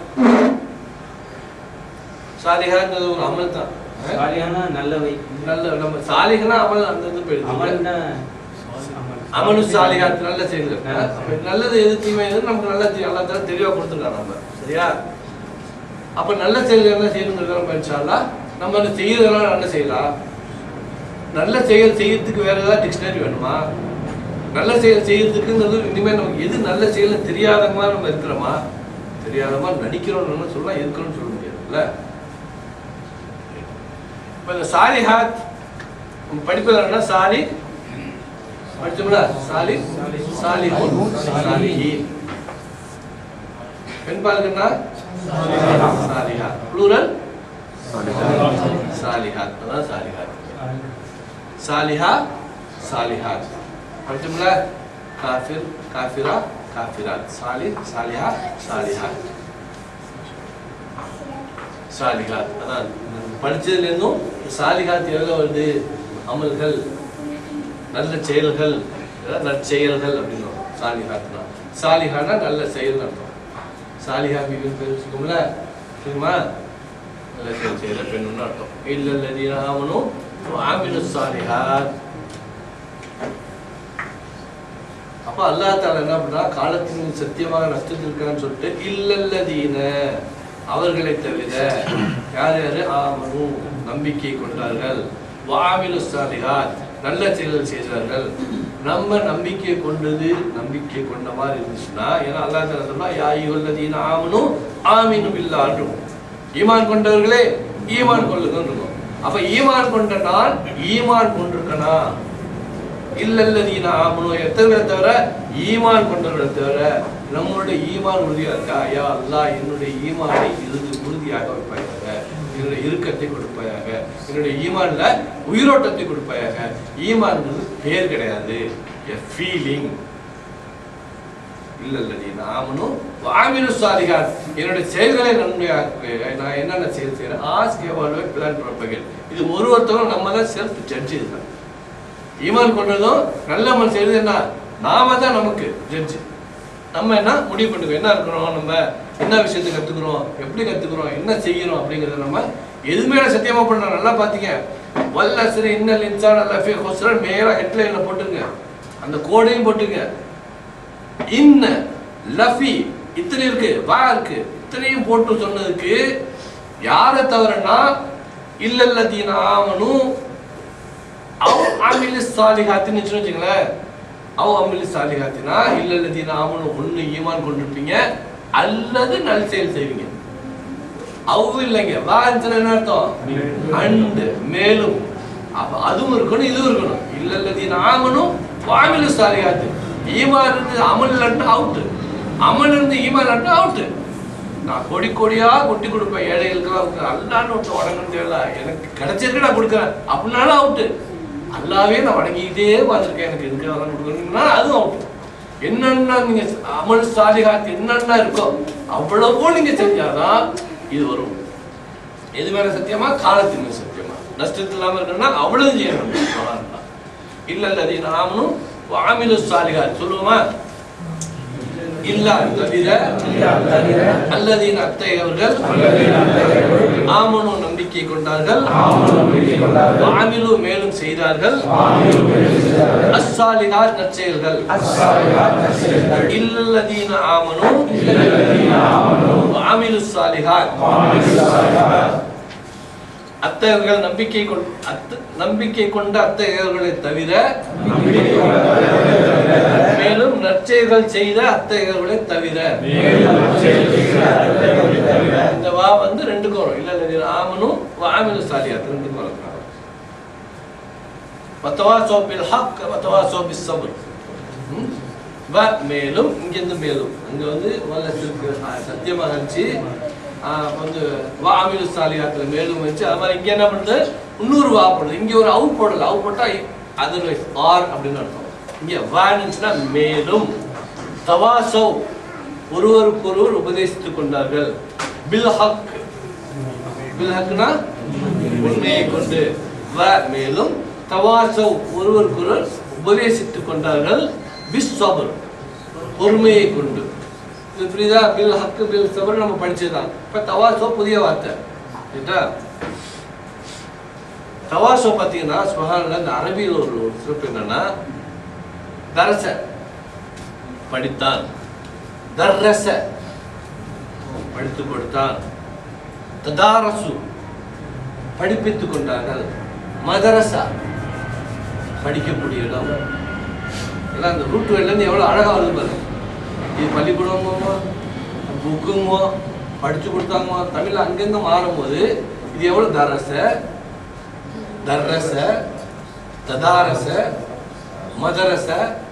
சாலிஹாத்ன்றது ஒரு அமல் தான் அஹ்? சாலியான நல்லவை நல்ல நம்ம சாலிஹனா அமல் அந்த இது போயிடுது அமல்னா அமலு சாலிகாத் நல்ல செயல்கள் அப்ப நல்லது எது தீமை எது நமக்கு நல்ல தீ- அல்லா தஆலா தெளிவா கொடுத்துருக்காங்க நம்ம சரியா அப்ப நல்ல செயல்கள் என்ன செய்யணுங்கிறத நம்ம இன்ஷால்லா நம்ம அந்த செய்யறதெல்லாம் நல்ல செய்யலாம் நல்ல செயல் செய்யறதுக்கு வேற ஏதாவது டிக்ஷனரி வேணுமா நல்ல செயல் செய்யறதுக்குங்கிறது இனிமேல் நமக்கு எது நல்ல செயல் தெரியாத மாதிரி நம்ம இருக்கிறோமா தெரியாத மாதிரி நடிக்கிறோம்னு சொல்லலாம் இருக்கிறோம்னு சொல்ல முடியாதுல்ல இப்ப இந்த சாலிஹாத் நம்ம படிப்பது என்னன்னா சாலி படிச்சோம்ல சாலி சாலி சாலிஹி பெண் பாலுக்குன்னா சாலிஹா ப்ளூரல் சாலிஹாத் அதான் சாலிஹாத் சாலிஹா சாலிஹாத் படிச்சோம்ல காஃபிர் காஃபிரா காஃபிராத் சாலி சாலிஹா சாலிஹாத் சாலிஹாத் அதான் படிச்சதுல இருந்தும் சாலிஹாத் எவ்வளோ வருது அமல்கள் நல்ல செயல்கள் அதாவது நற்செயல்கள் அப்படின்னு வரும். சாலிஹாத்னா சாலிஹானா நல்ல செயல் அர்த்தம் சாலிஹா பிபின் பேர் வச்சுக்கோங்கள தெரியுமா நல்ல செயல் செய்யற பெண்ணுன்னு அர்த்தம் இல்லல்லதீன ஆமனும் ஆமிலு சாலிஹாத் அப்ப அல்லாஹ் தாலா என்ன பண்றா காலத்தின் சத்தியமாக நஷ்டத்தில் இருக்கான்னு சொல்லிட்டு இல்லல்லதீன அவர்களை தவிர யார் யாரு ஆமனு நம்பிக்கை கொண்டார்கள் வாமிலு சாலிஹாத் நல்ல செயல்கள் செய்தார்கள் நம்ம நம்பிக்கை கொண்டது நம்பிக்கை கொண்ட மாதிரி இருந்துச்சுன்னா ஏன்னா அல்லாஹ் தாலா சொன்னா யா ஐயுல்லதீன ஆமனு ஆமினு பில்லான்றும் ஈமான் கொண்டவர்களே ஈமான் கொள்ளுங்கன்னு இருக்கும் அப்ப ஈமான் கொண்ட நான் ஈமான் கொண்டிருக்கனா இல்லல்லதீன ஆமனு எத்தனை தவிர ஈமான் கொண்டவர்களை தவிர நம்மளுடைய ஈமான் உறுதியா இருக்கா யா அல்லாஹ் என்னுடைய ஈமானை இறுதி உறுதியாக வைப்பாயாக என்னுடைய இறுக்கத்தை கொடுப்பாயாக என்னுடைய ஈமான்ல உயிரோட்டத்தை கொடுப்பாயாக ஈமான்ங்கிறது பேர் கிடையாது எ ஃபீலிங் இல்லல்லதீன ஆமனு வாமினு சாலிகாத் என்னுடைய செயல்களை நன்மையாக நான் என்னென்ன செயல் செய்யறேன் ஆஸ்க் எவால்வே பிளான் ப்ரொபகேட் இது ஒரு ஒருத்தரும் நம்ம தான் செல்ஃப் ஜட்ஜ் இதுதான் ஈமான் கொண்டதும் நல்ல அமல் செய்யறது என்ன நாம தான் நமக்கு ஜட்ஜ் நம்ம என்ன முடிவு பண்ணுவோம் என்ன இருக்கணும் நம்ம என்ன விஷயத்தை கத்துக்கிறோம் எப்படி கத்துக்கிறோம் என்ன செய்யறோம் அப்படிங்கறத நம்ம எதுவுமே சத்தியமா பண்றோம் நல்லா பாத்தீங்க வல்ல சரி இன்னல் இன்சான் அல்ல ஃபி ஹுஸ்ரன் மேல ஹெட்லைன்ல போட்டுங்க அந்த கோடையும் போட்டுங்க இன்ன லஃபி இத்தனை இருக்கு வா இருக்கு இத்தனையும் போட்டு சொன்னதுக்கு யாரை தவிரனா இல்லல்லதீன ஆமனும் அவ் அமிலி சாலிஹாத்தின்னு வச்சுங்களேன் அவ் அமிலி சாலிஹாத்தினா இல்லல்லதீன ஆமனும் ஒண்ணு ஈமான் கொண்டிருப்பீங்க அல்லது நல் செயல் செய்வீங்க அவு இல்லைங்க வாஞ்சன என்ன அர்த்தம் அண்டு மேலும் அப்ப அதுவும் இருக்கணும் இதுவும் இருக்கணும் இல்லல்லதீன ஆமனும் வாமிலு சாலிஹாத்து ஈமான் இருந்து அமல் இல்லைன்னா அவுட்டு அமல் இருந்து ஈமான் இல்லைன்னா அவுட்டு நான் கொடி கொடியா கொட்டி கொடுப்பேன் ஏழைகளுக்கெல்லாம் அல்லான்னு ஒருத்தர் வணங்கணும் தேவையில்ல எனக்கு கிடைச்சிருக்கு நான் கொடுக்குறேன் அப்படின்னாலும் அவுட்டு அல்லாவே நான் வணங்கிக்கிட்டே பார்த்துருக்கேன் எனக்கு இதுக்கு அதெல்லாம் கொடுக்கணும்னா அதுவும் அவுட்டு என்னென்ன நீங்க அமல் சாலிகாத் என்னென்ன இருக்கோ அவ்வளவோ நீங்க செஞ்சாதான் இது வரும் எது மேல சத்தியமா காலத்தின் மேல சத்தியமா நஷ்டத்தில் இல்லாம இருக்கணும்னா அவ்வளவு செய்யணும் அவ்வளவுதான். இல்ல இல்ல அது நாமனும் வாமிலு சாலிகாத் சொல்லுவோமா இல்ல தவிர அல்லதீன் அத்தையவர்கள் ஆமனு நம்பிக்கை கொண்டார்கள் வாமிலு மேலும் செய்தார்கள் அஸ்ஸாலிகாத் நற்செயல்கள் இல்லல்லதீன ஆமனு வாமிலு சாலிகாத் அத்தகையவர்கள் நம்பிக்கை கொண் அத்த நம்பிக்கை கொண்ட அத்தகையவர்களை தவிர மேலும் நற்செயல்கள் செய்த அத்தகையவர்களை தவிர இந்த வா வந்து ரெண்டுக்கும் வரும் இல்ல இல்ல ஆமனும் வாமிலு சாலியாத் ரெண்டுக்கும் வரும் வத்தவாசோ பில் ஹக் வத்தவாசோ பிஸ் சப்ர் ம்? வ மேலும் இங்கிருந்து மேலும் அங்க வந்து வல்லத்திற்கு சத்தியமாக இருந்துச்சு ஆ, வந்து வாமிலு சாலியாத்துல மேலும் வச்சு அது மாதிரி இங்க என்ன பண்ணுது இன்னொரு வா போடுது இங்க ஒரு அவு போடல அவு போட்டா அதர்வைஸ் ஆர் அப்படின்னு அர்த்தம் இங்க வான்னு இருந்துச்சுன்னா மேலும் தவாசோ ஒருவருக்கு ஒருவர் உபதேசித்துக் கொண்டார்கள் பில் ஹக் பில் ஹக்னா உண்மையை கொண்டு வ மேலும் தவாசோ ஒருவருக்கொருவர் உபதேசித்துக் கொண்டார்கள் பிஸ் சபர் பொறுமையை கொண்டு இது புரியுதா பில் ஹக்கு பில் சபர் நம்ம படிச்சதுதான் இப்ப தவாசோ புதிய வார்த்தை சரிங்களா தவாசோ பார்த்தீங்கன்னா சுபஹானல்லாஹ் இந்த அரபியில் ஒரு ஒரு சிறப்பு என்னன்னா தரச படித்தான் தர்ரச படித்து கொடுத்தான் ததாரசு படிப்பித்துக் கொண்டார்கள் மதரசா படிக்கக்கூடிய இடம் எல்லாம் அந்த ரூட் இருந்து எவ்வளோ அழகா வருது பாருங்க இது பள்ளிக்கூடமோ புக்குங்கோ படிச்சு கொடுத்தாங்கோ தமிழ்ல அங்கங்க மாறும்போது இது எவ்வளோ தரச தர்ரச ததாரச மதரச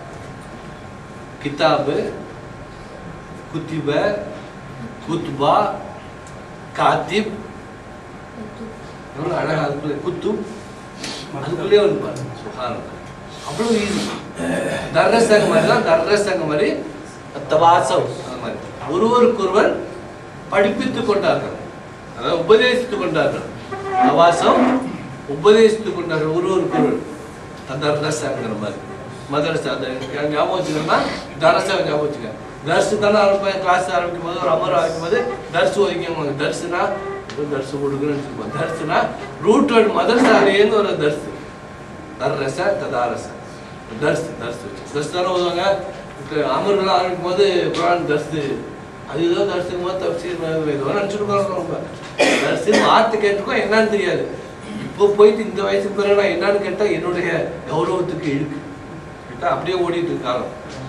கிதாபு குத்திப குத்பா காத்திப் எவ்வளோ அழகா அதுக்குள்ளே குத்துப் அதுக்குள்ளேயே வந்து பாருங்க சுகானம் அவ்வளோ ஈஸி தர்ரசங்க மாதிரி தான் தர்ரசங்க மாதிரி தவாசம் அந்த மாதிரி ஒருவருக்கொருவர் படிப்பித்துக் கொண்டார்கள் அதாவது உபதேசித்துக் கொண்டார்கள் தவாசம் உபதேசித்துக் கொண்டார்கள் ஒருவருக்கொருவர் தர்ரசங்கிற மாதிரி மதரசா அந்த ஞாபகம் வச்சுக்கணும்னா தரசா ஞாபகம் வச்சுக்க தர்சு தானே ஆரம்பிப்பேன் கிளாஸ் ஆரம்பிக்கும் போது ஒரு அமர் ஆரம்பிக்கும் போது தர்சு ஒதுக்கிவாங்க தர்சுனா ஏதோ தர்சு கொடுக்குறேன்னு வச்சுக்கோங்க தர்சுனா ரூட் வேர்டு மதரசாலேருந்து ஒரு தர்சு தர்ரச ததாரச தர்ஸ் தர்ஸ் வச்சு தர்ஸ் தானே ஓதுவாங்க இப்போ அமர்லாம் ஆரம்பிக்கும் போது குரான் தர்ஸ் அது ஏதோ தர்ஸுக்கும் போது தப்சீர் ஏதோ நினச்சிட்டு இருக்கோம் ரொம்ப தர்ஸுன்னு வார்த்தை கேட்டிருக்கோம் என்னன்னு தெரியாது இப்போ போயிட்டு இந்த வயசுக்கு பிறகு நான் என்னன்னு கேட்டால் என்னுடைய கௌரவத்துக்கு இழுக்கு கேட்டால் அப்படியே ஓடிட்டு இருக்காங்க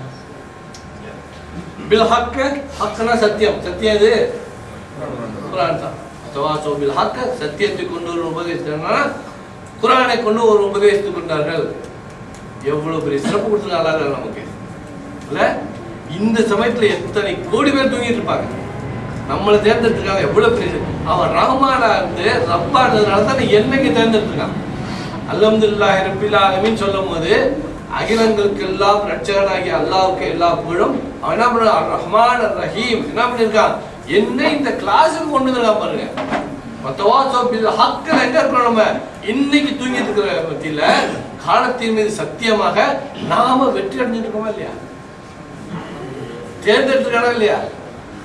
பில் ஹக்க ஹக்கனா சத்தியம் சத்தியம் இது குரான் தான் தவாசோ பில் ஹக்க சத்தியத்தை கொண்டு ஒரு உபதேசித்தா குரானை கொண்டு ஒரு உபதேசித்துக் கொண்டார்கள் எவ்வளவு பெரிய சிறப்பு கொடுத்துருக்காங்க நமக்கு இல்ல இந்த சமயத்துல எத்தனை கோடி பேர் தூங்கிட்டு இருப்பாங்க நம்மளை தேர்ந்தெடுத்துருக்காங்க எவ்வளவு பெரிய அவன் ரஹ்மானா இருந்து ரப்பா இருந்ததுனால தான் என்னைக்கு தேர்ந்தெடுத்துருக்கான் அல்ஹம்துலில்லாஹி ரப்பில் ஆலமீன் சொல்லும் போது அகிலங்களுக்கு எல்லாம் ரட்சகனாகிய அல்லாஹ்வுக்கு எல்லா புகழும் அவன் என்ன பண்ண ரஹ்மான் ரஹீம் என்ன பண்ணிருக்கான் என்ன இந்த கிளாஸுக்கு கொண்டு வந்திருக்கான் பாருங்க மத்தவாசோ பில் ஹக்கில் எங்க இருக்கிறோம் நம்ம இன்னைக்கு தூங்கிட்டு இருக்கிற பத்தியில காலத்தின் மீது சத்தியமாக நாம வெற்றி அடைஞ்சிட்டு இருக்கோமா இல்லையா தேர்ந்தெடுத்துருக்கானா இல்லையா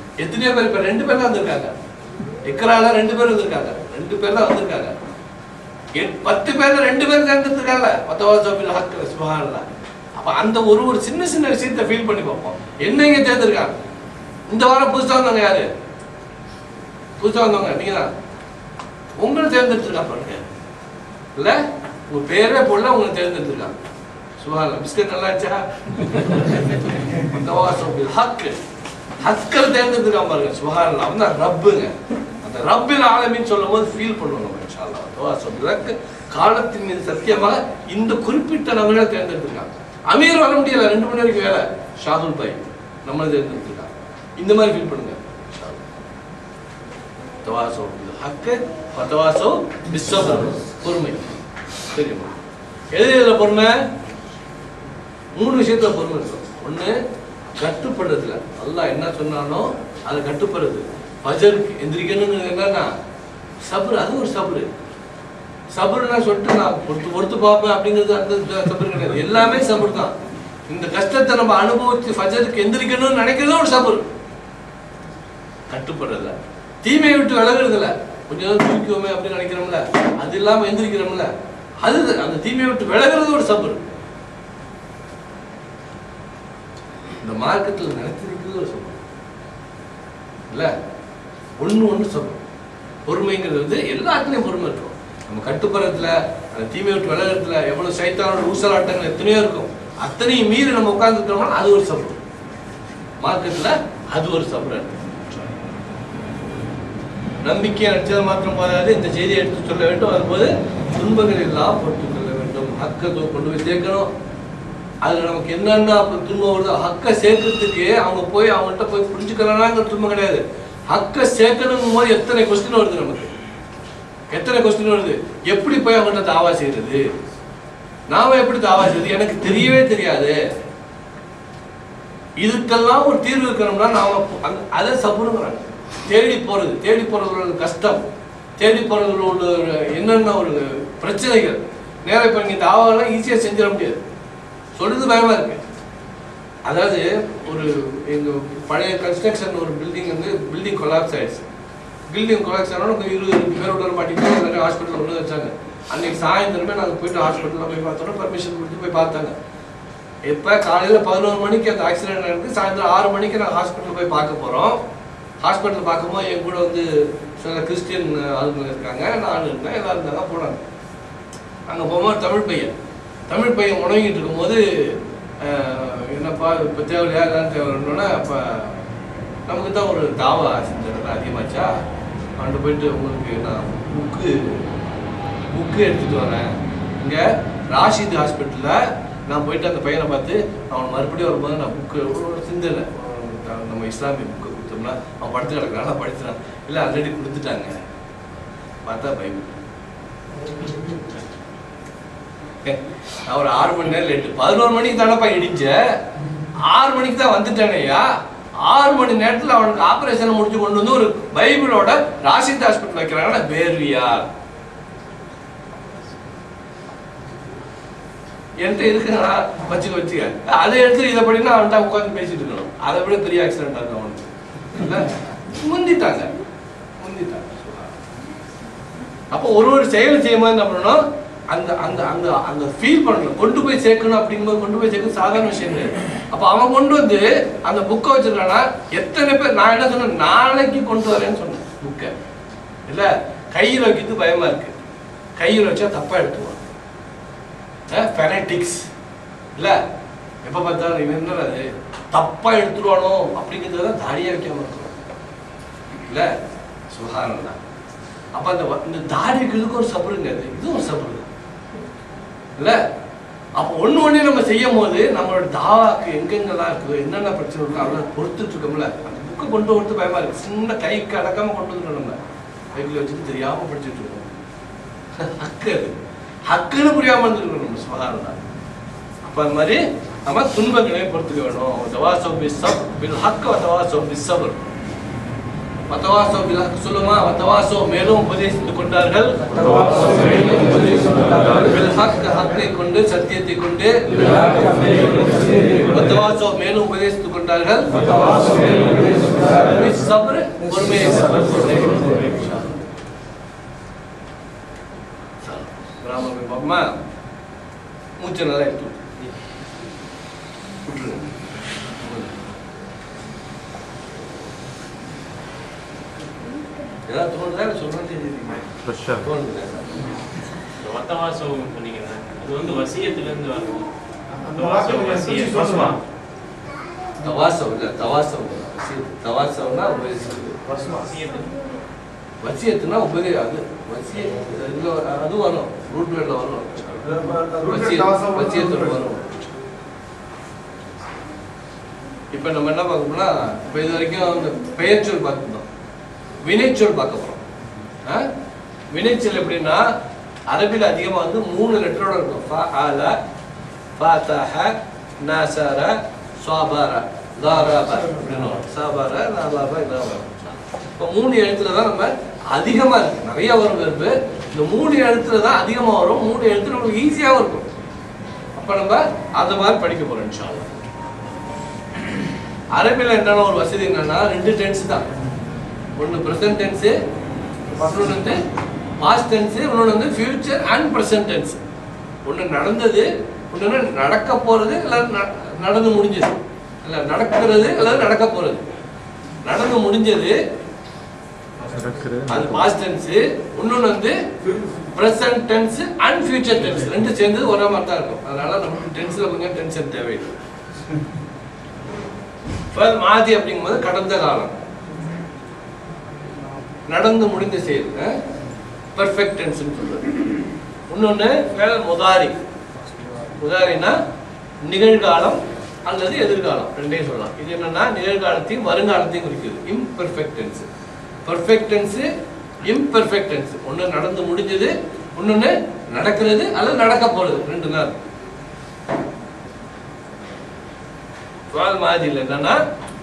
எத்தனையோ பேர் இப்ப ரெண்டு பேர் தான் வந்திருக்காங்க இக்கரால ரெண்டு பேர் வந்திருக்காங்க ரெண்டு பேர் தான் வந்திருக்காங்க எட்- பத்து பேர்ல ரெண்டு பேர் தேர்ந்தெடுத்திருக்காங்க பத்தவாசோபில் ஹக்கு சுபஹானல்லாஹ் அப்ப அந்த ஒரு ஒரு சின்ன சின்ன விஷயத்தை ஃபீல் பண்ணி பார்ப்போம் என்ன இங்க தேர்ந்தெடுக்காங்க இந்த வாரம் புதுசா வந்தவங்க யாரு புதுசா வந்தவங்க நீங்க தான் உங்களை தேர்ந்தெடுத்திருக்கா பாருங்க இல்ல உங்க பேரே போடல உங்களை தேர்ந்தெடுத்திருக்காங்க சுபஹானல்லாஹ் பிஸ்கட் நல்லா இருந்துச்சா பத்தவாசோபில் ஹக்கு ஹக்கல் தேர்ந்தெடுத்திருக்கான் பாருங்க சுபஹானல்லாஹ் அவன் தான் ரப்புங்க அந்த ரப்பில் ஆலமின்னு சொல்லும் போது ஃபீல் பண்ணுவோம் நம்ம இன்ஷா அல்லாஹ் தவாசோபில் ஹக்கு காலத்தின் மீது சத்தியமாக இந்த குறிப்பிட்ட நபர்களை தேர்ந்தெடுத்திருக்காங்க அமீர் வர முடியல ரெண்டு மணி வரைக்கும் வேலை ஷாதுல் பாய் நம்மளை தேர்ந்தெடுத்திருக்காங்க இந்த மாதிரி ஃபீல் பண்ணுங்க இன்ஷா அல்லாஹ். தவாசோ பில் ஹக்கு தவாசோ பிஸ்ஸபர் பொறுமை தெரியுமா எது இதுல பொறுமை மூணு விஷயத்துல பொறுமை இருக்கும் ஒண்ணு கட்டுப்படுறதுல அல்லாஹ் என்ன சொன்னானோ அதை கட்டுப்படுறது ஃபஜருக்கு எந்திரிக்கணுங்கிறது என்னன்னா சபுரு அது ஒரு சபுரு சபுருன்னா சொல்லிட்டு நான் பொறுத்து பொறுத்து பார்ப்பேன் அப்படிங்கிறது அந்த சபுரு கிடையாது எல்லாமே சபுர் தான் இந்த கஷ்டத்தை நம்ம அனுபவிச்சு ஃபஜருக்கு எந்திரிக்கணும்னு நினைக்கிறதும் ஒரு சபுர் கட்டுப்படுறதுல தீமையை விட்டு விலகுறதுல கொஞ்ச நேரம் தூக்குவோமே அப்படின்னு நினைக்கிறோம்ல அது இல்லாம எந்திரிக்கிறோம்ல அது அந்த தீமையை விட்டு விலகுறது ஒரு சபுர் இந்த மார்க்கத்தில் நினைச்சிருக்கிறது ஒரு சபுர் இல்ல ஒண்ணு ஒண்ணு சபுர் பொறுமைங்கிறது வந்து எல்லாத்துலயும் பொறுமை இருக்கும் நம்ம கட்டுப்படுறதுல அந்த தீமையை விட்டு விலகுறதுல எவ்வளவு சைத்தானோட ஊசலாட்டங்கள் எத்தனையோ இருக்கும் அத்தனையும் மீறி நம்ம உட்கார்ந்துட்டோம்னா அது ஒரு சபுர் மார்க்கத்துல அது ஒரு சபுர் நம்பிக்கையை அடிச்சது மாத்திரம் போதாது இந்த செய்தியை எடுத்து சொல்ல வேண்டும் அதுபோது துன்பங்கள் எல்லாம் போட்டுக் கொள்ள வேண்டும் ஹக்கை கொ- கொண்டு போய் சேர்க்கணும் அதுல நமக்கு என்னென்ன அப்ப துன்பம் வருதோ ஹக்கை சேர்க்கறதுக்கு அவங்க போய் அவங்கள்ட்ட போய் புரிஞ்சுக்கலாங்கிற துன்பம் கிடையாது ஹக்கை சேர்க்கணும் போது எத்தனை கொஸ்டின் வருது நமக்கு எத்தனை கொஸ்டின் வருது எப்படி போய் அவங்கள்ட்ட தாவா செய்யறது நாம எப்படி தாவா செய்யறது எனக்கு தெரியவே தெரியாது இதுக்கெல்லாம் ஒரு தீர்வு இருக்கணும்னா நாம அந்த- அதை சபுருங்கிறாங்க தேடி போறது தேடி போறதுல ஒரு கஷ்டம் தேடி போறதுல உள்ள ஒரு என்னென்ன ஒரு பிரச்சனைகள் நேரம் இப்ப நீங்க தாவாலாம் ஈஸியா செஞ்சிட முடியாது சொல்றது பயமா இருக்கு அதாவது ஒரு எங்க பழைய கன்ஸ்ட்ரக்ஷன் ஒரு பில்டிங் வந்து பில்டிங் கொலாப்ஸ் ஆயிடுச்சு பில்டிங் கொலாப்ஸ் ஆனோட ஒரு இருபது பேர் உள்ள மாட்டிட்டு எல்லாரும் ஹாஸ்பிட்டல் உள்ள வச்சாங்க அன்னைக்கு சாயந்தரமே நாங்க போயிட்டு ஹாஸ்பிட்டல்ல போய் பார்த்தோம் பர்மிஷன் கொடுத்து போய் பார்த்தாங்க இப்ப காலையில பதினோரு மணிக்கு அந்த ஆக்சிடென்ட் நடந்து சாயந்தரம் ஆறு மணிக்கு நாங்கள் ஹாஸ்பிட்டல் போய் பார்க்க போறோம் ஹாஸ்பிட்டல் பார்க்கும்போது என் கூட வந்து சில கிறிஸ்டியன் ஆளுங்க இருக்காங்க நான் இருந்தேன் எல்லாரும் இருந்தாங்க போனாங்க அங்கே போகும்போது தமிழ் பையன் தமிழ் பையன் உணவிக்கிட்டு இருக்கும்போது அஹ், என்னப்பா இப்போ தேவையா எல்லாம் தேவைன்னா அப்போ நமக்கு தான் ஒரு தாவா செஞ்சது அதிகமாச்சா அங்கே போயிட்டு உங்களுக்கு நான் புக்கு புக்கு எடுத்துட்டு வரேன் இங்கே ராஷித் ஹாஸ்பிட்டலில் நான் போயிட்டு அந்த பையனை பார்த்து அவன் மறுபடியும் வரும்போது நான் புக்கு ஒரு சிந்தனை ஒரு நம்ம இஸ்லாமிய புக்கு கொடுத்தோம்னா அவன் படுத்து கிடக்குறான் நான் படிச்சுறான் இல்லை ஆல்ரெடி கொடுத்துட்டாங்க பார்த்தா பைபிள் நான் ஒரு ஆறு மணி நேரம் லேட்டு பதினோரு மணிக்கு தானப்பா இடிச்ச ஆறு மணிக்கு தான் வந்துட்டேனையா ஆறு மணி நேரத்துல அவனுக்கு ஆபரேஷன் முடிச்சு கொண்டு வந்து ஒரு பைபிளோட ராசித் ஹாஸ்பிட்டல் வைக்கிறாங்கன்னா வேர்வியார் என்கிட்ட இருக்குங்களா வச்சுக்க வச்சுக்க அதை எடுத்து இதை படினா அவன்கிட்ட உட்காந்து பேசிட்டு இருக்கணும் அதை விட பெரிய ஆக்சிடென்ட் ஆகும் அவனுக்கு இல்ல முந்திட்டாங்க முந்திட்டாங்க அப்போ ஒரு ஒரு செயல் செய்யும்போது என்ன பண்ணணும் அந்த அந்த அந்த அந்த ஃபீல் பண்ணணும் கொண்டு போய் சேர்க்கணும் அப்படிங்கும்போது கொண்டு போய் சேர்க்கணும் சாதாரண விஷயம் கிடையாது அப்போ அவன் கொண்டு வந்து அந்த புக்கை வச்சிருக்கானா எத்தனை பேர் நான் என்ன சொன்னேன் நாளைக்கு கொண்டு வரேன்னு சொன்னேன் புக்கை இல்ல கையில் வைக்கிறது பயமா இருக்கு கையில் வச்சா தப்பா எடுத்துவான் ஃபெனட்டிக்ஸ் இல்ல எப்ப பார்த்தாலும் இவன் என்ன அது தப்பா எடுத்துருவானோ அப்படிங்கிறது தான் தாடியா வைக்காம இருக்கிறோம் இல்ல சுகாரம் தான் அப்ப அந்த வ- இந்த தாடி வைக்கிறதுக்கு ஒரு சபருங்க அது இது ஒரு சபரு தான் இல்ல அப்ப ஒண்ணு ஒண்ணு நம்ம செய்யும் போது நம்மளோட தாவாக்கு எங்கெங்கெல்லாம் இருக்குது என்னென்ன பிரச்சனை இருக்கோ அதெல்லாம் பொறுத்துட்டு இருக்கோம்ல அந்த புக்கை கொண்டு வரது பயமா இருக்கு சின்ன கைக்கு அடக்காம கொண்டு வந்துட்டோம் நம்ம கைக்குள்ள வச்சுட்டு தெரியாம படிச்சுட்டு இருக்கோம் ஹக்கு அது ஹக்குன்னு புரியாம இருந்திருக்கணும் நம்ம சுகாரம் தான் அப்ப அது மாதிரி நம்ம துன்பங்களை பொறுத்துக்க வேணும் தவாசோ பிஸ்ஸப் பில் ஹக்க தவாசோ பிஸ்ஸபர் வத்தவாசோ பிலா சொல்லுமா வத்தவாசோ மேலும் உபதேசித்துக் கொண்டார்கள் பில் ஹக் ஹக்கை கொண்டு சத்தியத்தை கொண்டு வத்தவாசோ மேலும் உபதேசித்துக் கொண்டார்கள் பில் சப்ர் பொறுமையை கொண்டு. பிராமணன் பாப்பமா மூச்சு நல்லா எடுத்து விட்டுருங்க ஏதாவது தோணுதா இல்லை சொல்றேன்னு தெரியுது ஃப்ரெஷ்ஷாக தோணுது வத்தவாசம் சொன்னீங்கன்னா அது வந்து வசியத்துல இருந்து வரும் அந்த வார்த்தை வசிய கொஞ்சம் சொல்லுமா? தவாசம் இல்ல தவாசம் வசியத்து. தவாசம்னா உபதேசிக்கிறது வசியத்துக்கு வசியத்துனா உபதே அது வசிய இதுல அது வரும் ரூட் வேர்ட்ல வரும் வசிய வசியத்துல வரும் இப்ப நம்ம என்ன பார்க்கணும்னா இப்ப இது வரைக்கும் அந்த பெயர்ச்சொல் பார்த்துருந்தோம் வினைச்சொல் பார்க்க போறோம் ஆ? வினைச்சொல் எப்படின்னா அரபில அதிகமா வந்து மூணு லெட்டரோட இருக்கும் ஃப ஆல ஃபாத்தஹ நாசர ஸ்வாபார தாராப அப்படின்னு வரும். சாபார நாபாப இதெல்லாம் வரும் இப்போ மூணு எழுத்துல தான் நம்ம அதிகமா இருக்கு நிறைய வரும் வெறுப்பு இந்த மூணு எழுத்துல தான் அதிகமா வரும் மூணு எழுத்து நம்மளுக்கு ஈஸியாகவும் இருக்கும் அப்ப நம்ம அந்த மாதிரி படிக்க போறோம் இன்ஷா அல்லாஹ். அரபில என்னென்ன ஒரு வசதி என்னன்னா ரெண்டு டென்ஸ் தான் ஒன்று ப்ரெசன்ட் டென்ஸு இன்னொன்று வந்து பாஸ்ட் டென்ஸு இன்னொன்று வந்து ஃபியூச்சர் அண்ட் ப்ரெசன்ட் டென்ஸ் ஒன்று நடந்தது இன்னொன்று நடக்க போகிறது இல்லை ந- நடந்து முடிஞ்சது இல்லை நடக்கிறது அல்லது நடக்க போகிறது நடந்து முடிஞ்சது அது பாஸ்ட் டென்ஸ் இன்னொன்று வந்து present tense and future tense ரெண்டு சேர்ந்து ஒரே மாதிரி தான் இருக்கும் அதனால நமக்கு டென்ஸில் கொஞ்சம் டென்ஷன் தேவையில்லை ஃபல் மாதி அப்படிங்கும்போது கடந்த காலம் நடந்து முடிந்த செயல் பெர்ஃபெக்ட் டென்ஸ்னு சொல்றது இன்னொன்று ஃபெல் முதாரி முதாரினா நிகழ்காலம் அல்லது எதிர்காலம் ரெண்டையும் சொல்லலாம் இது என்னன்னா நிகழ்காலத்தையும் வருங்காலத்தையும் குறிக்குது imperfect tense perfect tense imperfect tense ஒன்று நடந்து முடிஞ்சது இன்னொன்று நடக்கிறது அல்லது நடக்க போறது ரெண்டு நாள் சுவால் மாதியில் என்னன்னா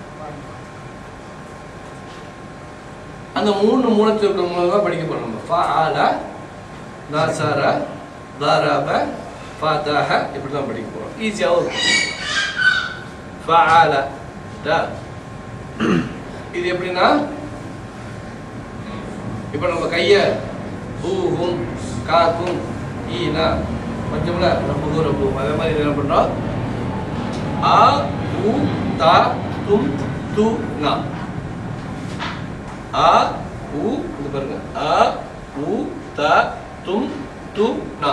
அந்த மூணு மூலச்சொற்கள் மூலமா படிக்க போறோம் நம்ம ஃபா ஆல நாசார தாராப ஃபாதாக இப்படி தான் படிக்க போறோம் ஈஸியாகவும் இருக்கும் ஃபா ஆல டா. இது எப்படின்னா இப்போ நம்ம கையை பூவும் காக்கும் ஈனா கொஞ்சம்ல ரப்பு ரப்பு அதே மாதிரி என்ன பண்றோம் ஆ உ தா தும் து நா ஆ உ இது பாருங்க ஆ உ த தும் து நா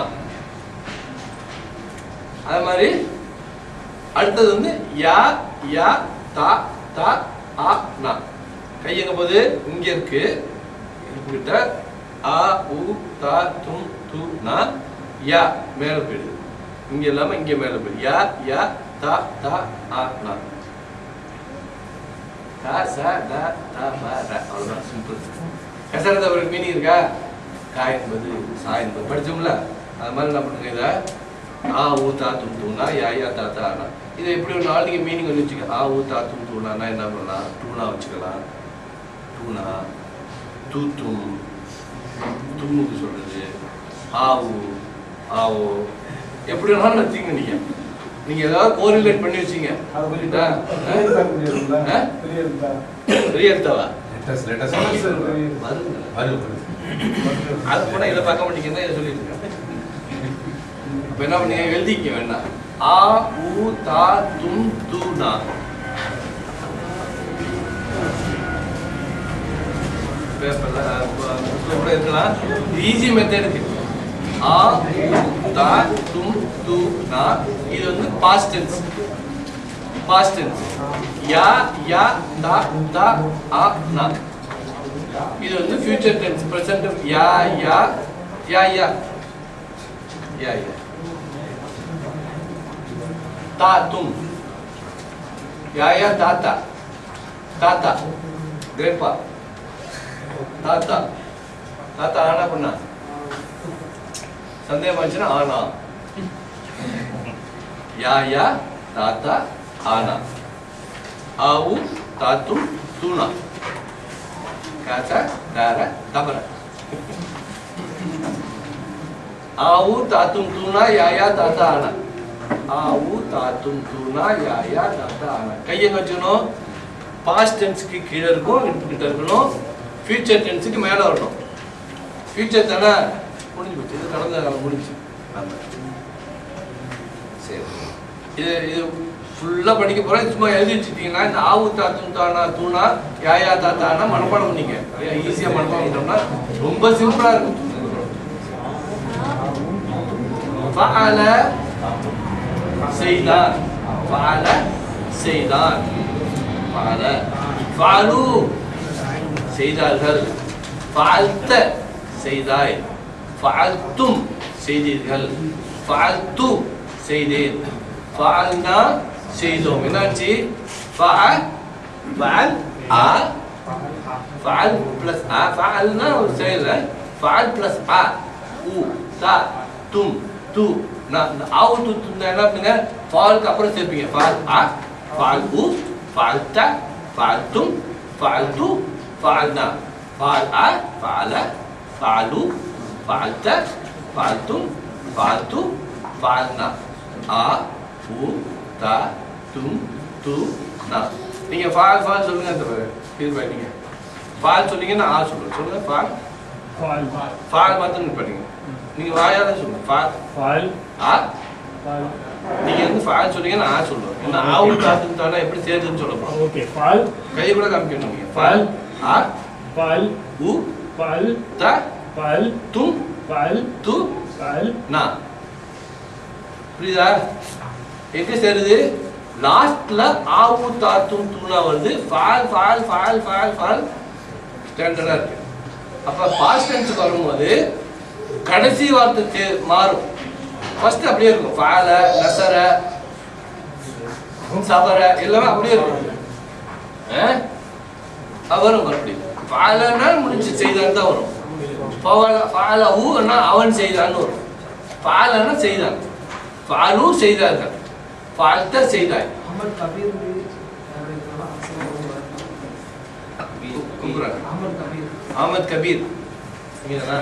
அதே மாதிரி அடுத்தது வந்து யா யா தா தா ஆ நா கை எங்க போகுது இங்க இருக்கு கிட்ட ஆ உ தா தும் து நா யா மேல போயிடுது இங்க இல்லாம இங்க மேல போயிடுது யா யா தா தா ஆ நா கா ச ட த ப ர அவ்வளவுதான் சிம்பிள் கசரத ஒரு மீனிங் இருக்கா கா என்பது சா என்பது படிச்சோம்ல அது மாதிரி என்ன பண்ணுங்க இதை ஆ ஊ தா தும் தூணா யா யா தா தா ஆனா இதை எப்படி ஒரு நாளைக்கு மீனிங் வந்து வச்சுக்க ஆ ஊ தா தும் தூணானா என்ன பண்ணலாம் டூனா வச்சுக்கலாம் டூனா தூத்தும் தும்முக்கு சொல்றது ஆவு ஆவோ எப்படி வேணாலும் வச்சுங்க நீங்க நீங்க ஏதாவது கோரிலேட் பண்ணி வச்சீங்க புரியுதா ஆ? பெரிய எடுத்தவா லேட்டஸ்ட் லேட்டஸ்ட் வருங்க வருது அது கூட இதை பார்க்க மாட்டீங்கன்னா இதை சொல்லிட்டு அப்ப என்ன பண்ணீங்க எழுதிக்க வேண்டாம் ஆ உ தா தும் து நா பேப்பர்ல புக்கில் கூட இருக்கலாம் ஈஸி மெத்தடுக்கு ஆ உ தா தும் து நா இது வந்து பாஸ்ட் டென்ஸ் பாஸ்ட் டென்ஸ் யா யா தா தா ஆ நா இது வந்து ஃபியூச்சர் டென்ஸ் பிரசன்ட் யா யா யா யா யா யா தா தும் யா யா தாத்தா தாத்தா கிரேப்பா தாத்தா தாத்தா ஆனா பண்ணா சந்தேகம் வந்துச்சுன்னா ஆனா யா யா தாத்தா ஆனா ஆவு தாத்தும் தூணா காசா தார தபர ஆவு தாத்தும் தூணா யாயா தாத்தா ஆனா ஆவு தாத்தும் தூணா யாயா தாத்தா ஆனா கையை வச்சுக்கணும் பாஸ்ட் டென்ஸ்க்கு கீழே இருக்கும் இடுப்பு கிட்ட இருக்கணும் ஃபியூச்சர் டென்ஸுக்கு மேலே வரணும் ஃபியூச்சர் தானே முடிஞ்சு போச்சு இது கடந்த காலம் முடிஞ்சு ஆமா. சரி இது இது ஃபுல்லாக படிக்க போகிறேன் சும்மா எழுதி வச்சுட்டீங்கன்னா இந்த ஆவு தாத்தும் தானா தூணா யாயா தாத்தானா மனப்பாடம் பண்ணிங்க ஈஸியாக மனப்பாடம் பண்ணிட்டோம்னா ரொம்ப சிம்பிளாக இருக்கும் فعل செய்தான் فعل செய்தான் فعل فعلوا செய்தார்கள் فعلت செய்தாய் فعلتم செய்தீர்கள் فعلت செய்தேன் فعلنا செய்தோம் என்னாச்சு فعل فعل ஆ فعل plus ஆ فعلنا ஒரு செயல் فعل plus ஆ உ தா தும் து நான் ஆவு து து என்ன பண்ணுங்க ஃபாலுக்கு அப்புறம் சேர்ப்பீங்க ஃபால் ஆ ஃபால் உ ஃபால் த ஃபால் தும் ஃபால் து ஃபால் நா ஃபால் ஆ ஃபால ஃபாலு ஃபால் த ஃபால் தும் ஃபால் து ஃபால் நா ஆ உ த தும் து நா நீங்க ஃபால் ஃபால் சொல்லுங்க அந்த இது நீங்க ஃபால் சொன்னீங்கன்னா ஆ சொல்லுங்க சொல்லுங்க ஃபால் ஃபால் ஃபால் மாத்திரம் நிப்பாட்டீங்க நீங்க வாயால சொல்லுங்க ஃபால் ஃபால் ஆ ஃபால் நீங்க வந்து ஃபால் சொன்னீங்கன்னா ஆ சொல்லுவோம் என்ன ஆவும் தாத்தும் தானே எப்படி சேர்த்துன்னு சொல்ல போறோம் ஓகே ஃபால் கை கூட காமிக்கணும் நீங்க ஃபால் ஆ ஃபால் உ ஃபால் த ஃபால் தும் ஃபால் து ஃபால் நா புரியுதா எங்க சேருது லாஸ்ட்ல ஆவு தாத்தும் தூணா வருது ஃபால் ஃபால் ஃபால் ஃபால் ஃபால் ஸ்டாண்டர்டா இருக்கு அப்ப பாஸ்ட் டென்ஸ் வரும்போது கடைசி வார்த்தை தே- மாறும் ஃபர்ஸ்ட் அப்படியே இருக்கும் ஃபால நசர சபர எல்லாமே அப்படியே இருக்கும் ஆ? அது வரும் மறுபடியும் ஃபாலன்னா முடிஞ்சு செய்தான் தான் வரும் ஃபவல ஃபால ஊன்னா அவன் செய்தான்னு வரும் ஃபாலன்னா செய்தான் ஃபாலு செய்தார்கள் ஃபால்த்த செய்தாய் அஹமத் கபீர் அப்படின்னா கூப்பிடுறாங்க அஹமத் கபீர் அஹமத் கபீர் இங்கதானா?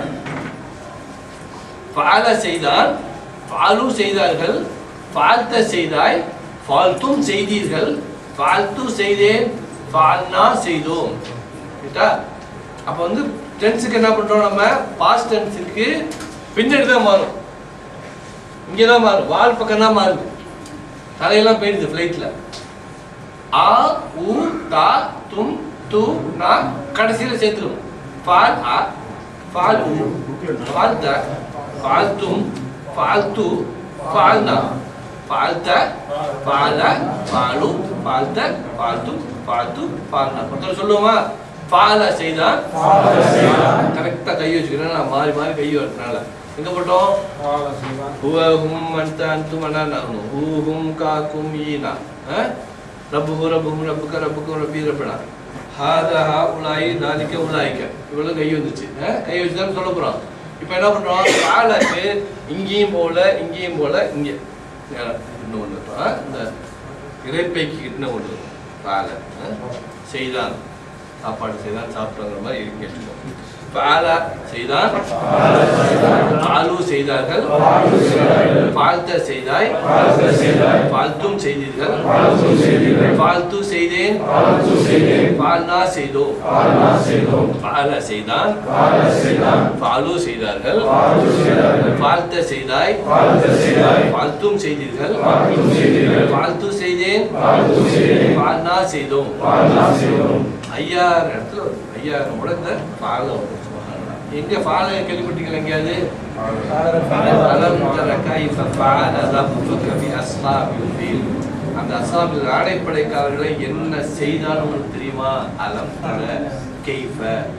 ஃபால செய்தான் ஃபாலு செய்தார்கள் ஃபால்த்த செய்தாய் ஃபால்த்தும் செய்தீர்கள் ஃபால்த்து செய்தேன் ஃபால்னா செய்தோம் ரைட்டா அப்போ வந்து டென்ஸுக்கு என்ன பண்றோம் நம்ம பாஸ்ட் டென்ஸுக்கு பின்னாடி தான் மாறும் இங்கே தான் மாறும் வால் பக்கம் தான் மாறுது தலையெல்லாம் போயிடுது ஃப்ளைட்டில் ஆ உ தா தும் து நா கடைசியில் சேர்த்துக்கணும் ஃபால் ஆ ஃபால் உ ஃபால் த ஃபால் தும் ஃபால் து ஃபால் நா ஃபால் த ஃபால ஃபாலு ஃபால் த ஃபால் து ஃபால் து ஃபால் நா ஒருத்தர் சொல்லுவோமா ஃபால செய்தான் கரெக்டாக கை வச்சுக்கிறேன் நான் மாறி மாறி கை வரதுனால எங்க போட்டோம் ஹுவ ஹும் அன்த அன்தும் அனா நஹ்னு ஹூ ஹும் கா கும் ஈனா ரப்புஹு ரப்புஹும் ரப்புக ரப்புக்கும் ரப்பி ரப்பனா ஹாதா ஹா உலாயி தாலிக்க உலாய்க்க இவ்வளவு கை வந்துச்சு அஹ்? கை வச்சு தான் சொல்ல போறோம் இப்போ என்ன பண்றோம் காலுக்கு இங்கேயும் போல இங்கேயும் போல இங்க அஹ், இன்னும் ஒன்று இருக்கும் இந்த இறைப்பைக்கு கிட்ட ஒன்று காலை செய்தான் சாப்பாடு செய்தான் சாப்பிட்டங்கிற மாதிரி இருக்கு பால செய்தான் ஆலு செய்தார்கள் வாழ்த்த செய்தாய் வாழ்த்தும் செய்தீர்கள் வாழ்த்து செய்தேன் பால்னா செய்தோம் பால செய்தான் பாலு செய்தார்கள் வாழ்த்த செய்தாய் வாழ்த்தும் செய்தீர்கள் வாழ்த்து செய்தேன் பால்னா செய்தோம் ஐயாயிரம் இடத்துல வரும். ஐயாயிரம் கூட இந்த ஃபால வரும் சுப்ஹானல்லாஹ். எங்க ஃபால கேள்விப்பட்டீங்களா எங்கேயாவது அலம் தர கைஃப ஃபஅல ரப்புக பி அஸ்ஹாபில் ஃபீல் அந்த அஸ்ஹாபில் ஆடைப்படைக்காரர்களை என்ன செய்தான் உங்களுக்கு தெரியுமா அலம் தர கைஃப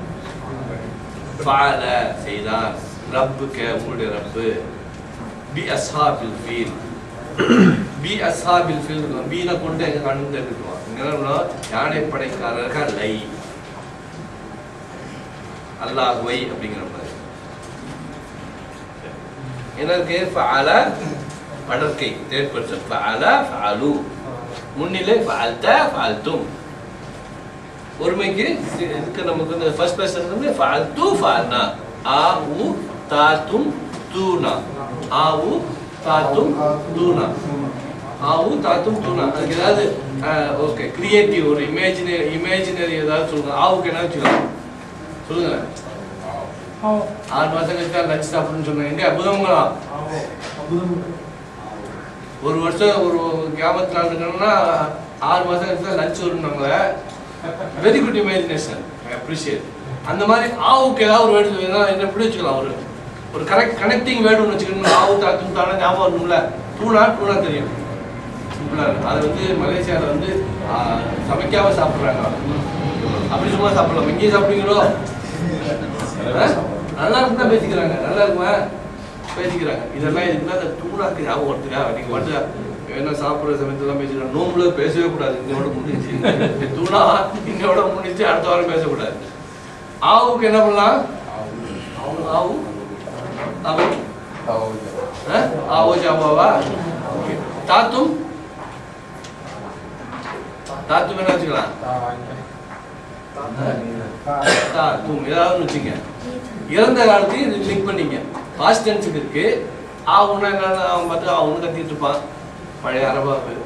ஃபஅல செய்தான் ரப்புக உங்களுடைய ரப்பு பி அஸ்ஹாபில் ஃபீல் பி அஸ்ஹாபில் ஃபீல் பீனை கொண்டு எங்க கண்டு இருக்குவோம் இங்க யானைப்படைக்காரர்களை அல்லாஹுவை அப்படிங்கிற மாதிரி எனக்கு ஃபஅல படற்கை தேர்ட் பர்சன் ஃபஅல ஃபஅலு முன்னிலை ஃபஅல்த ஃபஅல்தும் ஒருமைக்கு சி- இதுக்கு நமக்கு வந்து ஃபர்ஸ்ட் பர்சன் வந்து ஃபால்து ஃபால்னா ஆ உ தாத்தும் தூனா ஆ உ தாத்தும் தூனா ஆவு தாத்தும் தூணா அதுக்கு ஏதாவது ஓகே கிரியேட்டிவ் ஒரு இமேஜினரி இமேஜினரி ஏதாவது சொல்லுங்க ஆவுக்கு என்ன வச்சுக்கலாம் சொல்லுங்க ஆறு மாசம் கழிச்சு தான் லஞ்ச் சாப்பிடுன்னு சொன்னாங்க எங்க புதன்கிழமை ஒரு வருஷம் ஒரு கிராமத்தில் இருக்கணும்னா ஆறு மாசம் கழிச்சு தான் லஞ்ச் வரும்னாங்களே very good imagination I appreciate அந்த மாதிரி ஆவுக்கு ஏதாவது ஒரு வேர்டு வேணா என்ன எப்படி வச்சுக்கலாம் ஒரு ஒரு கரெக்ட் கனெக்டிங் வேர்டு ஒன்று வச்சுக்கணும் ஆவு தாத்தும் தானே ஞாபகம் வரணும்ல டூனா டூனா தெரியும் சிம்பிளா இருக்கு அது வந்து மலேசியாவில் வந்து ஆ, சமைக்காம சாப்பிட்றாங்க அப்படி சும்மா சாப்பிடலாம் இங்கேயும் சாப்பிடுவீங்களோ ஆ? நல்லா இருக்குன்னா பேசிக்கிறாங்க நல்லா இருக்குமா பேசிக்கிறாங்க இதெல்லாம் இதுக்குன்னா அந்த டூனாக்கு ஞாபகம் வருதுக்கா நீங்க வந்து வேணா சாப்பிட்ற சமயத்தெல்லாம் பேசிக்கிறாங்க நோம்புல பேசவே கூடாது இன்னையோட முடிஞ்சு தூணா இன்னையோட முடிஞ்சு அடுத்த வாரம் பேசக்கூடாது ஆவுக்கு என்ன பண்ணலாம் ஆவு ஆவு ஆ? ஆவோ ஜாபாவா ஓகே தாத்தும் தாத்தும் என்ன வச்சுக்கலாம் தாத்தும் ஏதாவது ஒண்ணு வச்சுங்க இறந்த காலத்தையும் இது லிங்க் பண்ணீங்க பாஸ்ட் டென்ஸுக்கு இருக்கு ஆவுன்னா என்ன அவன் பார்த்து அவனு கத்திட்டு இருப்பான் பழைய அரபாபு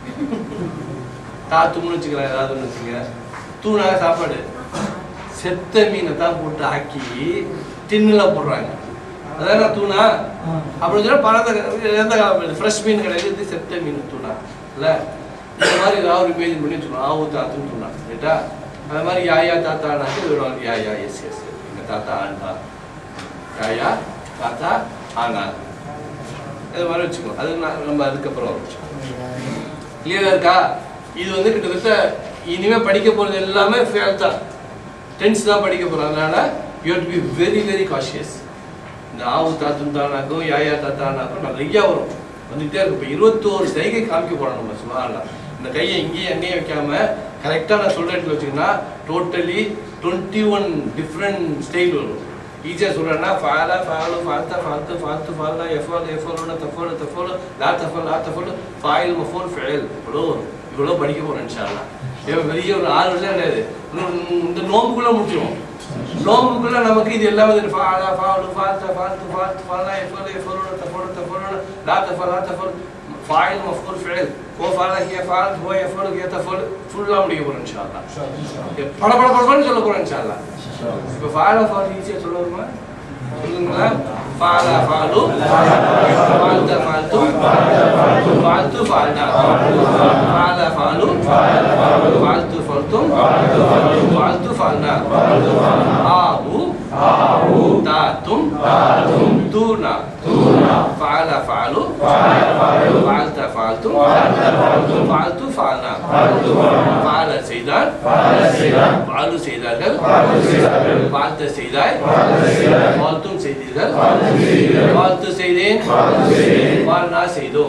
தாத்தும்னு வச்சுக்கலாம் ஏதாவது ஒன்று வச்சுங்க தூணா சாப்பாடு செத்த மீனை தான் போட்டு ஆக்கி டின்னில் போடுறாங்க அதான் தூணா அப்படின்னு சொன்னா பழத்த இறந்த காலம் ஃப்ரெஷ் மீன் கிடையாது இது செத்த மீன் தூணா இல்ல இந்த மாதிரி ஏதாவது ஒரு இமேஜின் பண்ணி வச்சுக்கணும் ஆவு தாத்துன்னு தூணா ரைட்டா அது மாதிரி யாயா தாத்தானாக்கு வருவாங்க யாயா எஸ் எஸ் எங்க தாத்தா ஆண்டா யாயா தாத்தா ஆனா இது மாதிரி வச்சுக்கணும் அது நான் நம்ம அதுக்கப்புறம் கிளியரா இருக்கா இது வந்து கிட்டத்தட்ட இனிமே படிக்க போறது எல்லாமே ஃபேல் தான் டென்ஸ் தான் படிக்க போறோம் அதனால you to be very very cautious இந்த ஆவு தாத்தும் தானாக்கும் யாயா தாத்தானாக்கும் நிறைய வரும் வந்துகிட்டே இருக்கும் இப்போ இருபத்தோரு சைகை காமிக்க போறோம் நம்ம சுமாரில் இந்த கையை இங்கேயும் எங்கேயும் வைக்காம கரெக்டாக நான் சொல்ற இடத்துல வச்சுக்கினா totally twenty one different style வரும் ஈஸியாக சொல்கிறேன்னா ஃபாலா ஃபாலு ஃபால்த்தா ஃபால்த்து ஃபால்த்து ஃபாலா எஃபால் எஃபாலோன தஃபாலு தஃபாலு லா தஃபால் லா தஃபாலு ஃபாயில் மஃபோல் ஃபெயல் இவ்வளோ வரும் இவ்வளோ படிக்க போகிறேன் இன்ஷால்லா இவன் பெரிய ஒரு ஆறு வருஷம் கிடையாது இன்னும் இந்த நோம்புக்குள்ளே முடிச்சிடும் நோம்புக்குள்ள நமக்கு இது எல்லாமே தெரியும் ஃபாலா ஃபாலு ஃபால்த்தா ஃபால்த்து ஃபால்த்து ஃபாலா எஃபால் எஃபாலோன தஃபாலு தஃபாலோன லா தஃபால் லா தஃபால் ஃபாயில் மஃபோல் ஃபெயல் கோ ஃபாலா கே ஃபால் கோ எஃபாலு கே தஃபால் ஃபுல்லாக முடிக்க போகிறேன் இன்ஷால்லா பட பட படன்னு சொல்ல போகிறேன் இன்ஷால்லா இப்போ ஃபாலா ஃபால் ஈஸியாக சொல்ல வருமா சொல்லுங்களா ஃபாலா ஃபாலு ஃபால்த்தா ஃபால்த்து ஃபால்த்து ஃபால்டா ஃபாலா ஃபாலு ஃபால்த்து ஃபால்த்தும் ஃபால்த்து ஃபால்டா ஆவு தாத்தும் தூனா ஃபாலா ஃபாலு ஃபால்த்தா ஃபால்த்தும் ஃபால்த்து ஃபால்னா ஃபால செய்தார் ஃபாலு செய்தார்கள் வாழ்த்த செய்தாய் வாழ்த்தும் செய்தீர்கள் வாழ்த்து செய்தேன் வாழ்நா செய்தோம்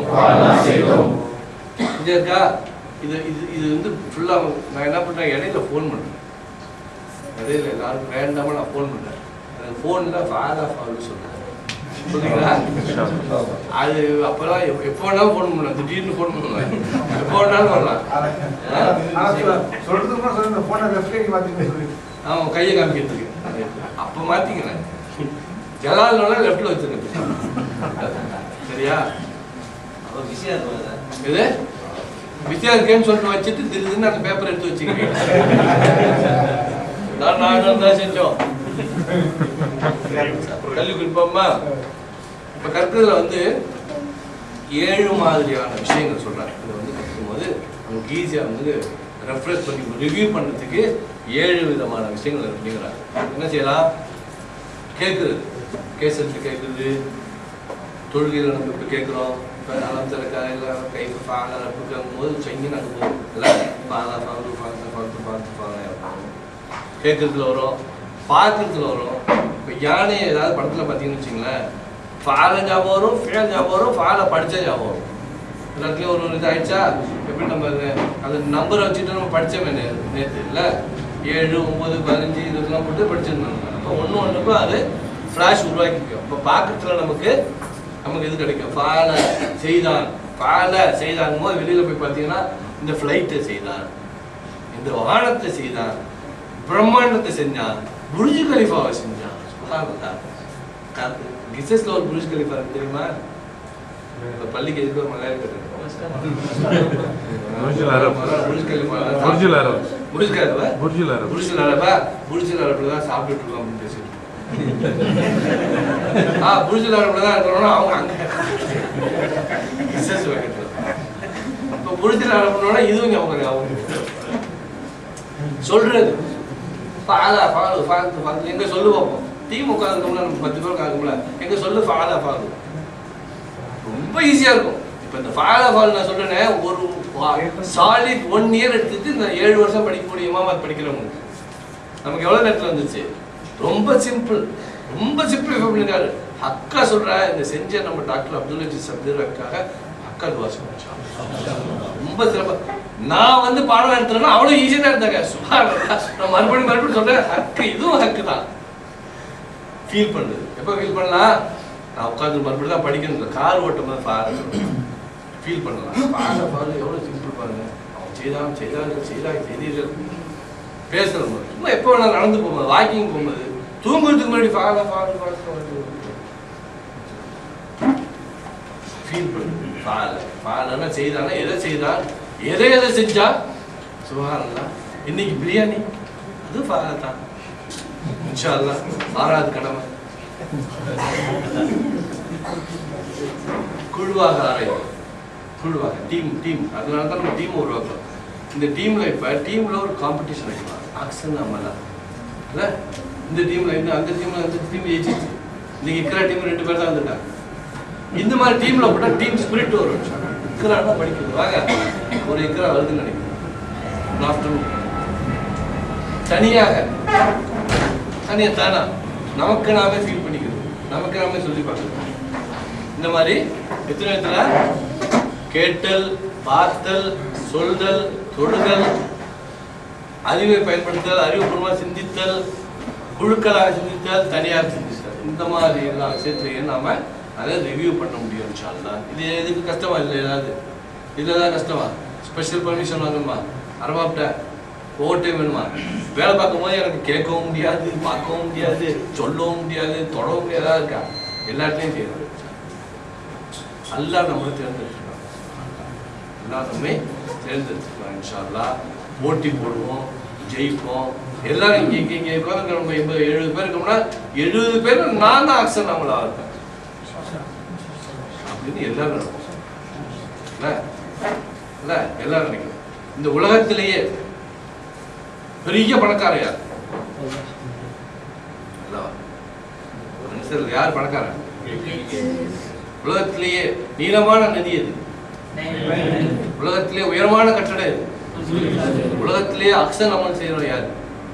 இது இருக்கா இது இது இது வந்து ஃபுல்லா நான் என்ன பண்றேன் இடையில ஃபோன் பண்றேன் இடையில எல்லாருக்கும் வேண்டாம நான் ஃபோன் பண்றேன் எனக்கு ஃபோன்ல ஃபாலா ஃபாலு சொல்றேன் சொல்றீங்களா அது அப்பெல்லாம் எப்ப- எப்போ வேணாலும் ஃபோன் பண்ணலாம் திடீர்னு ஃபோன் பண்ணுவேன் எப்போ வேணாலும் பண்ணலாம் சொல்றதுக்கு கூட சொல்லுங்க போன வெப்சைட் மாத்தி அவன் கையை காமிக்கிறதுக்கு அப்ப மாத்திக்கிறேன் ஜலால்னால லெஃப்ட்ல வச்சிருக்கேன் சரியா இது பிஸியா இருக்கேன்னு சொல்லிட்டு வச்சுட்டு திடீர்னு அந்த பேப்பர் எடுத்து வச்சுக்கிறேன் நான் நாங்கள் தான் செஞ்சோம் கல்வி குறிப்போமா இப்ப கற்கிறதுல வந்து ஏழு மாதிரியான விஷயங்கள் சொல்றாங்க இதை வந்து கற்றுக்கும்போது நமக்கு ஈஸியா வந்து ரெஃப்ரெஷ் பண்ணி ரிவ்யூ பண்ணுறதுக்கு ஏழு விதமான விஷயங்கள் அப்படிங்கிறாங்க என்ன செய்யலாம் கேட்குறது கேசட்டு கேட்குறது தொழுகையில் நம்ம இப்போ கேட்குறோம் இப்போ அலம் திறக்கா இல்லை கை ஃபால கேட்கும் போது செஞ்சு நாங்கள் போவோம் இல்லை ஃபாலா ஃபாலு ஃபால்த்து ஃபால்த்து ஃபால்த்து ஃபாலா கேட்கறதுல வரும் பார்க்கறதுல வரும் இப்போ யானை ஏதாவது படத்தில் பார்த்தீங்கன்னு வச்சுங்களேன் ஃபாலை ஞாபகம் வரும் ஃபேல் ஞாபகம் வரும் ஃபாலை படிச்ச ஞாபகம் வரும் எல்லாத்துலேயும் ஒரு ஒரு இது ஆயிடுச்சா எப்படி நம்ம அது அந்த நம்பரை வச்சுட்டு நம்ம படித்தோமே நேற்று இல்லை ஏழு ஒம்பது பதினஞ்சு இதெல்லாம் போட்டு படிச்சிருந்தோம் அப்போ ஒன்று ஒன்றுக்கும் அது ஃப்ளாஷ் உருவாக்கிக்கும் இப்போ பார்க்கறதுல நமக்கு நமக்கு இது கிடைக்கும் ஃபால செய்தான் ஃபால செய்தான் போது வெளியில் போய் பார்த்தீங்கன்னா இந்த ஃப்ளைட்டை செய்தான் இந்த வானத்தை செய்தான் பிரம்மாண்டத்தை செஞ்சான் புர்ஜ் கலிஃபாவை செஞ்சான் சுப்ஹானல்லாஹ். காத்து கிசஸ்ல ஒரு புர்ஜ் கலிஃபா இருக்கு தெரியுமா இந்த பள்ளிக்கு எதுக்கு ஒரு மலையாளி கட்டுறது Burj al Arab. Burj Khalifa Burj al Arab. Burj Khalifa Burj al Arab. புருஷன் அரபா புருஷன் அரபுல தான் சாப்பிட்டுட்டு இருக்கோம் அப்படின்னு பேசிட்டு ஆ புருஷன் அரபுல தான் இருக்கிறோம்னா அவங்க அங்க பிசினஸ் வைக்கிறது இப்போ புருஷன் அரபுனோட இதுவும் ஞாபகம் அவங்க சொல்றது ஃபாலா ஃபாலு ஃபாலு ஃபாலு எங்க சொல்லு பார்ப்போம் திமுக இருந்தோம்னா நம்ம பத்து பேர் காக்கும்ல எங்க சொல்லு ஃபாலா ஃபாலு ரொம்ப ஈஸியா இருக்கும் இப்போ இந்த ஃபாலா ஃபால் நான் சொல்றேனே ஒரு சாலிட் ஒன் இயர் எடுத்துட்டு இந்த ஏழு வருஷம் படிக்கக்கூடிய இமாமத் படிக்கிறவங்க நமக்கு எவ்வளவு நேரத்துல வந்துச்சு ரொம்ப சிம்பிள் ரொம்ப சிம்பிள் பண்ணிருக்காரு அக்கா சொல்ற இந்த செஞ்ச நம்ம டாக்டர் அப்துல் அஜீஸ் அப்துல்லாக்காக அக்கா துவா சொல்லிச்சா ரொம்ப சிறப்பா நான் வந்து பாடம் எடுத்துறேன்னா அவ்வளவு ஈஸியா தான் எடுத்தாங்க சும்மா நான் மறுபடியும் மறுபடியும் சொல்றேன் ஹக்கு இதுவும் ஹக்கு தான் ஃபீல் பண்ணுது எப்போ ஃபீல் பண்ணலாம் நான் உட்காந்து மறுபடியும் தான் படிக்கணும் இல்லை கார் ஓட்டும் போது பாரு ஃபீல் பண்ணலாம் பாரு பாரு எவ்வளோ சிம்பிள் பாருங்க அவன் செய்தான் செய்தார்கள் செய்தாங்க செய்தீர்கள் பேசணும் சும்மா எப்போ வேணாலும் நடந்து போகும்போது வாக்கிங் போகும்போது தூங்குறதுக்கு முன்னாடி ஃபாலோ ஃபாலோ ஃபாலோ ஃபீல் பண்ணு ஃபால ஃபாலனா செய்தானா எதை செய்தான் எதை எதை செஞ்சா சுகாரம்லாம் இன்னைக்கு பிரியாணி அது ஃபால தான் இன்ஷா அல்லாஹ் ஆறாவது கடமை குழுவாக ஆராயும் குழுவாக டீம் டீம் அதனால தான் நம்ம டீம் உருவாக்குறோம் இந்த டீம்ல இப்ப டீம்ல ஒரு காம்படிஷன் வைக்கலாம் ஆக்சன் அமலா இல்ல இந்த டீம்ல இந்த அந்த டீம்ல அந்த டீம் ஜெயிச்சிச்சு இன்னைக்கு இருக்கிற டீம் ரெண்டு பேர் தான் வந்திருக்காங்க இந்த மாதிரி டீம்ல போட்டா டீம் ஸ்பிரிட் வரும் இக்கரானா படிக்கிறது வாங்க ஒரு இக்கரா வருதுன்னு நினைக்கிறேன் ஆஃப்டர்நூன் தனியாக தனியா தானா நமக்கு நாமே ஃபீல் பண்ணிக்கிறது நமக்கு நாமே சொல்லி பார்க்கறது இந்த மாதிரி எத்தனை விதத்துல கேட்டல் பார்த்தல் சொல்தல் தொடுதல் அறிவை பயன்படுத்தல் அறிவுபூர்வமா சிந்தித்தல் குழுக்களாக சிந்தித்தல் தனியார் சிந்தித்தல் இந்த மாதிரி எல்லா விஷயத்திலையும் நாம அதை ரிவ்யூ பண்ண முடியும் இன்ஷா அல்லாஹ். இது எதுக்கு கஷ்டமா இல்லை ஏதாவது இதுல தான் கஷ்டமா ஸ்பெஷல் பர்மிஷன் வாங்கணுமா அரபாப்ட ஓவர் டைம் வேணுமா வேலை பார்க்கும் போது எனக்கு கேட்கவும் முடியாது பார்க்கவும் முடியாது சொல்லவும் முடியாது தொடவும் முடியாதா இருக்கா எல்லாத்தையும் செய்யணும் அல்லாஹ் நம்மளை தேர்ந்தெடுத்துருக்கான் அல்லாஹ் நம்மை தேர்ந்தெடுத்துருக்கான் இன்ஷா அல்லாஹ் போட்டி போடுவோம் ஜெயிப்போம் எல்லாரும் இங்க இங்க இங்க உட்கார்ந்து நம்ம எண்பது எழுபது பேர் இருக்கோம்னா எழுபது பேர் நான் தான் அக்சர் நம்மளா இருப்பேன் அப்படின்னு எல்லாரும் நினைப்போம் இல்ல இல்ல எல்லாரும் நினைக்கிறோம் இந்த உலகத்திலேயே பெரிய பணக்காரன் யார் அல்லவா? மனுஷர் யார் பணக்காரன் உலகத்திலேயே நீளமான நதி எது உலகத்திலே உயரமான கட்டடம் எது உலகத்திலேயே அக்ஷன் அமல் செய்யறோம் யார்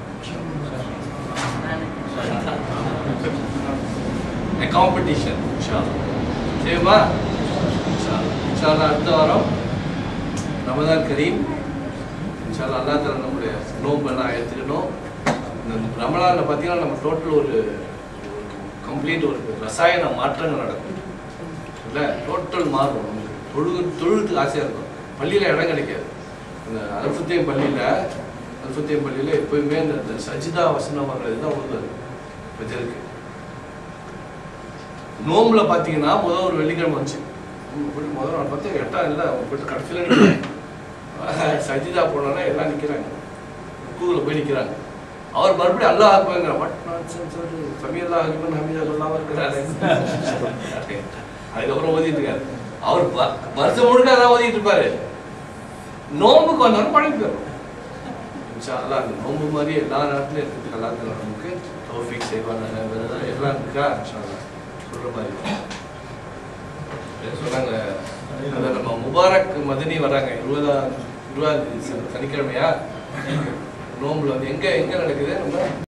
காம்படிஷன் சரிமா இன்ஷால்லா அடுத்த வாரம் ரமதான் கரீம் இன்ஷால்லா அல்லா தர நம்முடைய நோம்பெல்லாம் எடுத்துக்கணும் இந்த ரமலானில் பார்த்தீங்கன்னா நம்ம டோட்டல் ஒரு கம்ப்ளீட் ஒரு ரசாயன மாற்றங்கள் நடக்கும் இல்லை டோட்டல் மாறும் நமக்கு தொழுகு தொழுகிறதுக்கு ஆசையாக இருக்கும் பள்ளியில் இடம் கிடைக்காது இந்த அல்ஃபுத்தேம் பள்ளியில் அல்ஃபுத்தேம் பள்ளியில் எப்போயுமே இந்த இந்த சஜிதா வசனம் வர்றது தான் உதவு வச்சிருக்கு நோம்புல பார்த்தீங்கன்னா முதல் ஒரு வெள்ளிக்கிழமை வந்துச்சு ம், போயிட்டு முதல் நாள் பார்த்து எட்டாம் இல்லை அவங்க போயிட்டு கடைசியில் நிற்கிறாங்க சஜிதா போனோன்னா எல்லாம் நிற்கிறாங்க கூகுளில் போய் நிற்கிறாங்க அவர் மறுபடியும் அல்லாஹ் அக்பர்ங்கிற வாட் நான்சென்ஸ் ஒரு சமீல்லா அக்பர் ஹமீதா சொல்லாம இருக்கிறாரு அதுக்கப்புறம் ஓதிட்டு இருக்காரு அவர் வ- வருஷம் முழுக்க அதான் ஓதிட்டு இருப்பாரு நோம்புக்கு வந்தவரும் பழகி போயிடும் இன்ஷா அல்லாஹ் அந்த நோம்பு மாதிரி எல்லா நேரத்துலையும் இருக்கிறதுக்கு அல்லா தஆலா நமக்கு தௌஃபீக் செய்வாங்க வேற எல்லாம் இருக்கா இன்ஷா அல்லாஹ் சொல்ற மாதிரி சொன்னாங்க அந்த நம்ம முபாரக் மதனி வராங்க இருபதாம் இருபதாம் தேதி சனிக்கிழமையா நோம்புல வந்து எங்க எங்க நடக்குது நம்ம